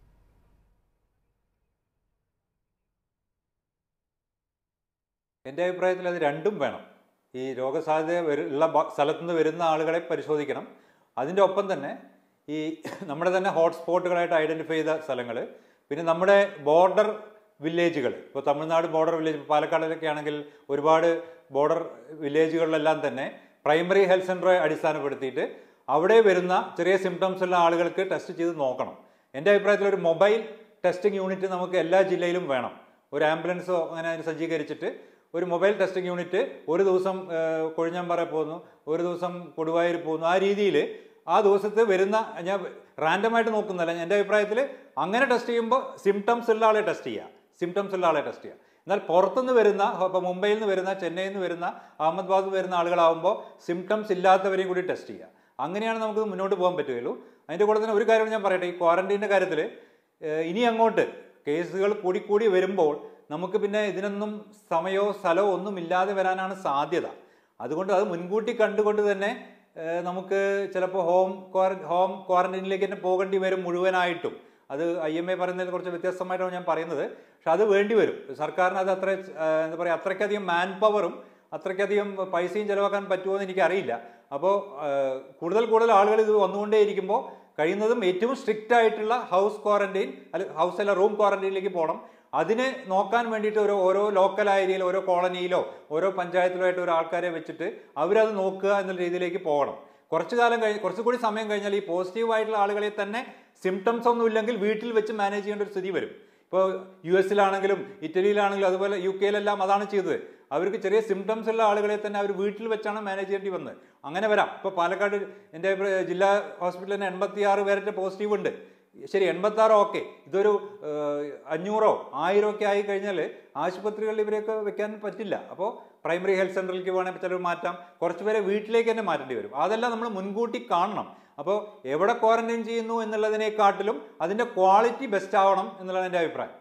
എൻ്റെ അഭിപ്രായത്തിൽ അത് രണ്ടും വേണം ഈ രോഗസാധ്യത വരു- ഉള്ള ബ- സ്ഥലത്തു നിന്ന് വരുന്ന ആളുകളെ പരിശോധിക്കണം അതിൻ്റെ ഒപ്പം തന്നെ ഈ നമ്മുടെ തന്നെ ഹോട്ട്സ്പോട്ടുകളായിട്ട് ഐഡൻറ്റിഫൈ ചെയ്ത സ്ഥലങ്ങൾ പിന്നെ നമ്മുടെ ബോർഡർ വില്ലേജുകൾ ഇപ്പോൾ തമിഴ്നാട് ബോർഡർ വില്ലേജ് പാലക്കാടിലൊക്കെ ആണെങ്കിൽ ഒരുപാട് ബോർഡർ വില്ലേജുകളിലെല്ലാം തന്നെ പ്രൈമറി ഹെൽത്ത് സെൻ്ററെ അടിസ്ഥാനപ്പെടുത്തിയിട്ട് അവിടെ വരുന്ന ചെറിയ സിംറ്റംസ് ഉള്ള ആളുകൾക്ക് ടെസ്റ്റ് ചെയ്ത് നോക്കണം എൻ്റെ അഭിപ്രായത്തിൽ ഒരു മൊബൈൽ ടെസ്റ്റിംഗ് യൂണിറ്റ് നമുക്ക് എല്ലാ ജില്ലയിലും വേണം ഒരു ആംബുലൻസോ അങ്ങനെ അതിന് സജ്ജീകരിച്ചിട്ട് ഒരു മൊബൈൽ ടെസ്റ്റിംഗ് യൂണിറ്റ് ഒരു ദിവസം ഏഹ്, കൊഴിഞ്ഞാമ്പാറ പോകുന്നു ഒരു ദിവസം കൊടുവായൂർ പോകുന്നു ആ രീതിയിൽ ആ ദിവസത്ത് വരുന്ന ഞാൻ റാൻഡമായിട്ട് നോക്കുന്നതല്ല എൻ്റെ അഭിപ്രായത്തിൽ അങ്ങനെ ടെസ്റ്റ് ചെയ്യുമ്പോൾ സിംറ്റംസ് ഉള്ള ആളെ ടെസ്റ്റ് ചെയ്യുക സിംറ്റംസ് ഉള്ള ആളെ ടെസ്റ്റ് ചെയ്യുക എന്നാൽ പുറത്തുനിന്ന് വരുന്ന ഇപ്പോൾ മുംബൈയിൽ നിന്ന് വരുന്ന ചെന്നൈയിൽ നിന്ന് വരുന്ന അഹമ്മദാബാദിൽ നിന്ന് വരുന്ന ആളുകളാവുമ്പോൾ സിംറ്റംസ് ഇല്ലാത്തവരെയും കൂടി ടെസ്റ്റ് ചെയ്യുക അങ്ങനെയാണ് നമുക്ക് മുന്നോട്ട് പോകാൻ പറ്റുകയുള്ളൂ അതിൻ്റെ കൂടെ തന്നെ ഒരു കാര്യം ഞാൻ പറയട്ടെ ഈ ക്വാറന്റൈൻ്റെ കാര്യത്തിൽ ഇനി അങ്ങോട്ട് കേസുകൾ കൂടിക്കൂടി വരുമ്പോൾ നമുക്ക് പിന്നെ ഇതിനൊന്നും സമയമോ സ്ഥലമോ ഒന്നും ഇല്ലാതെ വരാനാണ് സാധ്യത അതുകൊണ്ട് അത് മുൻകൂട്ടി കണ്ടുകൊണ്ട് തന്നെ ഏഹ്, നമുക്ക് ചിലപ്പോൾ ഹോം ക്വാറ ഹോം ക്വാറന്റൈനിലേക്ക് തന്നെ പോകേണ്ടി വരും മുഴുവനായിട്ടും അത് ഐ എം എ പറയുന്നതിൽ കുറച്ച് വ്യത്യസ്തമായിട്ടാണ് ഞാൻ പറയുന്നത് പക്ഷെ അത് വേണ്ടി വരും സർക്കാരിന് അത് അത്ര ഏഹ്, എന്താ പറയുക അത്രയ്ക്കധികം മാൻ പവറും അത്രയ്ക്കധികം പൈസയും ചിലവാക്കാൻ പറ്റുമോ എന്ന് എനിക്കറിയില്ല അപ്പോൾ കൂടുതൽ കൂടുതൽ ആളുകൾ ഇത് വന്നുകൊണ്ടേയിരിക്കുമ്പോൾ കഴിയുന്നതും ഏറ്റവും സ്ട്രിക്റ്റ് ആയിട്ടുള്ള ഹൗസ് ക്വാറന്റൈൻ അല്ല ഹൗസ് അല്ല റൂം ക്വാറന്റൈനിലേക്ക് പോകണം അതിനെ നോക്കാൻ വേണ്ടിയിട്ട് ഓരോ ഓരോ ലോക്കൽ ഏരിയയിൽ ഓരോ കോളനിയിലോ ഓരോ പഞ്ചായത്തിലോ ആയിട്ട് ഒരു ആൾക്കാരെ വെച്ചിട്ട് അവരത് നോക്കുക എന്നുള്ള രീതിയിലേക്ക് പോകണം കുറച്ച് കാലം കഴിഞ്ഞ് കുറച്ചുകൂടി സമയം കഴിഞ്ഞാൽ ഈ പോസിറ്റീവ് ആയിട്ടുള്ള ആളുകളെ തന്നെ സിംറ്റംസ് ഒന്നും ഇല്ലെങ്കിൽ വീട്ടിൽ വെച്ച് മാനേജ് ചെയ്യേണ്ട ഒരു സ്ഥിതി വരും ഇപ്പോൾ യു എസിലാണെങ്കിലും ഇറ്റലിയിലാണെങ്കിലും അതുപോലെ യു കെയിലെല്ലാം അതാണ് ചെയ്തത് അവർക്ക് ചെറിയ സിംറ്റംസ് ഉള്ള ആളുകളെ തന്നെ അവർ വീട്ടിൽ വെച്ചാണ് മാനേജ് ചെയ്യേണ്ടി വന്നത് അങ്ങനെ വരാം ഇപ്പോൾ പാലക്കാട് എൻ്റെ അഭിപ്രായ- ജില്ലാ ഹോസ്പിറ്റലിൽ തന്നെ എൺപത്തി ആറ് പേരുടെ പോസിറ്റീവ് ഉണ്ട് ശരി എൺപത്തി ആറ് ഓക്കെ ഇതൊരു ഏഹ്, അഞ്ഞൂറോ ആയിരോ ഒക്കെ ആയി കഴിഞ്ഞാൽ ആശുപത്രികളിൽ ഇവരെയൊക്കെ വെക്കാൻ പറ്റില്ല അപ്പോൾ പ്രൈമറി ഹെൽത്ത് സെൻ്ററിലേക്ക് വേണമെങ്കിൽ ചിലർ മാറ്റാം കുറച്ച് പേരെ വീട്ടിലേക്ക് തന്നെ മാറ്റേണ്ടി വരും അതെല്ലാം നമ്മൾ മുൻകൂട്ടി കാണണം അപ്പോൾ എവിടെ ക്വാറന്റൈൻ ചെയ്യുന്നു എന്നുള്ളതിനെക്കാട്ടിലും അതിൻ്റെ ക്വാളിറ്റി ബെസ്റ്റ് ആവണം എന്നുള്ളതാണ് എൻ്റെ അഭിപ്രായം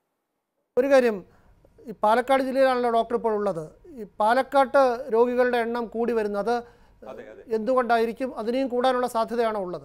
ഒരു കാര്യം ഈ പാലക്കാട് ജില്ലയിലാണല്ലോ ഡോക്ടർ ഇപ്പോൾ ഉള്ളത് ഈ പാലക്കാട്ട് രോഗികളുടെ എണ്ണം കൂടി വരുന്നത് അതെ അതെ എന്തുകൊണ്ടായിരിക്കും അതിനെയും കൂടാനുള്ള സാധ്യതയാണോ ഉള്ളത്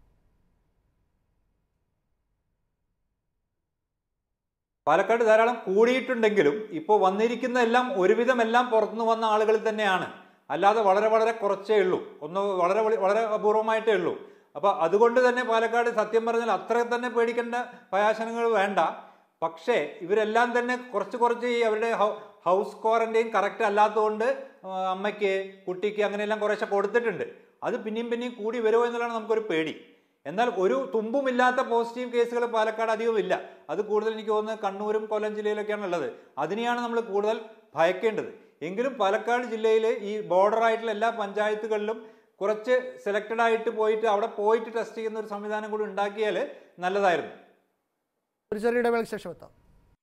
പാലക്കാട് ധാരാളം കൂടിയിട്ടുണ്ടെങ്കിലും ഇപ്പോൾ വന്നിരിക്കുന്ന എല്ലാം ഒരുവിധം എല്ലാം പുറത്തുനിന്ന് വന്ന ആളുകൾ തന്നെയാണ് അല്ലാതെ വളരെ വളരെ കുറച്ചേ ഉള്ളൂ ഒന്ന് വളരെ വള- വളരെ അപൂർവമായിട്ടേ ഉള്ളൂ അപ്പോൾ അതുകൊണ്ട് തന്നെ പാലക്കാട് സത്യം പറഞ്ഞാൽ അത്ര തന്നെ പേടിക്കേണ്ട ഭയാശനങ്ങൾ വേണ്ട പക്ഷേ ഇവരെല്ലാം തന്നെ കുറച്ച് കുറച്ച് ഈ അവരുടെ ഹൗ- ഹൗസ് ക്വാറന്റൈൻ കറക്റ്റ് അല്ലാത്തതുകൊണ്ട് ആ, അമ്മയ്ക്ക് കുട്ടിക്ക് അങ്ങനെയെല്ലാം കുറേശ്ശെ കൊടുത്തിട്ടുണ്ട് അത് പിന്നെയും പിന്നെയും കൂടി വരുമോ എന്നുള്ളതാണ് നമുക്കൊരു പേടി എന്നാൽ ഒരു തുമ്പുമില്ലാത്ത പോസിറ്റീവ് കേസുകൾ പാലക്കാട് അധികം ഇല്ല അത് കൂടുതൽ എനിക്ക് തോന്നുന്നത് കണ്ണൂരും കൊല്ലം ജില്ലയിലൊക്കെയാണ് ഉള്ളത് അതിനെയാണ് നമ്മൾ കൂടുതൽ ഭയക്കേണ്ടത് എങ്കിലും പാലക്കാട് ജില്ലയിൽ ഈ ബോർഡർ ആയിട്ടുള്ള എല്ലാ പഞ്ചായത്തുകളിലും കുറച്ച് സെലക്റ്റഡ് ആയിട്ട് പോയിട്ട് അവിടെ പോയിട്ട് ടെസ്റ്റ് ചെയ്യുന്ന ഒരു സംവിധാനം കൂടി ഉണ്ടാക്കിയാൽ നല്ലതായിരുന്നു ഒരു ചെറിയ ഇടവേളയ്ക്ക് ശേഷം എത്താം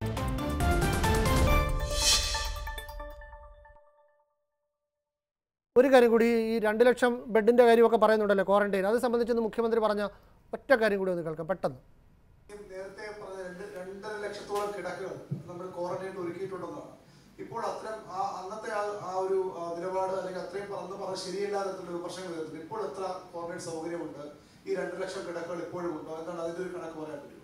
ഒരു കാര്യം കൂടി ഈ രണ്ട് ലക്ഷം ബെഡിന്റെ കാര്യമൊക്കെ പറയുന്നുണ്ടല്ലോ ക്വാറന്റൈൻ അത് സംബന്ധിച്ചൊന്ന് മുഖ്യമന്ത്രി പറഞ്ഞ ഒറ്റ കാര്യം കൂടി ഒന്ന് കേൾക്കാം പെട്ടെന്ന് നേരത്തെ പറഞ്ഞ രണ്ട് രണ്ടര ലക്ഷത്തോളം കിടക്കുകൾ നമ്മൾ ക്വാറന്റൈൻ ഒരുക്കിയിട്ടുണ്ടെന്നാണ് ഇപ്പോൾ അത്തരം ആ അന്നത്തെ ആ ആ ഒരു ആ, നിലപാട് അല്ലെങ്കിൽ അത്രയും പറഞ്ഞ് പറഞ്ഞ ശരിയല്ലാത്ത വിമർശനങ്ങൾ വരുന്നുണ്ട് ഇപ്പോൾ എത്ര ക്വാറന്റൈൻ സൗകര്യമുണ്ട് ഈ രണ്ട് ലക്ഷം കിടക്കുകൾ ഇപ്പോഴും ഉണ്ടോ എന്താണ് അതിന്റെ ഒരു കണക്ക് പറയാൻ പറ്റുമോ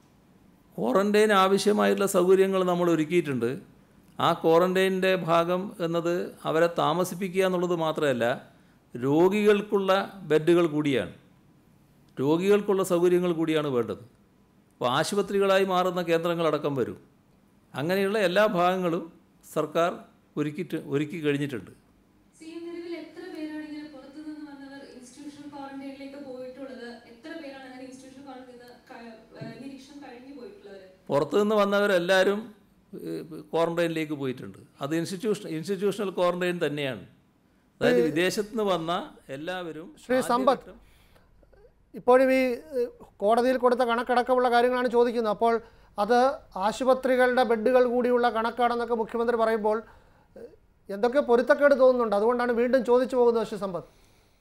ക്വാറന്റൈൻ ആവശ്യമായിട്ടുള്ള സൗകര്യങ്ങൾ നമ്മൾ ഒരുക്കിയിട്ടുണ്ട് ആ ക്വാറന്റൈനിൻ്റെ ഭാഗം എന്നത് അവരെ താമസിപ്പിക്കുക എന്നുള്ളത് മാത്രമല്ല രോഗികൾക്കുള്ള ബെഡുകൾ കൂടിയാണ് രോഗികൾക്കുള്ള സൗകര്യങ്ങൾ കൂടിയാണ് വേണ്ടത് അപ്പോൾ ആശുപത്രികളായി മാറുന്ന കേന്ദ്രങ്ങളടക്കം വരും അങ്ങനെയുള്ള എല്ലാ ഭാഗങ്ങളും സർക്കാർ ഒരുക്കിയിട്ട് ഒരുക്കി കഴിഞ്ഞിട്ടുണ്ട് സി എം നിലവിൽ എത്ര പേരാണ് ഇങ്ങനെ പുറത്തു നിന്ന് വന്നവർ ഇൻസ്റ്റിറ്റ്യൂഷണൽ ക്വാറന്റൈനിലേക്ക് പോയിട്ടുള്ളത് എത്ര പേരാണ് അങ്ങനെ ഇൻസ്റ്റിറ്റ്യൂഷണൽ ക്വാറന്റൈൻ നിരീക്ഷണം കഴിഞ്ഞു പോയിട്ടുള്ളത് പുറത്തു നിന്ന് വന്നവരെല്ലാവരും ക്വാറന്റൈനിലേക്ക് പോയിട്ടുണ്ട് അത് ഇൻസ്റ്റിറ്റ്യൂഷൻ ഇൻസ്റ്റിറ്റ്യൂഷണൽ ക്വാറന്റൈൻ തന്നെയാണ് അതായത് വിദേശത്ത് നിന്ന് വന്ന എല്ലാവരും ശ്രീ ആദ്യ സമ്പത്ത് ഘട്ടം- ഇപ്പോഴും ഈ ഏഹ്, കോടതിയിൽ കൊടുത്ത കണക്കടക്കമുള്ള കാര്യങ്ങളാണ് ചോദിക്കുന്നത് അപ്പോൾ അത് ആശുപത്രികളുടെ ബെഡുകൾ കൂടിയുള്ള കണക്കാണെന്നൊക്കെ മുഖ്യമന്ത്രി പറയുമ്പോൾ ഏഹ്, എന്തൊക്കെ പൊരുത്തക്കേട് തോന്നുന്നുണ്ട് അതുകൊണ്ടാണ് വീണ്ടും ചോദിച്ചു പോകുന്നത് ശ്രീ സമ്പത്ത്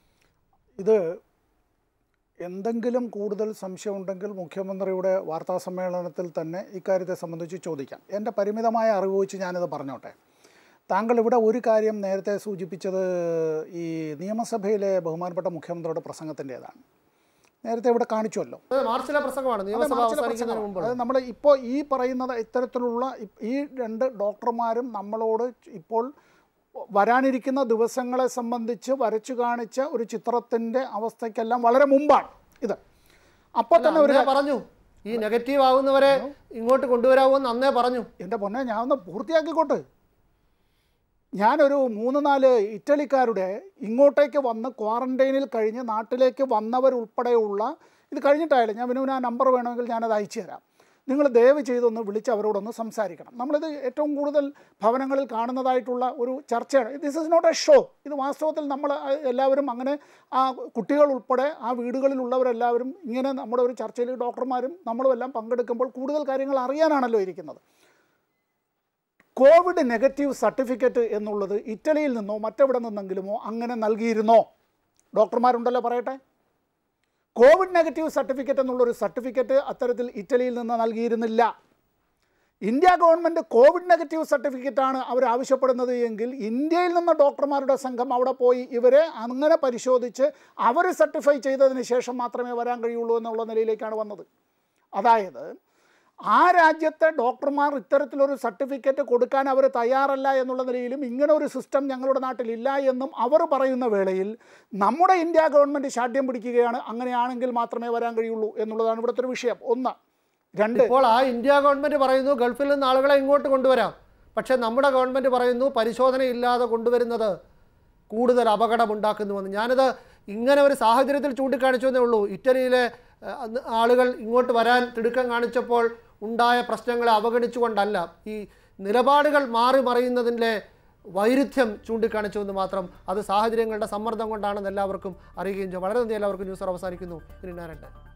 ഇത് എന്തെങ്കിലും കൂടുതൽ സംശയം ഉണ്ടെങ്കിൽ മുഖ്യമന്ത്രിയുടെ വാർത്താ സമ്മേളനത്തിൽ തന്നെ ഇക്കാര്യത്തെ സംബന്ധിച്ച് ചോദിക്കാം എൻ്റെ പരിമിതമായ അറിവ് വെച്ച് ഞാനിത് പറഞ്ഞോട്ടെ താങ്കൾ ഇവിടെ ഒരു കാര്യം നേരത്തെ സൂചിപ്പിച്ചത് ഈ നിയമസഭയിലെ ബഹുമാനപ്പെട്ട മുഖ്യമന്ത്രിയുടെ പ്രസംഗത്തിൻ്റേതാണ് നേരത്തെ ഇവിടെ കാണിച്ചുവല്ലോ അത് മാർച്ചിലെ പ്രസംഗമാണ് അതെ, നിയമസഭ മാർച്ചിലെ അവസാനിക്കുന്നതിന് പ്രസംഗമാണ്. മുമ്പ് അത് നമ്മൾ ഇപ്പോൾ ഈ പറയുന്നത് ഇത്തരത്തിലുള്ള ഇ- ഈ രണ്ട് ഡോക്ടർമാരും നമ്മളോട് ഇപ്പോൾ വരാനിരിക്കുന്ന ദിവസങ്ങളെ സംബന്ധിച്ച് വരച്ചു കാണിച്ച ഒരു ചിത്രത്തിൻ്റെ അവസ്ഥയ്ക്കെല്ലാം വളരെ മുമ്പാണ് ഇത് അപ്പോൾ തന്നെ ഒരു അന്നേ പറഞ്ഞു ഈ നെഗറ്റീവ് ആവുന്നവരെ ഇങ്ങോട്ട് കൊണ്ടുവരാവുമെന്ന് അന്നേ പറഞ്ഞു എൻ്റെ പൊന്നെ ഞാൻ ഒന്ന് പൂർത്തിയാക്കിക്കോട്ടെ ഞാനൊരു മൂന്ന് നാല് ഇറ്റലിക്കാരുടെ ഇങ്ങോട്ടേക്ക് വന്ന് ക്വാറന്റൈനിൽ കഴിഞ്ഞ് നാട്ടിലേക്ക് വന്നവരുൾപ്പെടെയുള്ള ഇത് കഴിഞ്ഞിട്ടായാലും ഞാൻ വിനുവിന് ആ നമ്പർ വേണമെങ്കിൽ ഞാനത് അയച്ചു തരാം നിങ്ങൾ ദയവ് ചെയ്തൊന്ന് വിളിച്ച് അവരോടൊന്ന് സംസാരിക്കണം നമ്മളിത് ഏറ്റവും കൂടുതൽ ഭവനങ്ങളിൽ കാണുന്നതായിട്ടുള്ള ഒരു ചർച്ചയാണ് this is not a show ഇത് വാസ്തവത്തിൽ നമ്മൾ എല്ലാവരും അങ്ങനെ ആ കുട്ടികൾ ഉൾപ്പെടെ ആ വീടുകളിലുള്ളവരെല്ലാവരും ഇങ്ങനെ നമ്മുടെ ഒരു ചർച്ചയിൽ ഡോക്ടർമാരും നമ്മളും എല്ലാം പങ്കെടുക്കുമ്പോൾ കൂടുതൽ കാര്യങ്ങൾ അറിയാനാണല്ലോ ഇരിക്കുന്നത് കോവിഡ് നെഗറ്റീവ് സർട്ടിഫിക്കറ്റ് എന്നുള്ളത് ഇറ്റലിയിൽ നിന്നോ മറ്റെവിടെ നിന്നെങ്കിലുമോ അങ്ങനെ നൽകിയിരുന്നോ ഡോക്ടർമാരുണ്ടല്ലോ പറയട്ടെ കോവിഡ് നെഗറ്റീവ് സർട്ടിഫിക്കറ്റ് എന്നുള്ളൊരു സർട്ടിഫിക്കറ്റ് അത്തരത്തിൽ ഇറ്റലിയിൽ നിന്ന് നൽകിയിരുന്നില്ല ഇന്ത്യ ഗവൺമെൻറ് കോവിഡ് നെഗറ്റീവ് സർട്ടിഫിക്കറ്റാണ് അവർ ആവശ്യപ്പെടുന്നത് എങ്കിൽ ഇന്ത്യയിൽ നിന്ന് ഡോക്ടർമാരുടെ സംഘം അവിടെ പോയി ഇവരെ അങ്ങനെ പരിശോധിച്ച് അവർ സർട്ടിഫൈ ചെയ്തതിന് ശേഷം മാത്രമേ വരാൻ കഴിയുള്ളൂ എന്നുള്ള നിലയിലേക്കാണ് വന്നത് അതായത് ആ രാജ്യത്തെ ഡോക്ടർമാർ ഇത്തരത്തിലൊരു സർട്ടിഫിക്കറ്റ് കൊടുക്കാൻ അവർ തയ്യാറല്ല എന്നുള്ള നിലയിലും ഇങ്ങനെ ഒരു സിസ്റ്റം ഞങ്ങളുടെ നാട്ടിലില്ല എന്നും അവർ പറയുന്ന വേളയിൽ നമ്മുടെ ഇന്ത്യ ഗവൺമെൻറ് ശാഠ്യം പിടിക്കുകയാണ് അങ്ങനെയാണെങ്കിൽ മാത്രമേ വരാൻ കഴിയുള്ളൂ എന്നുള്ളതാണ് ഇവിടുത്തെ ഒരു വിഷയം ഒന്ന് രണ്ട് ഇപ്പോൾ ആ ഇന്ത്യ ഗവൺമെന്റ് പറയുന്നു ഗൾഫിൽ നിന്ന് ആളുകളെ ഇങ്ങോട്ട് കൊണ്ടുവരാം പക്ഷേ നമ്മുടെ ഗവൺമെന്റ് പറയുന്നു പരിശോധന ഇല്ലാതെ കൊണ്ടുവരുന്നത് കൂടുതൽ അപകടമുണ്ടാക്കുന്നുവെന്ന് ഞാനത് ഇങ്ങനെ ഒരു സാഹചര്യത്തിൽ ചൂണ്ടിക്കാണിച്ചു എന്നേ ഉള്ളൂ ഇറ്റലിയിലെ ഏഹ്, അന്ന് ആളുകൾ ഇങ്ങോട്ട് വരാൻ തിടുക്കം കാണിച്ചപ്പോൾ ഉണ്ടായ പ്രശ്നങ്ങളെ അവഗണിച്ചുകൊണ്ടല്ല ഈ നിലപാടുകൾ മാറി മറിയുന്നതിൻ്റെ വൈരുദ്ധ്യം ചൂണ്ടിക്കാണിച്ചു എന്ന് മാത്രം അത് സാഹചര്യങ്ങളുടെ സമ്മർദ്ദം കൊണ്ടാണെന്ന് എല്ലാവർക്കും അറിയുകയും ചെയ്യും വളരെ നന്ദി എല്ലാവർക്കും ന്യൂസ് അവസാനിക്കുന്നു ഇനി ഞാൻ